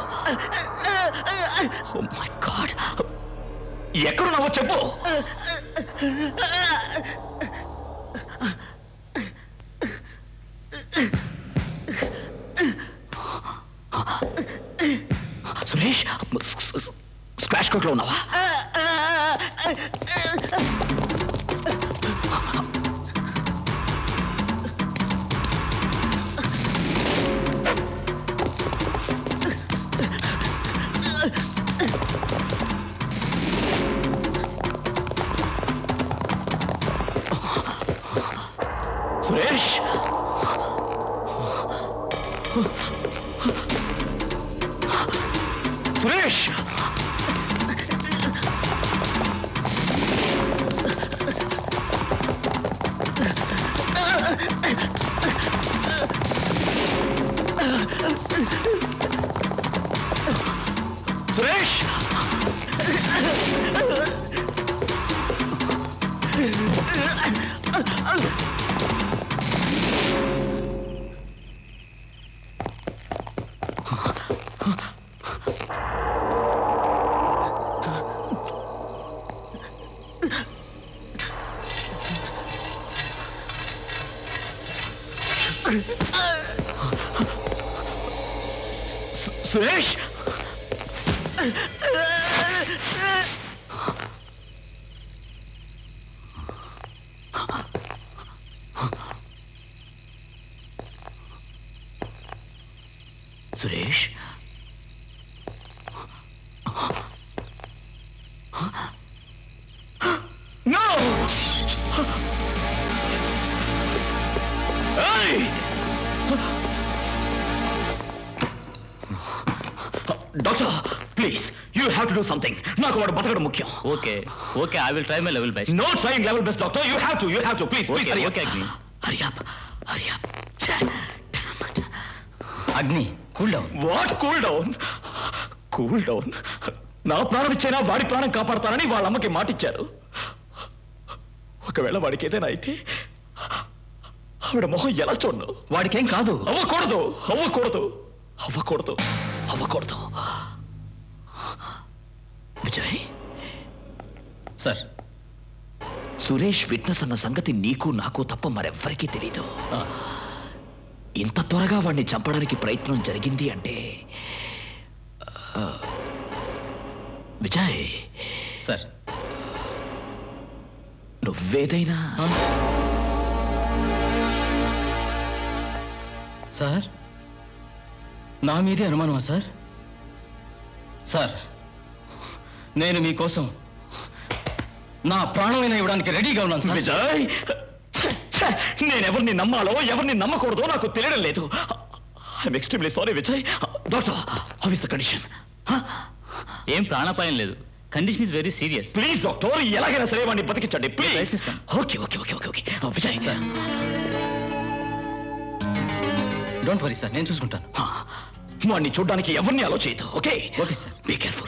మై గాడ్ ఎక్కడున్నావో చెప్పు సురేష్ స్క్వాష్ కోట్లో ఉన్నావా Suresh Suresh Suresh Suresh Suresh no doctor please you have to do something నాకు వాడు బతకడం ముఖ్యం okay okay I will try my level best no trying level best doctor you have to you have to please please hurry okay Agni hurry up hurry up Agni cool down what cool down cool down నా ప్రాణం ఇచ్చైనా వాడి ప్రాణం కాపాడతానని వాళ్ళ అమ్మకి మాటిచ్చారు ఒకవేళ వాడికి ఏదైనా అయితే ఆవిడ మొహం ఎలా చూడను వాడికేం కాదు అవ్వకూడదు అవ్వకూడదు అవ్వకూడదు అవ్వకూడదు విజయ్ సార్ సురేష్ విట్నెస్ అన్న సంగతి నీకు నాకు తప్ప మరెవ్వరికీ తెలీదు ఇంత త్వరగా వాడిని చంపడానికి ప్రయత్నం జరిగింది అంటే ఆ, విజయ్ సార్ నువ్వేదైనా సార్ నా మీదే అనుమానమా సార్ సార్ నేను మీకోసం నా ప్రాణమైనా ఇవ్వడానికి రెడీగా ఉన్నాను సార్ విజయ్ ఛ, నేనెవరిని నమ్మాలో ఎవరిని నమ్మకూడదో నాకు తెలియడం లేదు I'm extremely sorry Vijay doctor how is the condition ఏం ప్రాణాపాయం లేదు condition is very serious please doctor ఎలాగైనా సరే వాడిని బతికించండి please okay okay okay okay okay Vijay sir don't worry sir నేను చూసుకుంటాను వాడిని చూడడానికి ఎవరిని అలో చేయదు okay okay sir be careful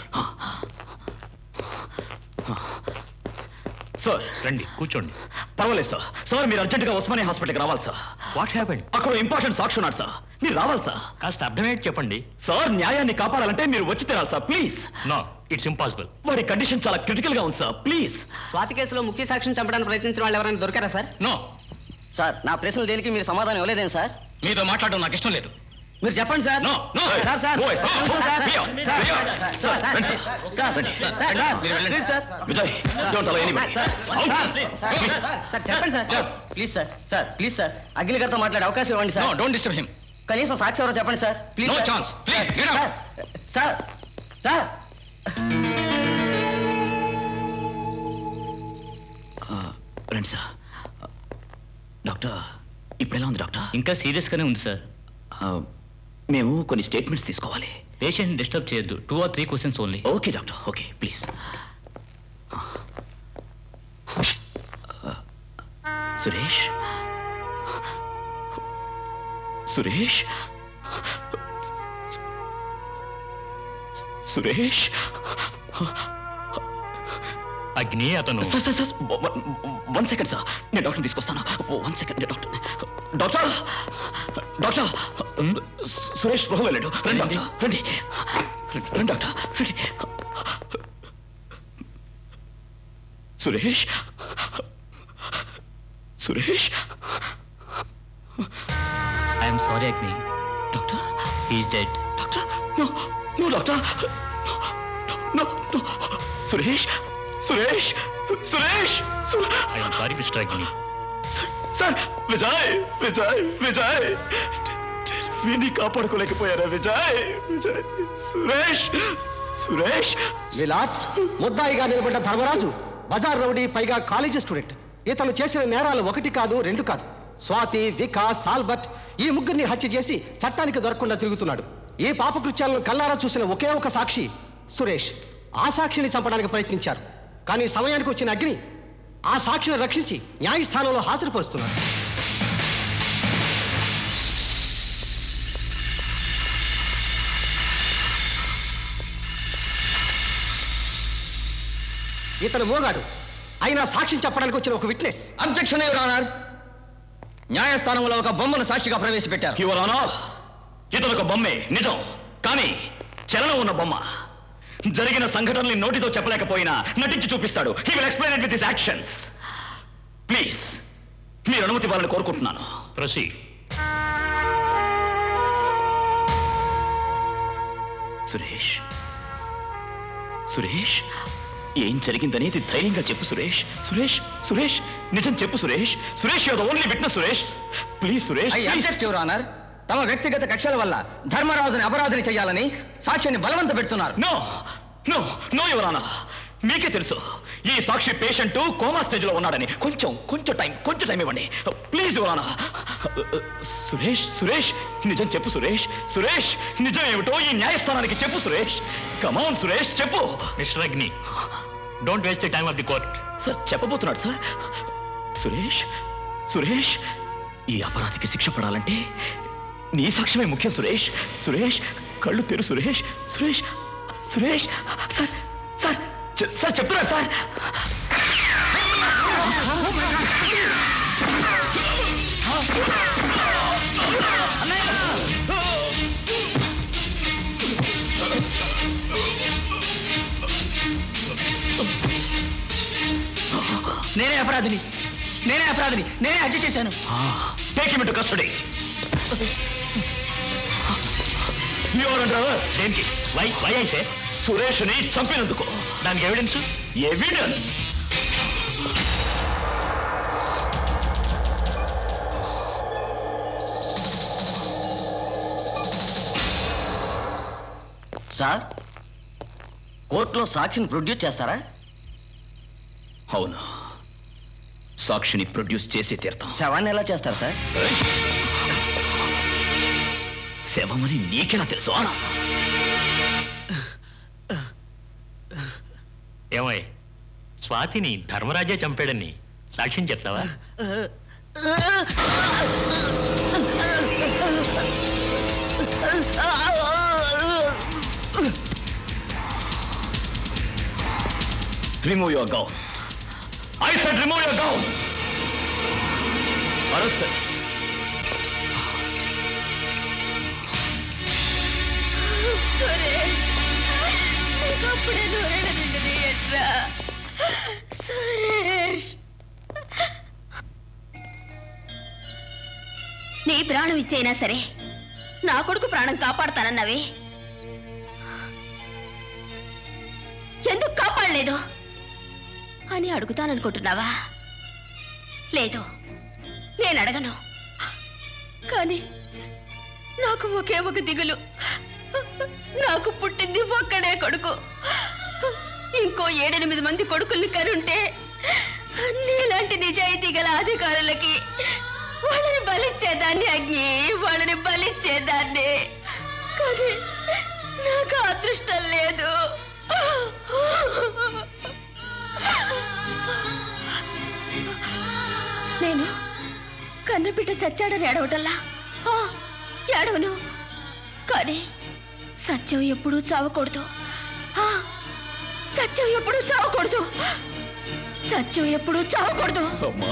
sir రండి కూర్చోండి పర్వాలేదు సార్ సార్ మీరు అర్జెంటుగా ఉస్మానియా హాస్పిటల్కి రావాలి సార్ వాట్ హ్యాపెండ్ అక్కడ ఇంపార్టెంట్ సాక్షి ఉన్నాడు సార్ మీరు రావాలి సార్ కాస్త అర్థమయ్యేది చెప్పండి సార్ న్యాయాన్ని కాపాడాలంటే మీరు వచ్చి తినాలి sir please no it's impossible వాడి కండిషన్ చాలా క్రిటికల్ గా ఉంది సార్ ప్లీజ్ స్వాతి కేసులో ముఖ్య సాక్షిని చంపడానికి ప్రయత్నించిన వాళ్ళు ఎవరైనా దొరికారా సార్ నో సార్ నా ప్రశ్నలు దేనికి మీరు సమాధానం ఇవ్వలేదేం సార్ మీతో మాట్లాడడం నాకు ఇష్టం లేదు మీరు చెప్పండి sir no no sir sir Boys, sir, boys, sir, Rio, sir, Rio. Sir, sir, రండి. సార్, రండి. సార్, సార్, మీరు వెళ్ళండి. Please sir Vijay don't allow anybody sir, sir, చెప్పండి sir please sir sir please sir Akhil గారితో మాట్లాడే అవకాశం ఇవ్వండి no sir don't disturb him కనీసం సాక్షి ఎవరో చెప్పండి sir please No sir. chance. Please, get out. Sir sir రండి సార్ డాక్టర్ ఇప్పుడు ఎలా ఉంది డాక్టర్ ఇంకా సీరియస్ గానే ఉంది సార్ మేము కొన్ని స్టేట్మెంట్స్ తీసుకోవాలి పేషెంట్ డిస్టర్బ్ చేయొద్దు two or three questions only okay doctor okay please Suresh Suresh Suresh Agni అతను sir sir sir one second sir నేను డాక్టర్ తీసుకొస్తాను one second doctor doctor doctor Suresh స్పృహ వెళ్ళాడు రండి డాక్టర్ రండి రండి డాక్టర్ రండి Suresh Suresh I'm sorry Agni doctor he's dead doctor no no doctor no no Suresh Suresh Suresh I'm sorry mister Agni sir Vijay Vijay Vijay వీడిని కాపాడుకోలేకపోయారా విజయ్ విజయ్ సురేష్ సురేష్ విలాట్ ముద్దాయిగా నిలబడ్డ ధర్మరాజు బజార్ రౌడీ పైగా కాలేజీ స్టూడెంట్ ఇతను చేసిన నేరాలు ఒకటి కాదు రెండు కాదు స్వాతి వికాస్ సాల్బర్ట్ ఈ ముగ్గురిని హత్య చేసి చట్టానికి దొరకకుండా తిరుగుతున్నాడు ఈ పాపకృత్యాలను కల్లారా చూసిన ఒకే ఒక సాక్షి సురేష్ ఆ సాక్షిని చంపడానికి ప్రయత్నించారు కానీ సమయానికి వచ్చిన అగ్ని ఆ సాక్షిని రక్షించి న్యాయస్థానంలో హాజరుపరుస్తున్నాడు ఇతను మోగాడు అయినా సాక్ష్యం చెప్పడానికి వచ్చిన ఒక విట్నెస్ అబ్జెక్షన్ ఎవరు న్యాయస్థానంలో ఒక బొమ్మను సాక్షిగా ప్రవేశపెట్టారు యువర్ ఆనర్ ఇతను ఒక బొమ్మే నిజం కానీ చలనం ఉన్న బొమ్మ జరిగిన సంఘటనల్ని నోటితో చెప్పలేకపోయినా నటించి చూపిస్తాడు he will explain it with his actions please మీరు అనుమతి ఇవ్వాలని కోరుకుంటున్నాను ప్రసీ సురేష్ సురేష్ ఏం జరిగిందనేది ధైర్యంగా చెప్పు సురేష్ సురేష్ సురేష్ నిజం చెప్పు Suresh Suresh your only witness Suresh please Suresh I please. Object your honour తమ వ్యక్తిగత కక్షల వల్ల ధర్మరాజుని అపరాధిని చేయాలని సాక్ష్యాన్ని బలవంత పెడుతున్నారు నో నో నో యువరానా మీకే తెలుసు ఈ సాక్షి పేషెంట్ కోమా స్టేజ్ లో ఉన్నాడని కొంచెం కొంచెం టైం కొంచెం టైం ఇవ్వండి ప్లీజ్ యువరానా సురేష్ సురేష్ నిజం చెప్పు సురేష్ సురేష్ నిజం ఏమిటో ఈ న్యాయస్థానానికి చెప్పు సురేష్ కమాన్ సురేష్ చెప్పు mister Agni don't waste the time of the court sir చెప్పబోతున్నాడు సార్ సురేష్ సురేష్ ఈ అపరాధికి శిక్ష పడాలంటే నీ సాక్ష్యమే ముఖ్యం సురేష్ సురేష్ కళ్ళు తెరు సురేష్ సురేష్ సురేష్ సార్ సార్ చె- సార్ చెప్తున్నారు సార్ నేనే అపరాధిని నేనే అపరాధిని నేనే హత్య చేశాను టేక్ హిమ్ టు కస్టడీ దేనికి వై వై అయితే సురేష్ని చంపినందుకు దానికి ఎవిడెన్స్ ఎవిడెన్స్ సార్ కోర్టులో సాక్షిని ప్రొడ్యూస్ చేస్తారా అవును సాక్షిని ప్రొడ్యూస్ చేసి తీరుతాం శవాన్ని ఎలా చేస్తారు సార్ శవమని నీకెలా తెలుసు ఏమై స్వాతిని ధర్మరాజే చంపాడని సాక్ష్యం చెప్తావా remove your gown I said remove your gown arrest Suresh నీకప్పుడే దూరణ నిండిది ఎట్రా సురేష్ నీ ప్రాణం ఇచ్చైనా సరే నా కొడుకు ప్రాణం కాపాడతానన్నవి ఎందుకు కాపాడలేదు అని అడుగుతాననుకుంటున్నావా లేదు నేను అడగను కానీ నాకు ఒకే ఒక దిగులు నాకు పుట్టింది ఒక్కడే కొడుకు ఇంకో ఏడెనిమిది మంది కొడుకుల్ని కరుంటే నీలాంటి నిజాయితీ గల అధికారులకి వాళ్ళని బలిచ్చేదాన్ని అగ్ని వాళ్ళని బలిచ్చేదాన్ని కానీ నాకు ఆ అదృష్టం లేదు నేను కన్నబిడ్డ చచ్చాడని ఏడవటల్లా ఆ, ఏడవను కానీ సత్యం ఎప్పుడూ చావకూడదు ఆ, సత్యం ఎప్పుడూ చావకూడదు సత్యం ఎప్పుడూ చావకూడదు అమ్మా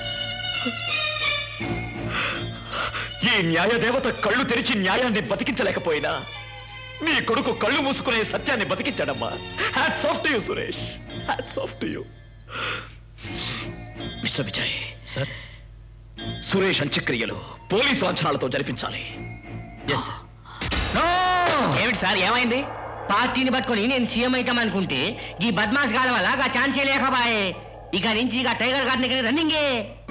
ఈ న్యాయ దేవత కళ్ళు తెరిచి న్యాయాన్ని బతికించలేకపోయినా నీ కొడుకు కళ్ళు మూసుకునే సత్యాన్ని బతికించాడమ్మా hats off to you Suresh hats off to you mister Vijay sir Suresh అంత్యక్రియలు పోలీసు లాంఛనాలతో జరిపించాలి ఎస్ ఏమిటి సార్ ఏమైంది పార్టీని పట్టుకొని నేను సీఎం అవుతాం అనుకుంటే ఈ బద్మాస్ గాల వల్ల ఆ ఛాన్సే లేకబాయే ఇక నుంచి ఇక టైగర్ గార్డెన్ దగ్గర రన్నింగే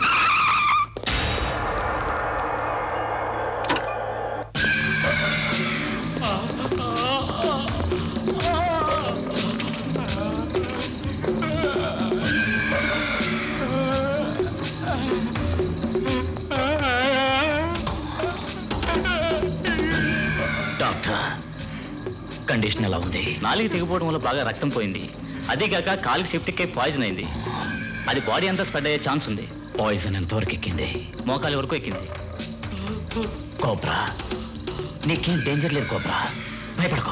డాక్టర్ కండిషన్ ఎలా ఉంది నాలుగు తెగిపోవడం వల్ల బాగా రక్తం పోయింది అదేగాక కాలికి సెప్టిక్ అయి పాయిజన్ అయింది అది బాడీ అంతా స్ప్రెడ్ అయ్యే ఛాన్స్ ఉంది పాయిజన్ ఎంతవరకు ఎక్కింది మోకాలి వరకు ఎక్కింది కోబ్రా నీకేం డేంజర్ లేదు కోబ్రా భయపడకో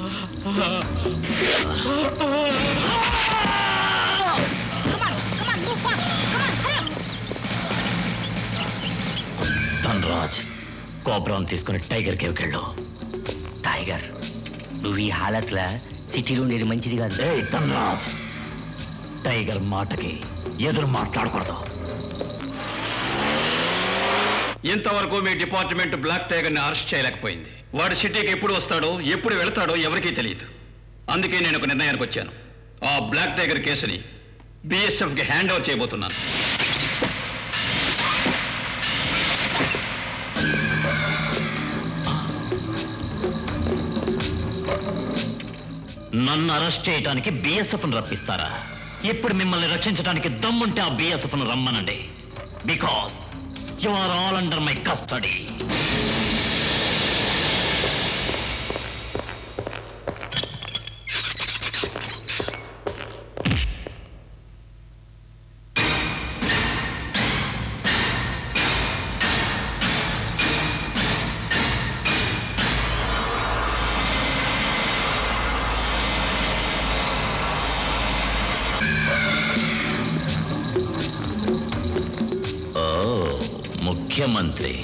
ధనరాజ్ కోబ్రాన్ తీసుకుని టైగర్ కేవ్కి వెళ్ళు టైగర్ నువ్వు ఈ హాలత్లా సిటీలో ఉండేది మంచిది కాదు ఏయ్ ధనరాజ్ టైగర్ మాటకి ఎదురు మాట్లాడకూడదు ఇంతవరకు మీ డిపార్ట్మెంట్ బ్లాక్ టైగర్ని అరెస్ట్ చేయలేకపోయింది వాడు సిటీకి ఎప్పుడు వస్తాడో ఎప్పుడు వెళతాడో ఎవరికీ తెలియదు అందుకే నేను ఒక నిర్ణయానికి వచ్చాను ఆ బ్లాక్ టైగర్ కేసుని బిఎస్ఎఫ్కి హ్యాండ్ ఓవర్ చేయబోతున్నాను నన్ను అరెస్ట్ చేయడానికి బిఎస్ఎఫ్ రప్పిస్తారా ఇప్పుడు మిమ్మల్ని రక్షించడానికి దమ్ముంటే ఆ బిఎస్ఎఫ్ రమ్మనండి because you are all under my custody ముఖ్యమంత్రి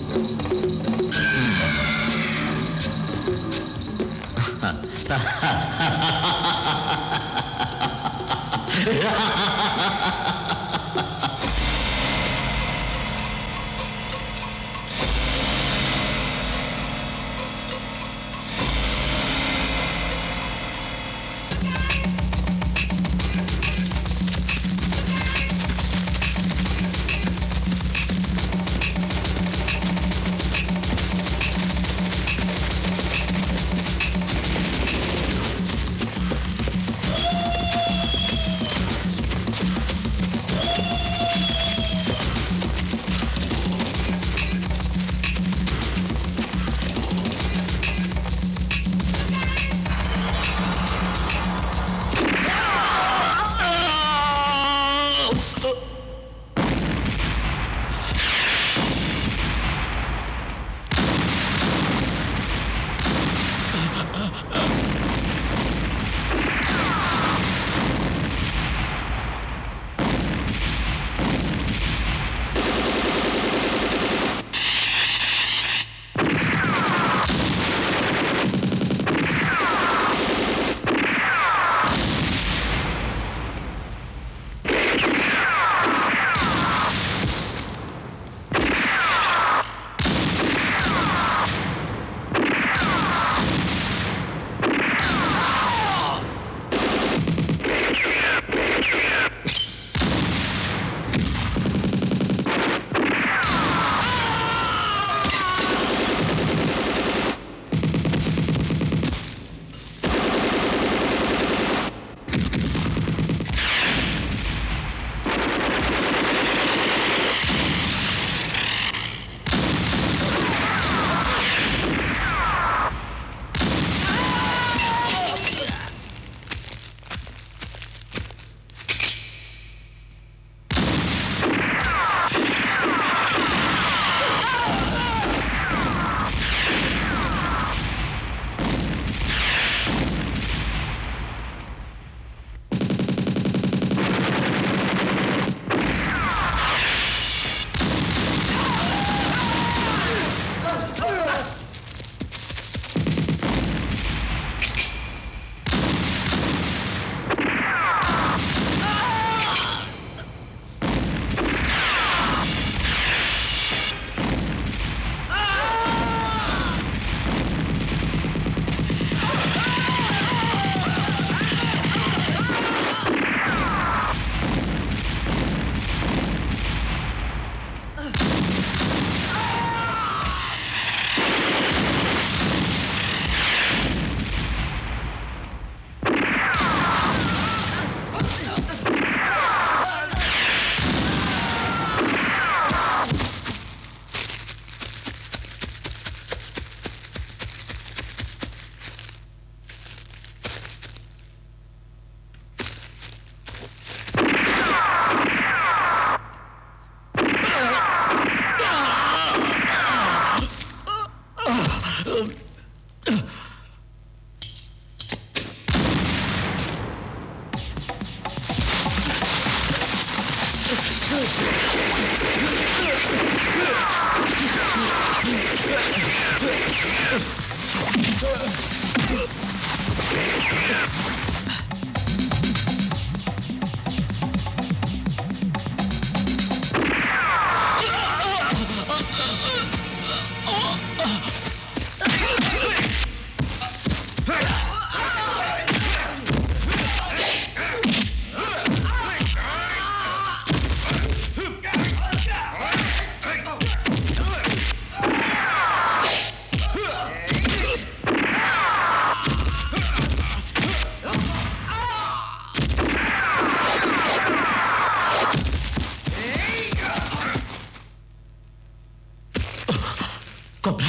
కొబ్రా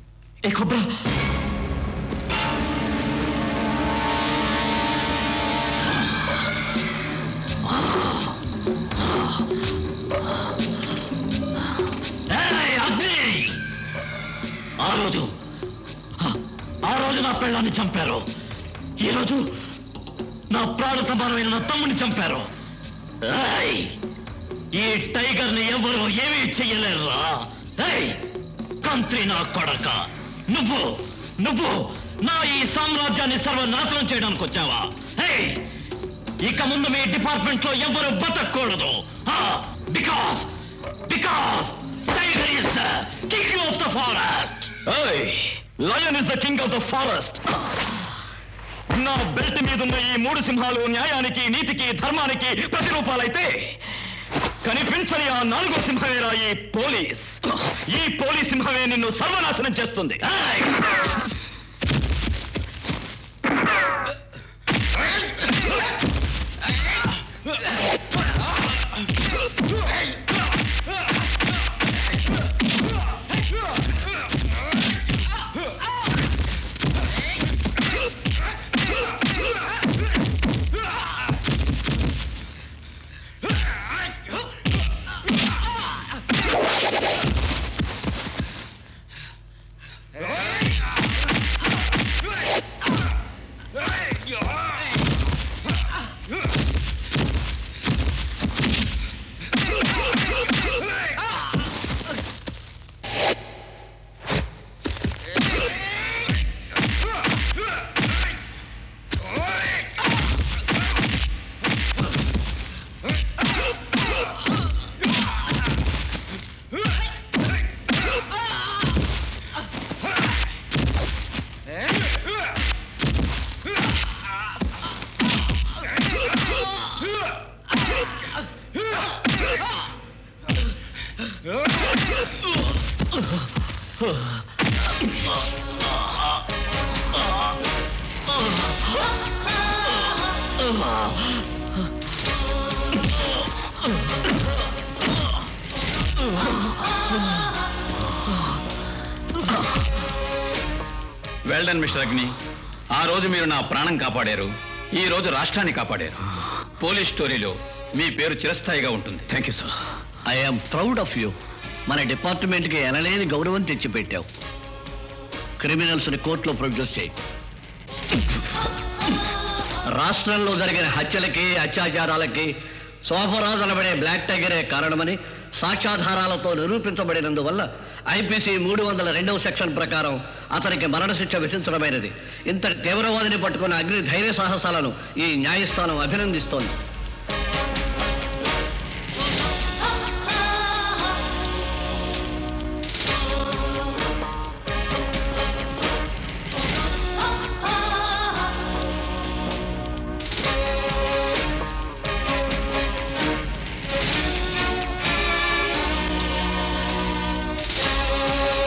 ఏ కొబ్రా ఏయ్, అగ్ని! ఆ రోజు ఆ రోజు నా పెళ్ళాన్ని చంపారు ఈ రోజు నా ప్రాణ సమానమైన నా తమ్ముని చంపారు ఏయ్! ఈ టైగర్ ని ఎవరు ఏమీ చెయ్యలేరురా ఏయ్ కంత్రి నా కొడక నువ్వు నువ్వు నా ఈ సామ్రాజ్యాన్ని సర్వనాశనం చేయడానికి వచ్చావా ఏయ్ ఇక ముందు మీ డిపార్ట్మెంట్ లో ఎవరు బతకూడదు because because tiger is the king of the forest lion is the king of the forest నా బెల్ట్ మీద ఉన్న ఈ మూడు సింహాలు న్యాయానికి నీతికి ధర్మానికి ప్రతిరూపాలైతే కనిపించని ఆ నాలుగో సింహమేరా ఈ పోలీస్ ఈ పోలీస్ సింహమే నిన్ను సర్వనాశనం చేస్తుంది ఏయ్! వెల్డన్ మిస్టర్ అగ్ని ఆ రోజు మీరు నా ప్రాణం కాపాడారు ఈ రోజు రాష్ట్రాన్ని కాపాడారు పోలీస్ స్టోరీలో మీ పేరు చిరస్థాయిగా ఉంటుంది thank you sir I'm proud of you మన డిపార్ట్మెంట్కి ఎనలేని గౌరవం తెచ్చిపెట్టావు క్రిమినల్స్ని కోర్టులో ప్రొడ్యూస్ చేయి రాష్ట్రంలో జరిగిన హత్యలకి అత్యాచారాలకి శోభరాజు అనబడే బ్లాక్ టైగరే కారణమని సాక్ష్యాధారాలతో నిరూపించబడినందువల్ల ఐపీసీ మూడు వందల రెండవ సెక్షన్ ప్రకారం అతనికి మరణశిక్ష విధించడమైనది ఇంత తీవ్రవాదిని పట్టుకున్న అగ్ని ధైర్య సాహసాలను ఈ న్యాయస్థానం అభినందిస్తోంది